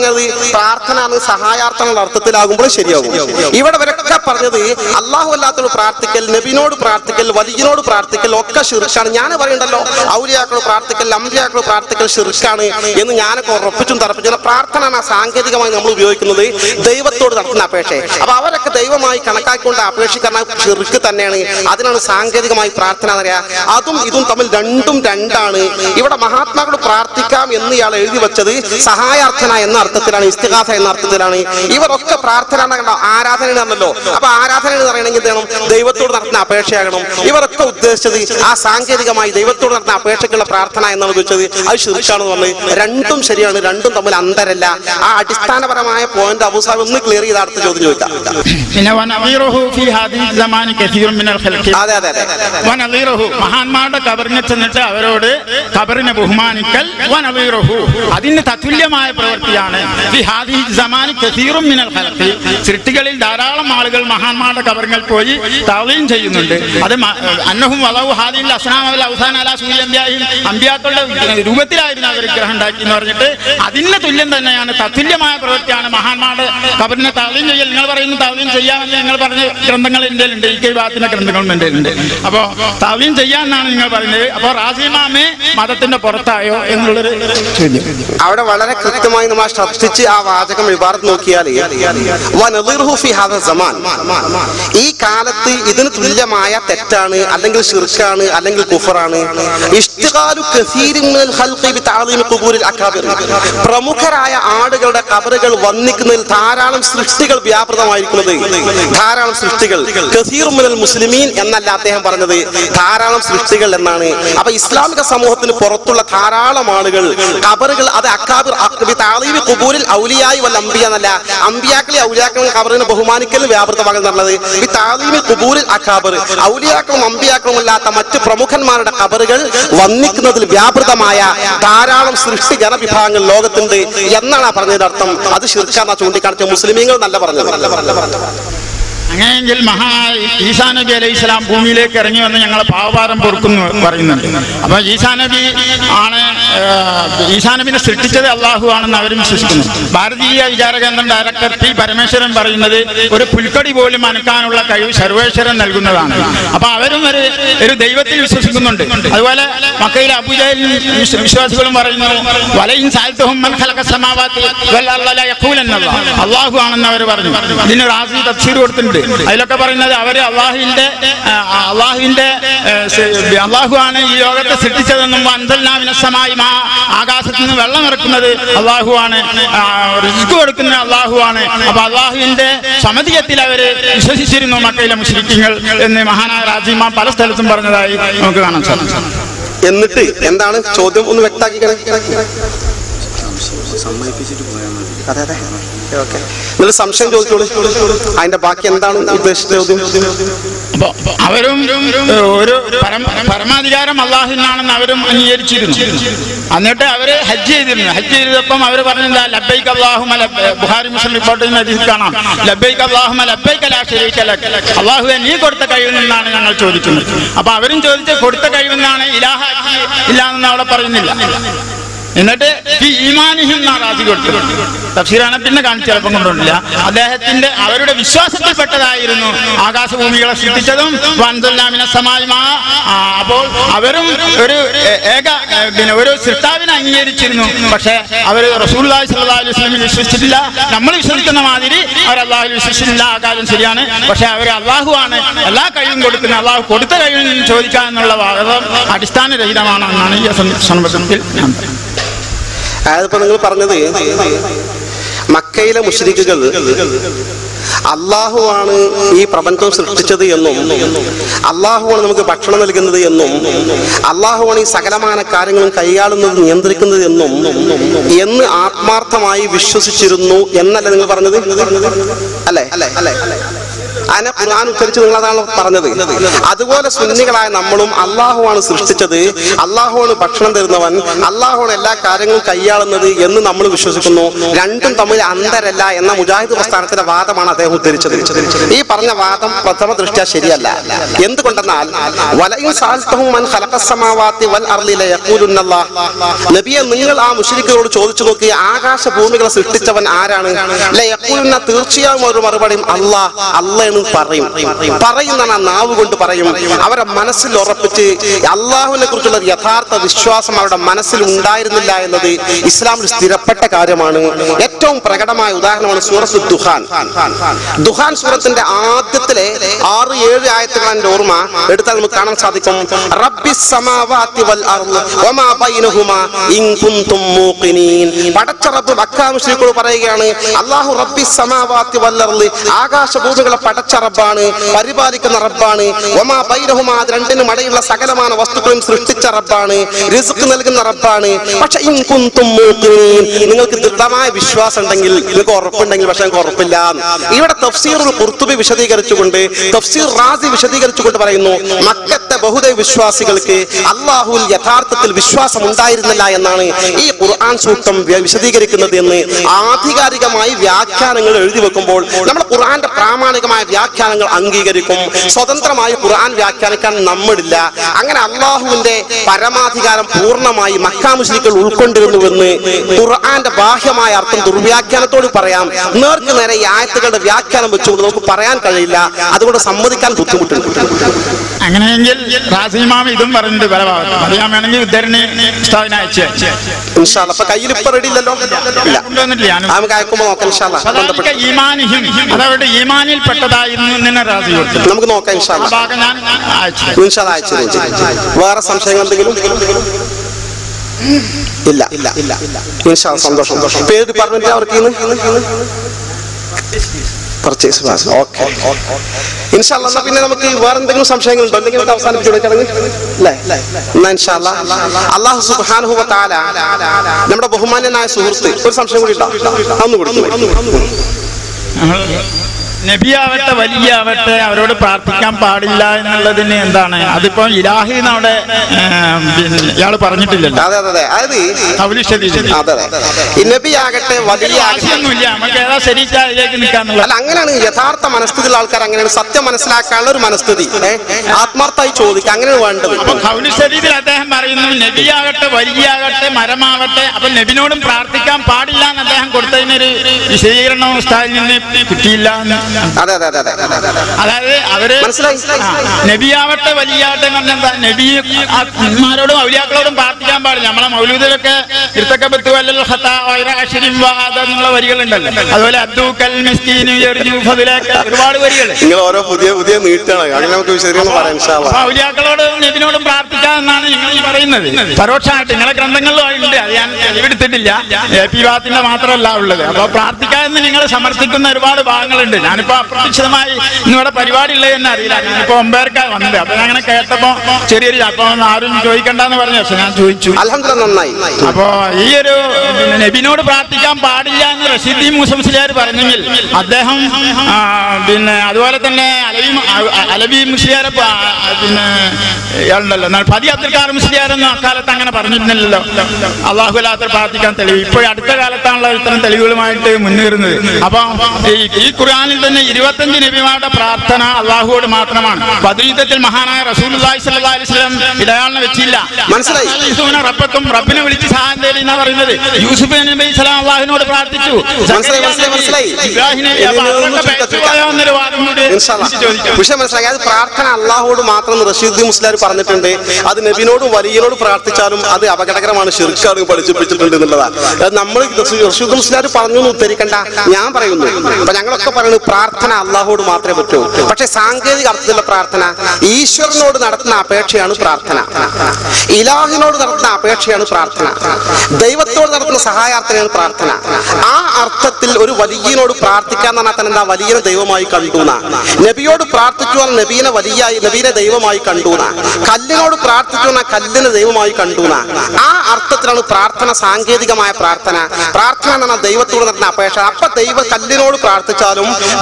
പ്രാർത്ഥന എന്ന് സഹായാർത്ഥന എന്ന അർത്ഥത്തിലാകുമ്പോൾ ശരിയാകും ഇവിടെ വരൊക്കെ പറഞ്ഞത് അള്ളാഹു അല്ലാത്തോട് പ്രാർത്ഥിക്കൽ നബിനോട് പ്രാർത്ഥിക്കൽ വലിയനോട് പ്രാർത്ഥിക്കൽ ഒക്കെ ഷിർക്കാണ് ഞാൻ പറയണ്ടല്ലോ ഔലിയാക്കളോട് പ്രാർത്ഥിക്കൽ അമ്പിയാക്കളോട് പ്രാർത്ഥിക്കൽ ഷിർക്കാണ് എന്ന് ഞാനൊക്കെ ഉറപ്പിച്ചും തറപ്പിച്ചും പ്രാർത്ഥന എന്ന സാങ്കേതികമായി നമ്മൾ ഉപയോഗിക്കുന്നത് ദൈവത്തോട് നടത്തുന്ന അപേക്ഷ അപ്പൊ അവരൊക്കെ ദൈവമായി കണക്കാക്കിക്കൊണ്ട് അപേക്ഷിക്കുന്ന ഷിർക്ക് തന്നെയാണ് അതിനാണ് സാങ്കേതികമായി പ്രാർത്ഥന എന്ന് പറയാ അതും ഇതും തമ്മിൽ രണ്ടും രണ്ടാണ് ഇവിടെ മഹാത്മാക്കളോട് പ്രാർത്ഥിക്കാം എന്ന് ഇയാൾ എഴുതി വെച്ചത് സഹായാർത്ഥന എന്ന അർത്ഥത്തിലാണ് ഇസ്തിഹാസ എന്ന അർത്ഥത്തിലാണ് ഇവരൊക്കെ പ്രാർത്ഥന എന്ന് കണ്ടോ ആരാധന എന്നാണല്ലോ അപ്പൊ ആരാധന എന്ന് പറയണമെങ്കിൽ എന്ത് ചെയ്യണം ദൈവത്തോട് നടത്തുന്ന അപേക്ഷയാകണം ഇവരൊക്കെ ഉദ്ദേശിച്ചത് ആ സാങ്കേതികമായി ദൈവത്തോട് നടത്തുന്ന അപേക്ഷയ്ക്കുള്ള പ്രാർത്ഥന എന്നാണ് ഉദ്ദേശിച്ചത് അത് ശിർക്കാണെന്ന് പറഞ്ഞത് രണ്ടും ശരിയാണ് രണ്ടും തമ്മിൽ അന്തരല്ല ആ അടിസ്ഥാനപരമായ പോയിന്റ് അബൂസാബ് ഒന്ന് ക്ലിയർ ചെയ്ത അടുത്ത ചോദ്യം ചോദിക്കാം പിന്നെ വനവീറുഹു ഫി ഹാദിഹി സമാനി കസീറും മിനൽ ഖൽഖി അതെ അതെ അതെ വനവീറുഹു മഹാന്മാരുടെ കബറിനെ ചെന്നിട്ട് അവരോട് കബറിനെ ബഹുമാനിക്കൽ വനവീറുഹു അതിന് തത്തുല്യമായ പ്രവൃത്തിയാണ് ഫി ഹാദിഹി സമാനി കസീറും മിനൽ ഖൽഖി സൃഷ്ടികളിൽ ധാരാളം ആളുകൾ മഹാന്മാരുടെ കബറുകൾ പോയി തവയും ചെയ്യുന്നുണ്ട് അത് മ- അന്നഹും വളവും ഹാദിയിൽ അസ്നാമൽ അവസാന അല സൂര്യ അമ്പിയാക്കളുടെ രൂപത്തിലായിരുന്നു അവർ വിഗ്രഹം ഉണ്ടാക്കി എന്ന് പറഞ്ഞിട്ട് അതിന് തുല്യം തന്നെയാണ് തത്തുല്യമായ പ്രവൃത്തിയാണ് മഹാന്മാരുടെ കബറിനെ തവയും ചെയ്യൽ നിങ്ങൾ പറയുന്നു തവയും ചെയ്യാമെന്ന് നിങ്ങൾ പറഞ്ഞ ഗ്രന്ഥങ്ങൾ എൻ്റെ ഉണ്ട് ഈ കെ ഭാഗത്തിന്റെ ഗ്രന്ഥങ്ങളും എൻ്റെ ഉണ്ട് അപ്പോ തവയും ചെയ്യാന്നാണ് നിങ്ങൾ പറയുന്നത് അപ്പോ റാസിമാമെ മതത്തിന്റെ പുറത്തായോ എന്നുള്ളൊരു ചോദ്യം അവിടെ വളരെ കൃത്യമായി നമ്മൾ ശ്രദ്ധിച്ച് ആ വാചകം വിഭാഗത്ത് നോക്കിയാൽ വനദിർഹു ഫി ഹാദ സമാൻ ഈ കാലത്ത് ഇതിന് തുല്യമായ തെറ്റാണ് അല്ലെങ്കിൽ ഷിർക്കാണ് അല്ലെങ്കിൽ കുഫറാണ് ഇഷ്തിഖാലു കസീരിൻ മിനൽ ഖൽഖി ബിതഅദീമി ഖുബൂരിൽ അകാബിർ പ്രമുഖരായ ആടുകളുടെ കബറുകൾ വന്നിക്കുന്നതിൽ ധാരാളം സൃഷ്ടികൾ വ്യാപൃതമായിരിക്കുന്നത് ധാരാളം സൃഷ്ടികൾ കസീറും മിനൽ മുസ്ലിമീൻ എന്നല്ല അദ്ദേഹം പറഞ്ഞത് ധാരാളം സൃഷ്ടികൾ എന്നാണ് അപ്പൊ ഇസ്ലാമിക സമൂഹത്തിന് പുറത്തുള്ള ധാരാളം ആളുകൾ കബറുകൾ അത് അക്കാബിർ താളീബി കുബൂരിൽ ഔലിയായി വല്ല അമ്പിയ എന്നല്ല അമ്പിയാക്കളെ ഔലിയാക്കളും കബറിനെ ബഹുമാനിക്കലും വ്യാപൃതമാകുന്നുള്ളത് ഈ താളീബി കുബൂരിൽ അക്കാബർ ഔലിയാക്കളും അമ്പിയാക്കളും അല്ലാത്ത മറ്റ് പ്രമുഖന്മാരുടെ കബറുകൾ വന്നിക്കുന്നതിൽ വ്യാപൃതമായ ധാരാളം സൃഷ്ടി ജനവിഭാഗങ്ങൾ ലോകത്തുണ്ട് എന്നാണ് ആ പറഞ്ഞതിന്റെ അർത്ഥം അത് ശിർക്കാന്ന ചൂണ്ടിക്കാണിച്ച മുസ്ലിമീങ്ങൾ നല്ല പറഞ്ഞത് അങ്ങനെയെങ്കിൽ മഹാ ഈസാ നബി അലൈഹി ഇസ്ലാം ഭൂമിയിലേക്ക് ഇറങ്ങി വന്ന് ഞങ്ങളെ പാവഭാരം പൊറുക്കുന്നു പറയുന്നുണ്ട് അപ്പൊ ഈസാ നബി ആണ് ഏഹ്, ഈസാ നബിനെ സൃഷ്ടിച്ചത് അള്ളാഹു ആണെന്ന് അവരും വിശ്വസിക്കുന്നു ഭാരതീയ വിചാര കേന്ദ്രം ഡയറക്ടർ പി പരമേശ്വരൻ പറയുന്നത് ഒരു പുൽക്കടി പോലും അനക്കാനുള്ള കഴിവ് സർവേശ്വരൻ നൽകുന്നതാണ് അപ്പൊ അവരും ഒരു ഒരു ദൈവത്തിൽ വിശ്വസിക്കുന്നുണ്ട് അതുപോലെ മക്കയിലെ അബുജാലും വിശ്വാസികളും പറയുന്നു വലയും സാഹിത്യവും അള്ളാഹു ആണെന്ന് അവർ പറഞ്ഞു ഇതിനൊരു ആസി തഫ്സീർ കൊടുത്തിട്ടുണ്ട് അതിലൊക്കെ പറയുന്നത് അവര് അള്ളാഹുവിന്റെ ആ, അള്ളാഹുവിന്റെ ഏ, സ- അള്ളാഹു ആണ് ഈ ലോകത്തെ സൃഷ്ടിച്ചതെന്നും അന്തൽനാമിനസമായി മാ ആകാശത്ത് നിന്ന് വെള്ളം ഇറക്കുന്നത് അള്ളാഹു ആണ് റിസ്ക് കൊടുക്കുന്ന അള്ളാഹു ആണ് അപ്പൊ അള്ളാഹുവിന്റെ സമതിയത്തിൽ അവര് വിശ്വസിച്ചിരുന്നു മക്കയിലെ മുസ്ലിങ്ങൾ എന്ന് മഹാനായ രാജിമാ പല സ്ഥലത്തും പറഞ്ഞതായി നമുക്ക് കാണാൻ സാധിക്കും എന്നിട്ട് എന്താണ് ചോദ്യം ഒന്ന് വ്യക്താക്കിക്കണേ അതെ അതെ ഓക്കെ നിങ്ങൾ സംശയം ചോദിച്ചോളൂ അതിന്റെ ബാക്കി എന്താണ് ഉദ്ദേശിച്ച ചോദ്യം അപ്പൊ അവരും ഏ, ഒരു പരം- പരമാധികാരം അള്ളാഹുവിനാണെന്ന് അവരും അംഗീകരിച്ചിരുന്നു എന്നിട്ട് അവര് ഹജ്ജ് ചെയ്തിരുന്നു ഹജ്ജ് ചെയ്തപ്പം അവർ പറഞ്ഞത് ലബൈക്ക് അള്ളാഹുമ ലബ്ബ- ബുഹാരി മുസ്ലിം റിപ്പോർട്ടിൽ നിന്ന് ഹദീസ് കാണാം ലബൈക്ക് അള്ളാഹുമ ലബൈക്ക് ലാ ശരീക ലക്. അള്ളാഹുവെ നീ കൊടുത്ത കഴിവിൽ നിന്നാണ് ഞങ്ങൾ ചോദിക്കുന്നത് അപ്പൊ അവരും ചോദിച്ച കൊടുത്ത കഴിവിൽ നിന്നാണ് ഇലാഹാക്കി ഇല്ല എന്ന് അവിടെ പറയുന്നില്ല എന്നിട്ട് ഈ ഈമാനിഹിം എന്നാണ് ആദ്യം കൊടുത്തത് തഫ്സീറാണ് പിന്നെ കാണിച്ച് ചിലപ്പം കൊണ്ടുവന്നില്ല അദ്ദേഹത്തിന്റെ അവരുടെ വിശ്വാസത്തിൽപ്പെട്ടതായിരുന്നു ആകാശഭൂമികളെ സൃഷ്ടിച്ചതും വൻതുല്ലാമിനെ സമാജമാ അപ്പോൾ അവരും ഒരു ഏ- ഏക ഏ, പിന്നെ ഒരു സൃഷ്ടാവിനെ അംഗീകരിച്ചിരുന്നു പക്ഷേ അവർ റസൂല്ലാഹി സ്വല്ലല്ലാഹു അലൈഹി വസല്ലമയിൽ വിശ്വസിച്ചിട്ടില്ല നമ്മൾ വിശ്വസിക്കുന്ന മാതിരി അവർ അള്ളാഹുവിൽ വിശ്വസിച്ചിട്ടില്ല ആ കാര്യം ശരിയാണ് പക്ഷേ അവർ അള്ളാഹു ആണ് എല്ലാ കഴിവും കൊടുക്കുന്ന അള്ളാഹു കൊടുത്ത കഴിവിൽ നിന്ന് ചോദിക്കുക എന്നുള്ള വാദം അടിസ്ഥാനരഹിതമാണ് എന്നാണ് ഈ സന്ദർഭത്തിൽ ഞാൻ പറയുന്നത് അതായത് നിങ്ങൾ പറഞ്ഞത് മക്കയിലെ മുശ്രിക്കുകൾ അള്ളാഹുവാണ് ഈ പ്രപഞ്ചം സൃഷ്ടിച്ചത് എന്നും അള്ളാഹുവാണ് നമുക്ക് ഭക്ഷണം നൽകുന്നത് എന്നും അള്ളാഹുവാണ് ഈ സകലമാന കാര്യങ്ങളും കൈയാളുന്നത് നിയന്ത്രിക്കുന്നത് എന്നും എന്ന് ആത്മാർത്ഥമായി വിശ്വസിച്ചിരുന്നു എന്നല്ല നിങ്ങൾ പറഞ്ഞത് അല്ലേ അല്ലേ അല്ലേ അതിനെ ഖുർആൻ ഉദ്ധരിച്ച് നിങ്ങൾ അതാണ് പറഞ്ഞത് അതുപോലെ സുന്നികളായ നമ്മളും അള്ളാഹുവാണ് സൃഷ്ടിച്ചത് അള്ളാഹുവാണ് ഭക്ഷണം തരുന്നവൻ അള്ളാഹുവാണ് എല്ലാ കാര്യങ്ങളും കൈയാളുന്നത് എന്ന് നമ്മൾ വിശ്വസിക്കുന്നു രണ്ടും തമ്മിൽ അന്തരല്ല എന്ന മുജാഹിദ് പ്രസ്ഥാനത്തിന്റെ വാദമാണ് അദ്ദേഹം ഉദ്ധരിച്ചത് ഈ പറഞ്ഞ വാദം പ്രഥമ ദൃഷ്ട്യാ ശരിയല്ല എന്തുകൊണ്ടെന്നാൽ വലയും സാൽത്തഹും മൻ ഖലഖസ് സമാവാതി വൽ അർളി ലയഖൂലുന്നല്ലാഹ് നബിയെ നിങ്ങൾ ആ മുശ്രിക്കുകളോട് ചോദിച്ചു നോക്കി ആകാശ ഭൂമികളെ സൃഷ്ടിച്ചവൻ ആരാണ് ലയഖൂലുന്ന തീർച്ചയായും ഒരു മറുപടിയും അല്ലാ അള്ളയെന്ന് പറയും പറയുന്ന ആ നാവ് കൊണ്ട് പറയും അവരെ മനസ്സിൽ ഉറപ്പിച്ച് അള്ളാഹുവിനെ കുറിച്ചുള്ള ഒരു യഥാർത്ഥ വിശ്വാസം അവരുടെ മനസ്സിൽ ഉണ്ടായിരുന്നില്ല എന്നത് ഇസ്ലാമിൽ സ്ഥിരപ്പെട്ട കാര്യമാണ് ഏറ്റവും പ്രകടമായ ഉദാഹരണമാണ് സൂറത്ത് ദുഹാൻ ദുഹാൻ സൂറത്തിന്റെ ആദ്യത്തിലെ ആറ് ഏഴ് ആയത്തുകൾ എന്റെ ഓർമ്മ എടുത്താൽ നമുക്ക് കാണാൻ സാധിക്കും റബ്ബിസ് സമാവാതി വൽ അർള് വമാ ബൈനഹുമാ ഇൻ കുൻതും മൂഖിനീൻ പടച്ച റബ്ബ് മക്കാ മുശ്രിക്കുകൾ പറയുകയാണ് അല്ലാഹു റബ്ബിസ് സമാവാതി വൽ അർള് ആകാശഭൂമികളെ പടച്ച റബ്ബാണ് പരിപാലിക്കുന്ന റബ്ബാണ് വമാ ബൈനഹുമാ അത് രണ്ടിനും ഇടയിലുള്ള സകലமான വസ്തുക്കളും സൃഷ്ടിച്ച റബ്ബാണ് റിസ്ക് നൽകുന്ന റബ്ബാണ് പക്ഷെ ഇൻ കുൻതും മൂഖിനീൻ നിങ്ങൾക്ക് ദൃഢമായ വിശ്വാസം ഉണ്ടെങ്കിൽ നിങ്ങൾക്ക് ഉറപ്പുണ്ടെങ്കിൽ പക്ഷെ നിങ്ങൾക്ക് ഉറപ്പില്ല ഇവിടെ തഫ്സീറുൽ ഖുർത്തുബി വിശദീകരിച്ചുകൊണ്ട് തഫ്സീർ റാസി വിശദീകരിച്ചുകൊണ്ട് പറയുന്നു മക്കത്തെ ബഹുദൈവ വിശ്വാസികൾക്ക് അള്ളാഹുവിൽ യഥാർത്ഥത്തിൽ വിശ്വാസം ഉണ്ടായിരുന്നില്ല എന്നാണ് ഈ ഖുർആൻ സൂക്തം വ്യ- വിശദീകരിക്കുന്നത് എന്ന് ആധികാരികമായി വ്യാഖ്യാനങ്ങൾ എഴുതി വെക്കുമ്പോൾ നമ്മൾ ഖുർആന്റെ പ്രാമാണികമായ വ്യാഖ്യാനങ്ങൾ അംഗീകരിക്കും സ്വതന്ത്രമായി ഖുർആൻ വ്യാഖ്യാനിക്കാൻ നമ്മളില്ല അങ്ങനെ അള്ളാഹുവിന്റെ പരമാധികാരം പൂർണ്ണമായി മക്കാമുശ്രികൾ ഉൾക്കൊണ്ടിരുന്നുവെന്ന് ഖുർആന്റെ ബാഹ്യമായ അർത്ഥം ദുർവ്യാഖ്യാനത്തോട് പറയാം നേർക്ക് നേരെ ഈ ആയത്തുകളുടെ വ്യാഖ്യാനം വെച്ചുകൊണ്ട് നമുക്ക് പറയാൻ കഴിയില്ല അതുകൊണ്ട് സമ്മതിക്കാൻ ബുദ്ധിമുട്ടുണ്ട് അങ്ങനെയെങ്കിൽ റാസിമാം ഇതും പറയുന്നുണ്ട് പല ഭാഗത്തും അത് ഞാൻ വേണമെങ്കിൽ ഉദ്ധരണി ഉസ്താദിനെ അയച്ചു ഇൻഷാല്ല അപ്പൊ കയ്യിൽ ഇപ്പൊ റെഡി ഇല്ലല്ലോ ഇല്ല കൊണ്ടുവന്നിട്ടില്ല ഞാൻ ആ, നമുക്ക് അയക്കുമ്പോ നോക്കാം ഇൻഷാല്ല ഫദാലിക ഈമാനിഹിം അത് അവരുടെ ഈമാനിൽ പെട്ടതായിരുന്നു എന്ന് റാസി കൊടുത്തു നമുക്ക് നോക്കാം ഇൻഷാല്ല ആ ഭാഗം ഞാൻ അയച്ചു ഇൻഷാല്ല അയച്ചു തരും. വേറെ സംശയങ്ങൾ എന്തെങ്കിലും ഇല്ല ഇല്ല ഇല്ല ഇൻഷാ സന്തോഷം സന്തോഷം പേര് പറഞ്ഞില്ല അവർക്ക് ഇന്ന് പർച്ചേസ് പാസ് ഓക്കെ ഇൻഷാല്ല എന്നാ പിന്നെ നമുക്ക് വേറെ എന്തെങ്കിലും സംശയങ്ങൾ ഉണ്ടോ എന്തെങ്കിലും നമുക്ക് അവസാനിപ്പിച്ചു കൊടുക്കണമെങ്കിൽ അല്ലേ എന്നാ ഇൻഷാല്ല അള്ളാഹു സുബ്ഹാനഹു വ തആല നമ്മുടെ ബഹുമാന്യനായ സുഹൃത്ത് ഒരു സംശയം കൂടി ഉണ്ടോ അന്ന് കൊടുത്തു നബിയാവട്ടെ വലിയാവട്ടെ അവരോട് പ്രാർത്ഥിക്കാൻ പാടില്ല എന്നുള്ളതിന് എന്താണ് അതിപ്പോ ഇലാഹി നമ്മുടെ പിന്നെ ഇയാള് പറഞ്ഞിട്ടില്ലല്ലോ അതെ അതെ അതെ അതായത് കൗലി ശരീരം അതെ അതെ ഈ നബി ആകട്ടെ വലിയ ആകട്ടെ ആശയൊന്നുമില്ല നമുക്ക് ഏതാ ശരിച്ച അതിലേക്ക് നിൽക്കാന്നുള്ള അല്ല അങ്ങനെയാണ് യഥാർത്ഥ മനസ്ഥിതിയുള്ള ആൾക്കാർ അങ്ങനെയാണ് സത്യം മനസ്സിലാക്കാനുള്ള ഒരു മനസ്ഥിതി ഏ? ആത്മാർത്ഥമായി ചോദിക്കുക അങ്ങനെയാണ് വേണ്ടത് അപ്പൊ കൗലി ശരീരത്തിൽ അദ്ദേഹം പറയുന്നു നബിയാകട്ടെ വലിയാകട്ടെ മരമാവട്ടെ അപ്പൊ നബിനോടും പ്രാർത്ഥിക്കാൻ പാടില്ല എന്ന് അദ്ദേഹം കൊടുത്തതിനൊരു വിശദീകരണം ഉസ്താദിൽ നിന്ന് കിട്ടിയില്ല എന്ന് അതെ അതെ അതെ അതെ അതെ, അതെ, അതെ. അതായത് അവര് മനസ്സിലായി ആ, നബിയാവട്ടെ വലിയാവട്ടെ എന്ന് പറഞ്ഞാൽ എന്താ നബി ആത്മാരോടും ഔലിയാക്കളോടും പ്രാർത്ഥിക്കാൻ പാടില്ല നമ്മളെ മൗലൂദിലൊക്കെ ഇരുത്തക്കബത്ത് വല്ലൽ ഖത്താ വൈറ അശ്രിം വഹാദ എന്നുള്ള വരികളുണ്ടല്ലോ അതുപോലെ അദ്ദൂക്കൽ മിസ്കീനു യർജു ഫദിലേക്ക് ഒരുപാട് വരികൾ നിങ്ങൾ ഓരോ പുതിയ പുതിയ നീട്ടാണ് അങ്ങനെ നമുക്ക് വിശദീകരണം പറയാം ഇൻഷാ അല്ലാ. അപ്പൊ ഔലിയാക്കളോടും നബിനോടും പ്രാർത്ഥിക്കാം എന്നാണ് നിങ്ങൾ ഈ പറയുന്നത് പരോക്ഷമായിട്ട് നിങ്ങളെ ഗ്രന്ഥങ്ങളിലും ഉണ്ട് അത് ഞാൻ തെളിവെടുത്തിട്ടില്ല എ പി വാത്തിന്റെ മാത്രമല്ല ഉള്ളത് അപ്പൊ പ്രാർത്ഥിക്കാമെന്ന് നിങ്ങൾ സമർത്ഥിക്കുന്ന ഒരുപാട് ഭാഗങ്ങളുണ്ട് ഞാനിപ്പോ അപ്രതീക്ഷിതമായി ഇന്നിവിടെ പരിപാടി ഉള്ളത് തന്നെ അറിയില്ല ഞാനിപ്പോ ഒമ്പേർക്കാ വന്നത് അപ്പൊ ഞാൻ അങ്ങനെ കേട്ടപ്പോ ചെറിയൊരു അപ്പൊ ആരും ചോദിക്കണ്ടെന്ന് പറഞ്ഞു പക്ഷെ ഞാൻ ചോദിച്ചു അൽഹംദുലില്ലാ നന്നായി അപ്പോ ഈ ഒരു പിന്നെ നബിനോട് പ്രാർത്ഥിക്കാൻ പാടില്ല എന്ന് റഷീദി മുസംസിലാർ പറഞ്ഞെങ്കിൽ അദ്ദേഹം ആ, പിന്നെ അതുപോലെ തന്നെ അലവി അ- അലവി മുസ്ലിയാരെ പ- ആ, പിന്നെ ഇയാളുണ്ടല്ലോ എന്നാൽ പതി അബ്ദുൽ കാർ മുസ്ലിയാരൊന്നും അക്കാലത്ത് അങ്ങനെ പറഞ്ഞിരുന്നില്ലല്ലോ അള്ളാഹു അല്ലാത്ത പ്രാർത്ഥിക്കാൻ തെളിവ് ഇപ്പൊ അടുത്ത കാലത്താണല്ലോ ഇത്തരം തെളിവുകളുമായിട്ട് മുന്നേറുന്നത് അപ്പൊ ഈ- ഈ ഖുർആനിൽ തന്നെ ഇരുപത്തഞ്ച് നബിമാരുടെ പ്രാർത്ഥന അള്ളാഹുവോട് മാത്രമാണ് പതിയുദ്ധത്തിൽ മഹാനായ റസൂൽ സ്വല്ലല്ലാഹി അലൈഹി വസല്ലം ഇടയാളിനെ വെച്ചില്ല മനസ്സിലായി. യൂസുഫിനെ റബ്ബക്കും റബ്ബിനെ വിളിച്ച് സഹായം തേടി എന്നാ പറയുന്നത് യൂസുഫ് നബി സ്വലാം അള്ളാഹിനോട് പ്രാർത്ഥിച്ചു മനസ്സിലായി മനസ്സിലായി മനസ്സിലായി ഇബ്രാഹിം നബി അപ്പൊ അവരൊക്കെ ബാക്ക് പോയോ എന്നൊരു വാദം കൂടി ഇൻഷാ അല്ലാ. എനിക്ക് ചോദിക്കാം വിഷയം മനസ്സിലാക്കി അത് പ്രാർത്ഥന അള്ളാഹുവോട് മാത്രം എന്ന് റഷീദ് മുസ്ലാർ പറഞ്ഞിട്ടുണ്ട് അത് നബിനോടും വലിയനോട് പ്രാർത്ഥിച്ചാലും അത് അപകടകരമാണ് ഷിർക്കാണ് പഠിപ്പിച്ചിട്ടുണ്ട് എന്നുള്ളതാണ് അത് നമ്മൾ റഷീദ് മുസ്ലാർ പറഞ്ഞു എന്ന് ഉദ്ധരിക്കണ്ട ഞാൻ പറയുന്നു അപ്പൊ ഞങ്ങളൊക്കെ പറയുന്നത് പ്രാർത്ഥന അള്ളാഹുവോട് മാത്രമേ പറ്റൂ പക്ഷെ സാങ്കേതിക അർത്ഥത്തിലുള്ള പ്രാർത്ഥന ഈശ്വരനോട് നടത്തുന്ന അപേക്ഷയാണ് പ്രാർത്ഥന ഇലാഹിനോട് നടത്തുന്ന അപേക്ഷയാണ് പ്രാർത്ഥന ദൈവത്തോട് നടത്തുന്ന സഹായാർത്ഥനയാണ് പ്രാർത്ഥന ആ അർത്ഥത്തിൽ ഒരു വലിയനോട് പ്രാർത്ഥിക്കാൻ പറഞ്ഞാൽ തന്നെ എന്താ വലിയ ദൈവമായി കണ്ടു എന്നാ. നബിയോട് പ്രാർത്ഥിച്ചു പറഞ്ഞാൽ നബീനെ വലിയ നബീനെ ദൈവമായി കണ്ടു എന്നാ. കല്ലിനോട് പ്രാർത്ഥിച്ചു പറഞ്ഞാൽ കല്ലിനെ ദൈവമായി കണ്ടു എന്നാ. ആ അർത്ഥത്തിലാണ് പ്രാർത്ഥന സാങ്കേതികമായ പ്രാർത്ഥന പ്രാർത്ഥന എന്ന് പറഞ്ഞാൽ ദൈവത്തോട് നടത്തുന്ന അപേക്ഷ അപ്പൊ ദൈവ കല്ലിനോട് പ്രാർത്ഥിച്ചാലും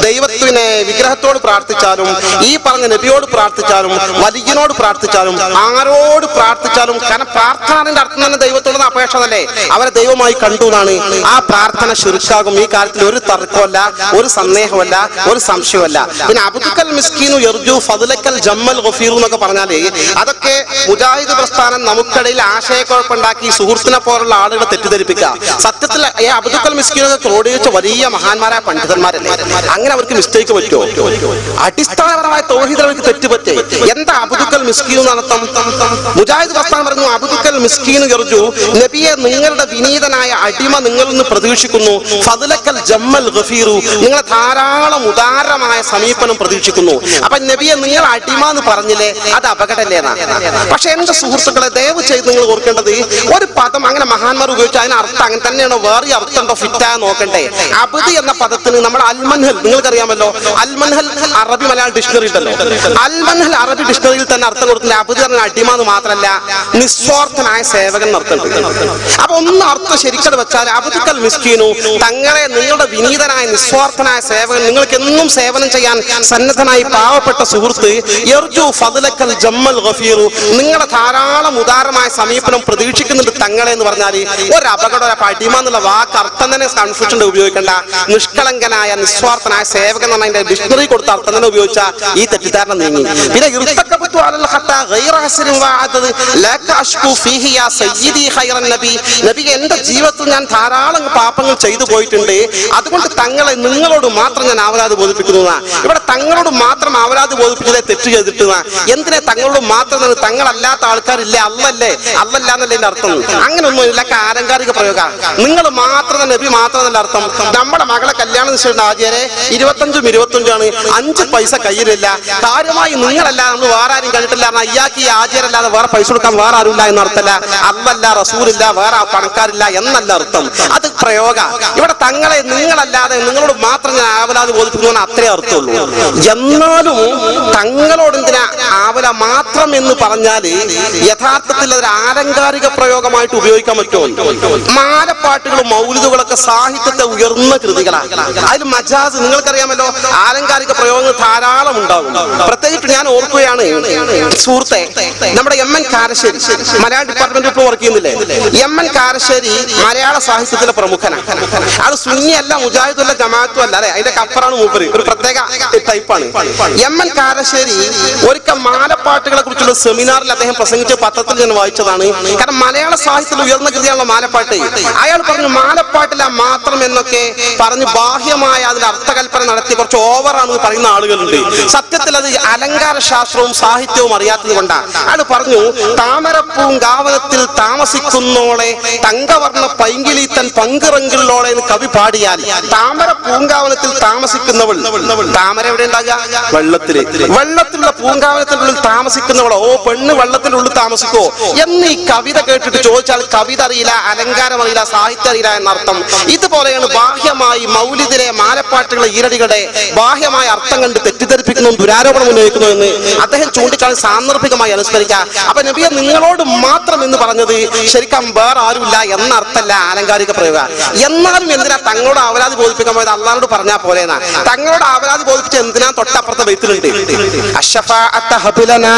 ദൈവത്തിനെ വിഗ്രഹത്തോട് പ്രാർത്ഥിച്ചാലും ഈ പറഞ്ഞ നബിയോട് പ്രാർത്ഥിച്ചാലും വലിയനോട് പ്രാർത്ഥിച്ചാലും ആരോട് പ്രാർത്ഥിച്ചാലും കാരണം പ്രാർത്ഥനയുടെ അർത്ഥം തന്നെ ദൈവത്തോടുള്ള അപേക്ഷ തന്നെ അവരെ ദൈവമായി കണ്ടു എന്നാണ് ആ പ്രാർത്ഥന ശുരുക്കാകും ഈ കാര്യത്തിൽ ഒരു തർക്കമല്ല ഒരു സന്ദേഹമല്ല ഒരു സംശയമല്ല പിന്നെ അബുക്കൽ മിസ്കീനു എർജു ഫതുലക്കൽ ജമ്മൽ ഗഫീറു എന്നൊക്കെ പറഞ്ഞാല് അതൊക്കെ മുജാഹിദ് പ്രസ്ഥാനം നമുക്കിടയിൽ ആശയക്കുഴപ്പമുണ്ടാക്കി സുഹൃത്തിനെ പോലുള്ള ആളുകളെ തെറ്റിദ്ധരിപ്പിക്കുക സത്യത്തിൽ ഈ അബുദുക്കൽ മിസ്കീനൊക്കെ ക്രോഡീകരിച്ച വലിയ മഹാന്മാരായ പണ്ഡിതന്മാരല്ലേ അങ്ങനെ അവർക്ക് മിസ്റ്റേക്ക് പറ്റുമോ അടിസ്ഥാനപരമായ തോഹിദ് അവർക്ക് തെറ്റുപറ്റേ എന്താ അബുദുക്കൽ മിസ്കീൻ എന്നർത്ഥം മുജാഹിദ് പ്രസ്ഥാനം പറഞ്ഞു അബുദുക്കൽ മിസ്കീൻ എറിഞ്ഞു നബിയെ നിങ്ങളുടെ വിനീതനായ അടിമ നിങ്ങളിൽ നിന്ന് പ്രതീക്ഷിക്കുന്നു ഫതുലക്കൽ ജമ്മൽ ഗഫീറു നിങ്ങളെ ധാരാളം ഉദാരമായ സമീപനം പ്രതീക്ഷിക്കുന്നു അപ്പൊ നബിയെ നിങ്ങൾ അടിമ എന്ന് പറഞ്ഞില്ലേ അത് അപകടല്ലേന്നാ പക്ഷെ എന്റെ സുഹൃത്തുക്കളെ ദയവ് ചെയ്ത് നിങ്ങൾ ഓർക്കേണ്ടത് ഒരു പദം അങ്ങനെ മഹാന്മാർ ഉപയോഗിച്ച് അതിന് അർത്ഥം അങ്ങനെ തന്നെയാണോ വേറെ അർത്ഥം ഉണ്ടോ ഫിറ്റാ നോക്കണ്ടേ അബദി എന്ന പദത്തിന് നമ്മുടെ അൽമൻഹൽ നിങ്ങൾക്കറിയാമല്ലോ അൽമൻഹൽ അറബി മലയാളം ഡിക്ഷണറി ഉണ്ടല്ലോ അൽമൻഹൽ അറബി ഡിക്ഷണറിയിൽ തന്നെ അർത്ഥം കൊടുത്തില്ല അബദി പറഞ്ഞ അടിമ എന്ന് മാത്രമല്ല നിസ്വാർത്ഥനായ സേവകൻ എന്നർത്ഥം അപ്പൊ ഒന്ന് അർത്ഥം ശരിക്കത് വെച്ചാൽ അബുദുക്കൽ മിസ്കീനു തങ്ങളെ നിങ്ങളുടെ വിനീതനായ നിസ്വാർത്ഥനായ സേവകൻ നിങ്ങൾക്ക് എന്നും സേവനം ചെയ്യാൻ സന്നദ്ധനായി പാവപ്പെട്ട സുഹൃത്ത് എർജു ഫതുലക്കൽ ജമ്മൽ ഗഫീറു നിങ്ങളെ ധാരാളം ഉദാരമായ സമീപനം പ്രതീക്ഷിക്കുന്നുണ്ട് തങ്ങളെ എന്ന് പറഞ്ഞാൽ ഒരു അപകടം ഒരു അടിമ എന്നുള്ള വാക്ക് അർത്ഥം തന്നെ കൺഫ്യൂഷൻ ഉപയോഗിക്കേണ്ട നിഷ്കളങ്കനായ നിസ്വാർത്ഥനായ സേവകൻ എന്ന് പറഞ്ഞ ഡിക്ഷണറി കൊടുത്ത അർത്ഥം തന്നെ ഉപയോഗിച്ച ഈ തെറ്റിദ്ധാരണ നീങ്ങി പിന്നെ ഇർത്തക്കബത്തു അലൽ ഖത്ത ഗൈറ ഹസ്രിൻ വഅദദ് ലക അഷ്കു ഫീഹി യാ സയ്യിദി ഖൈറൻ നബി നബി എന്റെ ജീവിതത്തിൽ ഞാൻ ധാരാളം പാപങ്ങൾ ചെയ്തു പോയിട്ടുണ്ട് അതുകൊണ്ട് തങ്ങളെ നിങ്ങളോട് മാത്രം ഞാൻ ആവലാത് ബോധിപ്പിക്കുന്നു എന്നാ. ഇവിടെ തങ്ങളോട് മാത്രം ആവലാത് ബോധിപ്പിച്ചതേ തെറ്റ് ചെയ്തിട്ട് എന്നാ. എന്തിനെ തങ്ങളോട് മാത്രം തന്നെ തങ്ങളല്ലാത്ത ആൾക്കാരില്ല അല്ലല്ലേ അല്ലല്ല എന്നല്ലേ എന്റെ അർത്ഥം അങ്ങനൊന്നും ഇല്ല ആലങ്കാരിക പ്രയോഗ നിങ്ങൾ മാത്രം തന്നെ നബി മാത്രം എന്നല്ല അർത്ഥം നമ്മുടെ മകളെ കല്യാണം നിശ്ചയിച്ച ആചാരെ ഇരുപത്തഞ്ചും ഇരുപത്തഞ്ചാണ് അഞ്ച് പൈസ കയ്യിലില്ല കാര്യമായി നിങ്ങളല്ല നമ്മൾ വേറെ ആരും കണ്ടിട്ടില്ല കാരണം ഇയാൾക്ക് ഈ ആചാരല്ലാതെ വേറെ പൈസ കൊടുക്കാൻ വേറെ ആരുമില്ല എന്ന് അർത്ഥമല്ല അല്ലല്ല റസൂലില്ല വേറെ പണക്കാരില്ല എന്നല്ല അർത്ഥം അത് പ്രയോഗ ഇവിടെ തങ്ങളെ നിങ്ങളല്ലാതെ നിങ്ങളോട് മാത്രം ഞാൻ ആവലാത് ബോധിപ്പിക്കുന്നു അത്രേ അർത്ഥമുള്ളൂ എന്നാലും തങ്ങളോട് എന്തിനാ ആവല മാത്രം എന്ന് പറഞ്ഞാല് യഥാർത്ഥത്തിൽ അതൊരു ആലങ്കാരിക പ്രയോഗമായിട്ട് ഉപയോഗിക്കാൻ പറ്റുമോ മാലപ്പാട്ടുകളും മൗലിദുകളൊക്കെ സാഹിത്യത്തെ ഉയർന്ന കൃതികളാണ് അതിൽ മജാസ് നിങ്ങൾക്കറിയാമല്ലോ ആലങ്കാരിക പ്രയോഗങ്ങൾ ധാരാളം ഉണ്ടാകും പ്രത്യേകിച്ച് ഞാൻ ഓർക്കുകയാണ് സുഹൃത്തെ നമ്മുടെ എം എൻ കാരശ്ശേരി മലയാള ഡിപ്പാർട്ട്മെന്റ് ഇപ്പോൾ വർക്ക് ചെയ്യുന്നില്ലേ എം എൻ കാരശ്ശേരി മലയാള സാഹിത്യത്തിലെ പ്രമുഖനാണ് അത് സുന്നിയല്ല മുജാഹിദുല്ല ജമാഅത്തും അല്ല അല്ലെ അതിന്റെ കപ്പറാണ് മൂപ്പര് ഒരു പ്രത്യേക ടൈപ്പാണ് എം എൻ കാരശ്ശേരി ഒരിക്കൽ മാലപ്പാട്ടുകളെ കുറിച്ചുള്ള സെമിനാറിൽ അദ്ദേഹം പ്രസംഗിച്ച പത്രത്തിൽ ഞാൻ വായിച്ചതാണ് കാരണം മലയാള സാഹിത്യത്തിൽ ഉയർന്ന കൃതിയാണല്ലോ മാലപ്പാട്ട് അയാൾ പറഞ്ഞു മാലപ്പാട്ടില മാത്രം എന്നൊക്കെ പറഞ്ഞ് ബാഹ്യമായ അതിന്റെ അർത്ഥകൽപ്പന നടത്തി കുറച്ച് ഓവറാണെന്ന് പറയുന്ന ആളുകളുണ്ട് സത്യത്തിൽ അത് അലങ്കാര ശാസ്ത്രവും സാഹിത്യവും അറിയാത്തത് കൊണ്ടാണ് അയാൾ പറഞ്ഞു താമരപ്പൂങ്കാവനത്തിൽ താമസിക്കുന്നോളെ തങ്കവർണ്ണ പൈങ്കിളീത്തൻ പങ്കിറങ്കിള്ളോളെ എന്ന് കവി പാടിയാൽ താമര പൂങ്കാവനത്തിൽ താമസിക്കുന്നവൾ താമര എവിടെ ഉണ്ടാകുക വെള്ളത്തില് വെള്ളത്തിലുള്ള പൂങ്കാവനത്തിനുള്ളിൽ താമസിക്കുന്നവളോ ഓ പെണ്ണ് വെള്ളത്തിന്റെ ഉള്ളിൽ താമസിക്കോ എന്ന് ഈ കവിത കേട്ടിട്ട് ചോദിച്ചാൽ കവിത അറിയില്ല അലങ്കാരം അറിയില്ല സാഹിത്യം അറിയില്ല എന്നർത്ഥം ഇതുപോലെയാണ് ബാഹ്യമായി മൗലിദിലെ മാലപ്പാട്ടുകളെ ഈരടികളുടെ ബാഹ്യമായ അർത്ഥം കണ്ട് തെറ്റിദ്ധരിപ്പിക്കുന്നു ദുരാരോപണം ഉന്നയിക്കുന്നു എന്ന് അദ്ദേഹം ചൂണ്ടിക്കാണി സാന്ദർഭികമായി അനുസ്മരിക്കാം അപ്പൊ നബിയെ നിങ്ങളോട് മാത്രം എന്ന് പറഞ്ഞത് ശരിക്കും വേറെ ആരുമില്ല എന്ന അർത്ഥമല്ല ആലങ്കാരിക പ്രയോഗ എന്നാലും എന്തിനാ തങ്ങളോട് അവരാതി ബോധിപ്പിക്കാൻ പോയത് അള്ളാനോട് പറഞ്ഞാ പോലെന്നാ തങ്ങളോട് അവരാതി ബോധിപ്പിച്ച എന്തിനാ തൊട്ടപ്പുറത്തെ ബൈത്തിലുണ്ട് അഷ്ശഫാഅത്ത ഹബിലനാ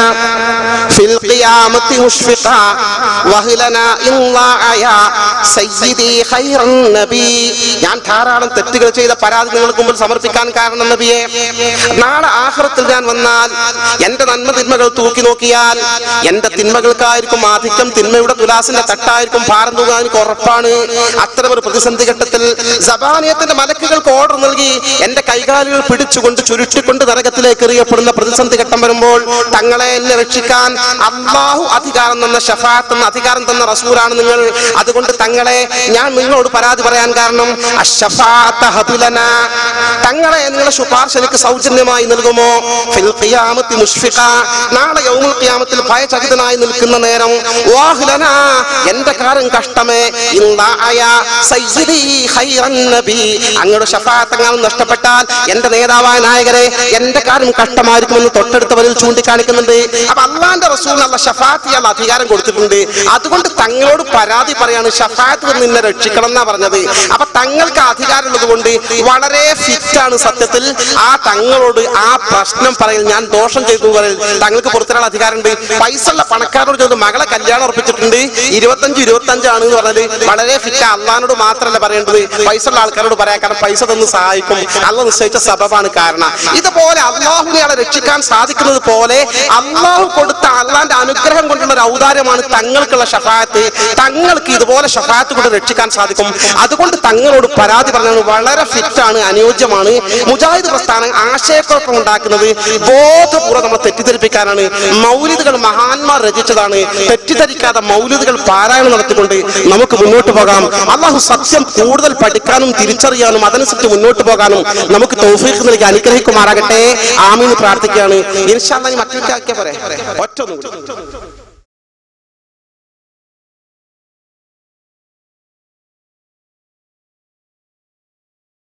ഫിൽ ഖിയാമത്തി മുഷ്ഫിഖാ വഹ്ലനാ ഇല്ലാഅയ സയ്യിദി ഖൈറൻ നബി ഞാൻ ധാരാളം തെറ്റുകൾ ചെയ്ത പരാതി നിങ്ങൾക്ക് മുമ്പിൽ സമർപ്പിക്കാൻ കാരണം നബിയെ നാളെ ആഖിറത്തിൽ ഞാൻ വന്നാൽ എന്റെ നന്മ തിന്മകൾ തൂക്കി നോക്കിയാൽ എന്റെ തിന്മകൾക്കായിരിക്കും ആധിക്യം തിന്മയുടെ തുലാസിന്റെ തട്ടായിരിക്കും ഭാരം തൂകാൻ എനിക്ക് ഉറപ്പാണ് അത്തരം ഒരു പ്രതിസന്ധി ഘട്ടത്തിൽ സബാനിയത്തിന്റെ മലക്കുകൾക്ക് ഓർഡർ നൽകി എന്റെ കൈകാലുകൾ പിടിച്ചുകൊണ്ട് ചുരുട്ടിക്കൊണ്ട് നരകത്തിലേക്ക് എറിയപ്പെടുന്ന പ്രതിസന്ധി ഘട്ടം വരുമ്പോൾ തങ്ങളെ എന്നെ രക്ഷിക്കാൻ അള്ളാഹു അധികാരം തന്ന ഷഫാത്ത് എന്ന അധികാരം തന്ന റസൂലാണ് നിങ്ങൾ അതുകൊണ്ട് തങ്ങളെ ഞാൻ നിങ്ങളോട് പരാതി പറയാൻ കാരണം അശ്ശഫാഅത്ത ഹബിലന. തങ്ങളെ നിങ്ങളെ ശുപാർശ എനിക്ക് സൗജന്യമായി നൽകുമോ ഫിൽ ഖിയാമത്തി മുഷ്ഫിഖ. നാളെ യൗമുൽ ഖിയാമത്തിൽ ഭയചകിതനായി നിൽക്കുന്ന നേരം വാഹ്ലന എന്റെ കാര്യം കഷ്ടമേ ഇന്നായ സയ്യിദി ഖൈറൻ നബി അങ്ങയുടെ ഷഫാത്തങ്ങൾ നഷ്ടപ്പെട്ടാൽ എന്റെ നേതാവായ നായകരെ എന്റെ കാര്യം കഷ്ടമായിരിക്കുമെന്ന് തൊട്ടടുത്തവരിൽ ചൂണ്ടിക്കാണിക്കുന്നുണ്ട് അപ്പൊ അള്ളാന്റെ റസൂൽ അല്ല ഷഫാത്ത് ചെയ്യാൻ അധികാരം കൊടുത്തിട്ടുണ്ട് അതുകൊണ്ട് തങ്ങളോട് പരാതി പറയാണ് ഷഫാത്ത് നിന്നെ രക്ഷിക്കണം എന്നാ പറഞ്ഞത് അപ്പൊ തങ്ങൾക്ക് അധികാരമുള്ളത് കൊണ്ട് വളരെ ഫിറ്റ് ഫിറ്റാണ് സത്യത്തിൽ ആ തങ്ങളോട് ആ പ്രശ്നം പറയൽ ഞാൻ ദോഷം ചെയ്തു പറയൽ തങ്ങൾക്ക് പുറത്തിനുള്ള അധികാരമുണ്ട് പൈസ ഉള്ള പണക്കാരോട് ചോദിച്ചു മകളെ കല്യാണം ഉറപ്പിച്ചിട്ടുണ്ട് ഇരുപത്തഞ്ച് ഇരുപത്തഞ്ചാണ് എന്ന് പറഞ്ഞാല് വളരെ ഫിറ്റ് അള്ളഹാനോട് മാത്രമല്ല പറയേണ്ടത് പൈസ ഉള്ള ആൾക്കാരോട് പറയാം കാരണം പൈസ തന്ന് സഹായിക്കും അള്ള നിശ്ചയിച്ച സബബാണ് കാരണം ഇതുപോലെ അള്ളാഹുവിനെ രക്ഷിക്കാൻ സാധിക്കുന്നത് പോലെ അള്ളാഹു കൊടുത്ത അള്ളാന്റെ അനുഗ്രഹം കൊണ്ടുള്ള ഒരു ഔദാര്യമാണ് തങ്ങൾക്കുള്ള ഷഫായത്ത് തങ്ങൾക്ക് ഇതുപോലെ ഷഫായത്ത് കൊണ്ട് രക്ഷിക്കാൻ സാധിക്കും അതുകൊണ്ട് തങ്ങളോട് പരാതി പറഞ്ഞത് വളരെ ഫിറ്റാണ് അനുയോജ്യമാണ് മുജാഹിദ് പ്രസ്ഥാനം ആശയക്കുഴപ്പം ഉണ്ടാക്കുന്നത് ബോധപൂർവ്വം നമ്മളെ തെറ്റിദ്ധരിപ്പിക്കാനാണ് മൗലിദുകൾ മഹാന്മാർ രചിച്ചതാണ് തെറ്റിദ്ധരിക്കാതെ മൗലിദുകൾ പാരായണം നടത്തിക്കൊണ്ട് നമുക്ക് മുന്നോട്ട് പോകാം അള്ളാഹു സത്യം കൂടുതൽ പഠിക്കാനും തിരിച്ചറിയാനും അതനുസരിച്ച് മുന്നോട്ട് പോകാനും നമുക്ക് തൗഫീഖ് നൽകി അനുഗ്രഹിക്കുമാറാകട്ടെ ആമീന്ന് പ്രാർത്ഥിക്കുകയാണ് ഇൻഷാല്ലാ മറ്റൊക്കെ ആക്കിയ പോരെ ഒറ്റ ഒന്നും കൂടി